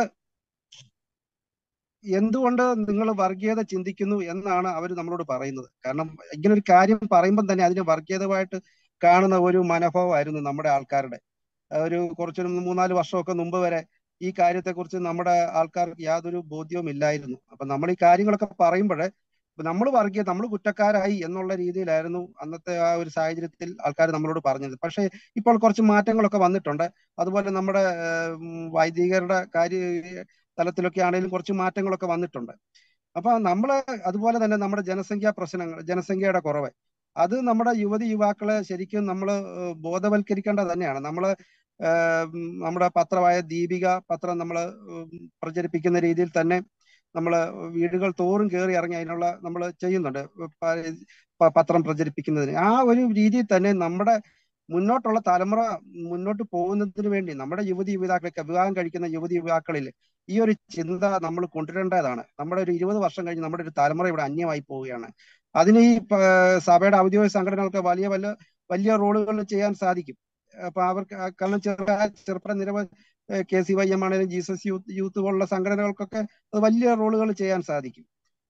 എന്തുകൊണ്ട് നിങ്ങൾ വർഗീയത ചിന്തിക്കുന്നു എന്നാണ് അവർ നമ്മളോട് പറയുന്നത് കാരണം ഇങ്ങനെ ഒരു കാര്യം പറയുമ്പോൾ തന്നെ അതിനെ വർഗീയതമായിട്ട് കാണുന്ന ഒരു മനോഭാവമായിരുന്നു നമ്മുടെ ആൾക്കാരുടെ ഒരു കുറച്ചൊരു മൂന്നാല് വർഷമൊക്കെ മുമ്പ് വരെ ഈ കാര്യത്തെക്കുറിച്ച് നമ്മുടെ ആൾക്കാർക്ക് യാതൊരു ബോധ്യവും ഇല്ലായിരുന്നു അപ്പൊ നമ്മൾ ഈ കാര്യങ്ങളൊക്കെ പറയുമ്പോഴേ നമ്മൾ വർഗീയ നമ്മൾ കുറ്റക്കാരായി എന്നുള്ള രീതിയിലായിരുന്നു അന്നത്തെ ആ ഒരു സാഹചര്യത്തിൽ ആൾക്കാർ നമ്മളോട് പറഞ്ഞത് പക്ഷേ ഇപ്പോൾ കുറച്ച് മാറ്റങ്ങളൊക്കെ വന്നിട്ടുണ്ട് അതുപോലെ നമ്മുടെ ഏഹ്, ഉം, വൈദികരുടെ കാര്യ തലത്തിലൊക്കെ ആണെങ്കിലും കുറച്ച് മാറ്റങ്ങളൊക്കെ വന്നിട്ടുണ്ട് അപ്പൊ നമ്മള് അതുപോലെ തന്നെ നമ്മുടെ ജനസംഖ്യാ പ്രശ്നങ്ങൾ ജനസംഖ്യയുടെ കുറവ് അത് നമ്മുടെ യുവതി യുവാക്കളെ ശരിക്കും നമ്മൾ ബോധവൽക്കരിക്കേണ്ടത് തന്നെയാണ് നമ്മള് ഏഹ്, ഉം, നമ്മുടെ പത്രമായ ദീപിക പത്രം നമ്മൾ പ്രചരിപ്പിക്കുന്ന രീതിയിൽ തന്നെ നമ്മൾ വീടുകൾ തോറും കയറി ഇറങ്ങി അതിനുള്ള നമ്മൾ ചെയ്യുന്നുണ്ട് പ- പ- പത്രം പ്രചരിപ്പിക്കുന്നതിന് ആ ഒരു രീതിയിൽ തന്നെ നമ്മുടെ മുന്നോട്ടുള്ള തലമുറ മുന്നോട്ട് പോകുന്നതിന് വേണ്ടി നമ്മുടെ യുവതി യുവാക്കളൊക്കെ വിവാഹം കഴിക്കുന്ന യുവതി യുവാക്കളിൽ ഈ ഒരു ചിന്ത നമ്മൾ കൊണ്ടുവരേണ്ടതാണ് നമ്മുടെ ഒരു ഇരുപത് വർഷം കഴിഞ്ഞ് നമ്മുടെ ഒരു തലമുറ ഇവിടെ അന്യമായി പോവുകയാണ് അതിന് ഈ പ- സഭയുടെ ഔദ്യോഗിക സംഘടനകൾക്ക് വലിയ വലിയ വലിയ റോളുകൾ ചെയ്യാൻ സാധിക്കും അപ്പൊ അവർക്ക് ആ കാരണം ചെറു ചെറുപ്പ നിരവധി കെ സി വൈ എം ആണെങ്കിലും ജീസസ് യൂത്ത് യൂത്ത് പോലുള്ള സംഘടനകൾക്കൊക്കെ അത് വലിയ റോളുകൾ ചെയ്യാൻ സാധിക്കും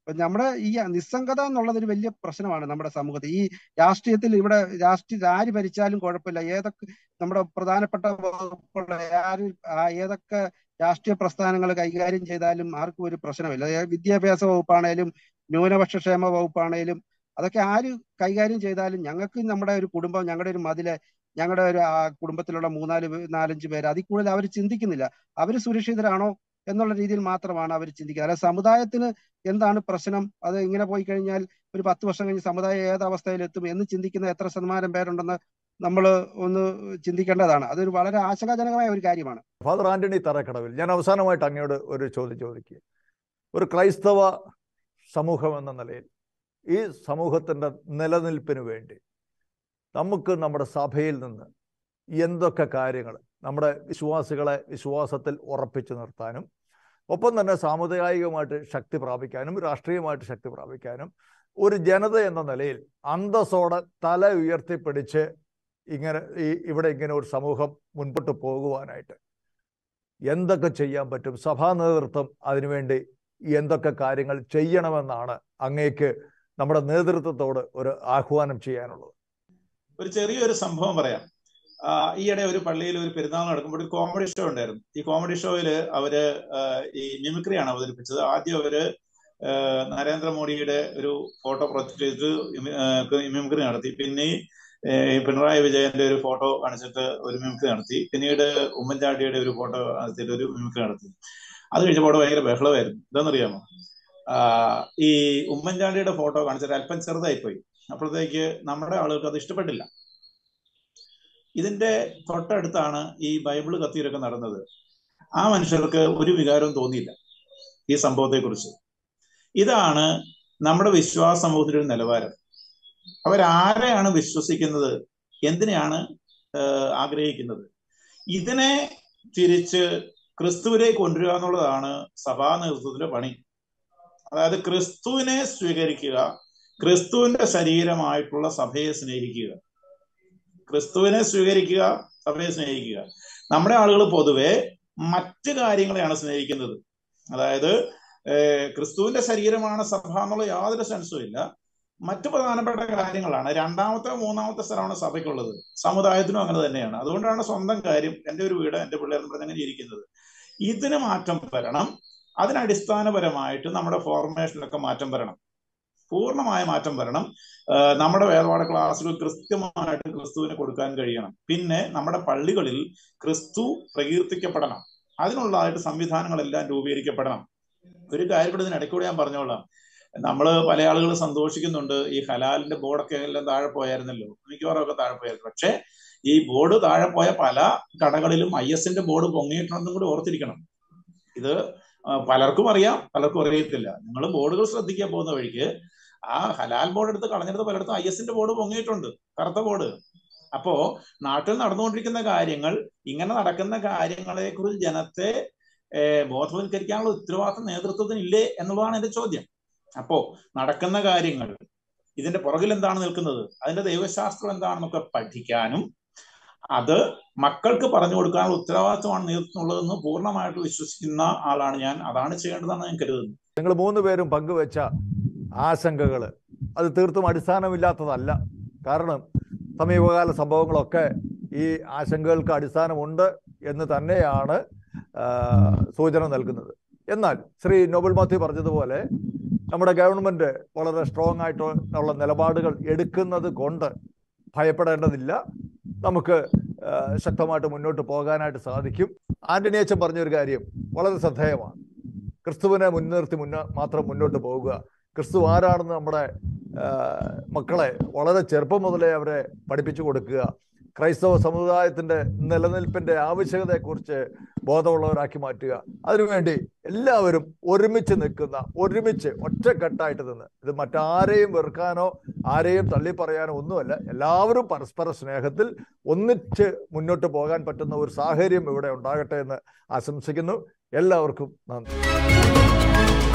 അപ്പൊ നമ്മുടെ ഈ നിസ്സംഗത എന്നുള്ളത് ഒരു വലിയ പ്രശ്നമാണ് നമ്മുടെ സമൂഹത്തിൽ ഈ രാഷ്ട്രീയത്തിൽ ഇവിടെ രാഷ്ട്രീയ ആര് ഭരിച്ചാലും കുഴപ്പമില്ല ഏതൊക്കെ നമ്മുടെ പ്രധാനപ്പെട്ട വകുപ്പുള്ള ആര് ആ ഏതൊക്കെ രാഷ്ട്രീയ പ്രസ്ഥാനങ്ങൾ കൈകാര്യം ചെയ്താലും ആർക്കും ഒരു പ്രശ്നമില്ല ഏ- വിദ്യാഭ്യാസ വകുപ്പാണേലും ന്യൂനപക്ഷ ക്ഷേമ വകുപ്പാണേലും അതൊക്കെ ആര് കൈകാര്യം ചെയ്താലും ഞങ്ങൾക്ക് നമ്മുടെ ഒരു കുടുംബം ഞങ്ങളുടെ ഒരു മതില് ഞങ്ങളുടെ ഒരു ആ കുടുംബത്തിലുള്ള മൂന്നാല് പേ- നാലഞ്ച് പേര് അതിൽ കൂടുതൽ അവർ ചിന്തിക്കുന്നില്ല അവർ സുരക്ഷിതരാണോ എന്നുള്ള രീതിയിൽ മാത്രമാണ് അവർ ചിന്തിക്കുന്നത് അല്ല സമുദായത്തിന് എന്താണ് പ്രശ്നം അത് ഇങ്ങനെ പോയി കഴിഞ്ഞാൽ ഒരു പത്ത് വർഷം കഴിഞ്ഞ് സമുദായം ഏത് അവസ്ഥയിലെത്തും എന്ന് ചിന്തിക്കുന്ന എത്ര ശതമാനം പേരുണ്ടെന്ന് നമ്മൾ ഒന്ന് ചിന്തിക്കേണ്ടതാണ് അതൊരു വളരെ ആശങ്കാജനകമായ ഒരു കാര്യമാണ് ഫാദർ ആന്റണി തറക്കടവിൽ ഞാൻ അവസാനമായിട്ട് അങ്ങയോട് ഒരു ചോദ്യം ചോദിക്കുക ഒരു ക്രൈസ്തവ സമൂഹം എന്ന നിലയിൽ ഈ സമൂഹത്തിൻ്റെ നിലനിൽപ്പിന് വേണ്ടി നമുക്ക് നമ്മുടെ സഭയിൽ നിന്ന് എന്തൊക്കെ കാര്യങ്ങൾ നമ്മുടെ വിശ്വാസികളെ വിശ്വാസത്തിൽ ഉറപ്പിച്ചു നിർത്താനും ഒപ്പം തന്നെ സാമുദായികമായിട്ട് ശക്തി പ്രാപിക്കാനും രാഷ്ട്രീയമായിട്ട് ശക്തി പ്രാപിക്കാനും ഒരു ജനത എന്ന നിലയിൽ അന്തസ്സോടെ തല ഉയർത്തിപ്പിടിച്ച് ഇങ്ങനെ ഈ ഇവിടെ ഇങ്ങനെ ഒരു സമൂഹം മുൻപോട്ട് പോകുവാനായിട്ട് എന്തൊക്കെ ചെയ്യാൻ പറ്റും സഭാ നേതൃത്വം അതിനുവേണ്ടി എന്തൊക്കെ കാര്യങ്ങൾ ചെയ്യണമെന്നാണ് അങ്ങേക്ക് നമ്മുടെ നേതൃത്വത്തോട് ഒരു ആഹ്വാനം ചെയ്യാനുള്ളത് ഒരു ചെറിയൊരു സംഭവം പറയാം ആ, ഈയിടെ ഒരു പള്ളിയിൽ ഒരു പെരുന്നാൾ നടക്കുമ്പോൾ ഒരു കോമഡി ഷോ ഉണ്ടായിരുന്നു ഈ കോമഡി ഷോയിൽ അവര് ആ, ഈ മിമിക്രിയാണ് അവതരിപ്പിച്ചത് ആദ്യം അവര് ആ, നരേന്ദ്രമോദിയുടെ ഒരു ഫോട്ടോ പ്രൊജക്ട് ചെയ്തിട്ട് ഇമി- ആ, മിമിക്രി നടത്തി പിന്നെ ഈ, ഏ, പിണറായി വിജയന്റെ ഒരു ഫോട്ടോ കാണിച്ചിട്ട് ഒരു മിമിക്രി നടത്തി പിന്നീട് ഉമ്മൻചാണ്ടിയുടെ ഒരു ഫോട്ടോ നടത്തിയിട്ട് ഒരു മിമിക്രി നടത്തി അത് കഴിഞ്ഞപ്പോൾ അവിടെ ഭയങ്കര ബഹളമായിരുന്നു എന്താണെന്നറിയാമോ ആ, ഈ ഉമ്മൻചാണ്ടിയുടെ ഫോട്ടോ കാണിച്ചിട്ട് അല്പം ചെറുതായി പോയി അപ്പോഴത്തേക്ക് നമ്മുടെ ആളുകൾക്ക് അത് ഇഷ്ടപ്പെട്ടില്ല ഇതിന്റെ തൊട്ടടുത്താണ് ഈ ബൈബിള് കത്തിയിലൊക്കെ നടന്നത് ആ മനുഷ്യർക്ക് ഒരു വികാരവും തോന്നിയില്ല ഈ സംഭവത്തെ കുറിച്ച് ഇതാണ് നമ്മുടെ വിശ്വാസ സമൂഹത്തിന്റെ ഒരു നിലവാരം അവരാരെയാണ് വിശ്വസിക്കുന്നത് എന്തിനെയാണ് ഏഹ്, ആഗ്രഹിക്കുന്നത് ഇതിനെ തിരിച്ച് ക്രിസ്തുവിലേക്ക് കൊണ്ടുവരിക എന്നുള്ളതാണ് സഭാ നേതൃത്വത്തിന്റെ പണി അതായത് ക്രിസ്തുവിനെ സ്വീകരിക്കുക ക്രിസ്തുവിന്റെ ശരീരമായിട്ടുള്ള സഭയെ സ്നേഹിക്കുക ക്രിസ്തുവിനെ സ്വീകരിക്കുക സഭയെ സ്നേഹിക്കുക നമ്മുടെ ആളുകൾ പൊതുവെ മറ്റ് കാര്യങ്ങളെയാണ് സ്നേഹിക്കുന്നത് അതായത് ഏഹ്, ക്രിസ്തുവിന്റെ ശരീരമാണ് സഭ എന്നുള്ള യാതൊരു സെൻസും ഇല്ല മറ്റു പ്രധാനപ്പെട്ട കാര്യങ്ങളാണ് രണ്ടാമത്തെ മൂന്നാമത്തെ സ്ഥലമാണ് സഭയ്ക്കുള്ളത് സമുദായത്തിനും അങ്ങനെ തന്നെയാണ് അതുകൊണ്ടാണ് സ്വന്തം കാര്യം എൻ്റെ ഒരു വീട് എൻ്റെ പിള്ളേർ പറഞ്ഞ് അങ്ങനെ ഇരിക്കുന്നത് ഇതിന് മാറ്റം വരണം അതിനടിസ്ഥാനപരമായിട്ട് നമ്മുടെ ഫോർമേഷനിലൊക്കെ മാറ്റം വരണം പൂർണ്ണമായ മാറ്റം വരണം ആ, നമ്മുടെ വേദപാഠ ക്ലാസ്സുകൾ കൃത്യമായിട്ട് ക്രിസ്തുവിന് കൊടുക്കാൻ കഴിയണം പിന്നെ നമ്മുടെ പള്ളികളിൽ ക്രിസ്തു പ്രകീർത്തിക്കപ്പെടണം അതിനുള്ളതായിട്ട് സംവിധാനങ്ങളെല്ലാം രൂപീകരിക്കപ്പെടണം ഒരു കാര്യം കൂടെ ഇതിനിടയ്ക്കൂടെ ഞാൻ പറഞ്ഞോളാം നമ്മൾ പല ആളുകൾ സന്തോഷിക്കുന്നുണ്ട് ഈ ഹലാലിന്റെ ബോർഡൊക്കെ എല്ലാം താഴെ പോയായിരുന്നല്ലോ മിക്കവാറും ഒക്കെ താഴെ പോയായിരുന്നു പക്ഷെ ഈ ബോർഡ് താഴെ പോയ പല കടകളിലും ഐ എസിന്റെ ബോർഡ് പൊങ്ങിയിട്ടുണ്ടെന്നും കൂടി ഓർത്തിരിക്കണം ഇത് ആ, പലർക്കും അറിയാം പലർക്കും അറിയത്തില്ല നിങ്ങൾ ബോർഡുകൾ ശ്രദ്ധിക്കാൻ പോകുന്ന വഴിക്ക് ആ ഹലാൽ ബോർഡ് എടുത്ത് കളഞ്ഞെടുത്ത് പലയിടത്തും ഐ എസിന്റെ ബോർഡ് പൊങ്ങിയിട്ടുണ്ട് കറുത്ത ബോർഡ് അപ്പോ നാട്ടിൽ നടന്നുകൊണ്ടിരിക്കുന്ന കാര്യങ്ങൾ ഇങ്ങനെ നടക്കുന്ന കാര്യങ്ങളെ കുറിച്ച് ജനത്തെ ഏഹ്, ബോധവൽക്കരിക്കാനുള്ള ഉത്തരവാദിത്വം നേതൃത്വത്തിന് ഇല്ലേ എന്നുള്ളതാണ് എന്റെ ചോദ്യം അപ്പോ നടക്കുന്ന കാര്യങ്ങൾ ഇതിന്റെ പുറകിൽ എന്താണ് നിൽക്കുന്നത് അതിന്റെ ദൈവശാസ്ത്രം എന്താണെന്നൊക്കെ പഠിക്കാനും അത് മക്കൾക്ക് പറഞ്ഞു കൊടുക്കാനുള്ള ഉത്തരവാദിത്വമാണ് നേതൃത്വമുള്ളതെന്ന് പൂർണ്ണമായിട്ട് വിശ്വസിക്കുന്ന ആളാണ് ഞാൻ അതാണ് ചെയ്യേണ്ടതെന്ന് ഞാൻ കരുതുന്നു നിങ്ങൾ മൂന്ന് പേരും പങ്കുവെച്ച ആശങ്കകൾ അത് തീർത്തും അടിസ്ഥാനമില്ലാത്തതല്ല കാരണം സമീപകാല സംഭവങ്ങളൊക്കെ ഈ ആശങ്കകൾക്ക് അടിസ്ഥാനമുണ്ട് എന്ന് തന്നെയാണ് ആ, സൂചന നൽകുന്നത് എന്നാൽ ശ്രീ നോബൽ മാത്യു പറഞ്ഞതുപോലെ നമ്മുടെ ഗവൺമെന്റ് വളരെ സ്ട്രോങ് ആയിട്ടുള്ള നിലപാടുകൾ എടുക്കുന്നത് കൊണ്ട് ഭയപ്പെടേണ്ടതില്ല നമുക്ക് ആ, ശക്തമായിട്ട് മുന്നോട്ട് പോകാനായിട്ട് സാധിക്കും ആന്റണി അച്ഛൻ പറഞ്ഞൊരു കാര്യം വളരെ ശ്രദ്ധേയമാണ് ക്രിസ്തുവിനെ മുൻനിർത്തി മുന്ന മാത്രം മുന്നോട്ട് പോകുക ക്രിസ്തു ആരാണെന്ന് നമ്മുടെ ആ, മക്കളെ വളരെ ചെറുപ്പം മുതലേ അവരെ പഠിപ്പിച്ചു കൊടുക്കുക ക്രൈസ്തവ സമുദായത്തിന്റെ നിലനിൽപ്പിന്റെ ആവശ്യകതയെക്കുറിച്ച് ബോധമുള്ളവരാക്കി മാറ്റുക അതിനുവേണ്ടി എല്ലാവരും ഒരുമിച്ച് നിൽക്കുന്ന ഒരുമിച്ച് ഒറ്റക്കെട്ടായിട്ട് നിന്ന് ഇത് മറ്റാരെയും വെറുക്കാനോ ആരെയും തള്ളി പറയാനോ ഒന്നുമല്ല എല്ലാവരും പരസ്പര സ്നേഹത്തിൽ ഒന്നിച്ച് മുന്നോട്ട് പോകാൻ പറ്റുന്ന ഒരു സാഹചര്യം ഇവിടെ ഉണ്ടാകട്ടെ എന്ന് ആശംസിക്കുന്നു എല്ലാവർക്കും നന്ദി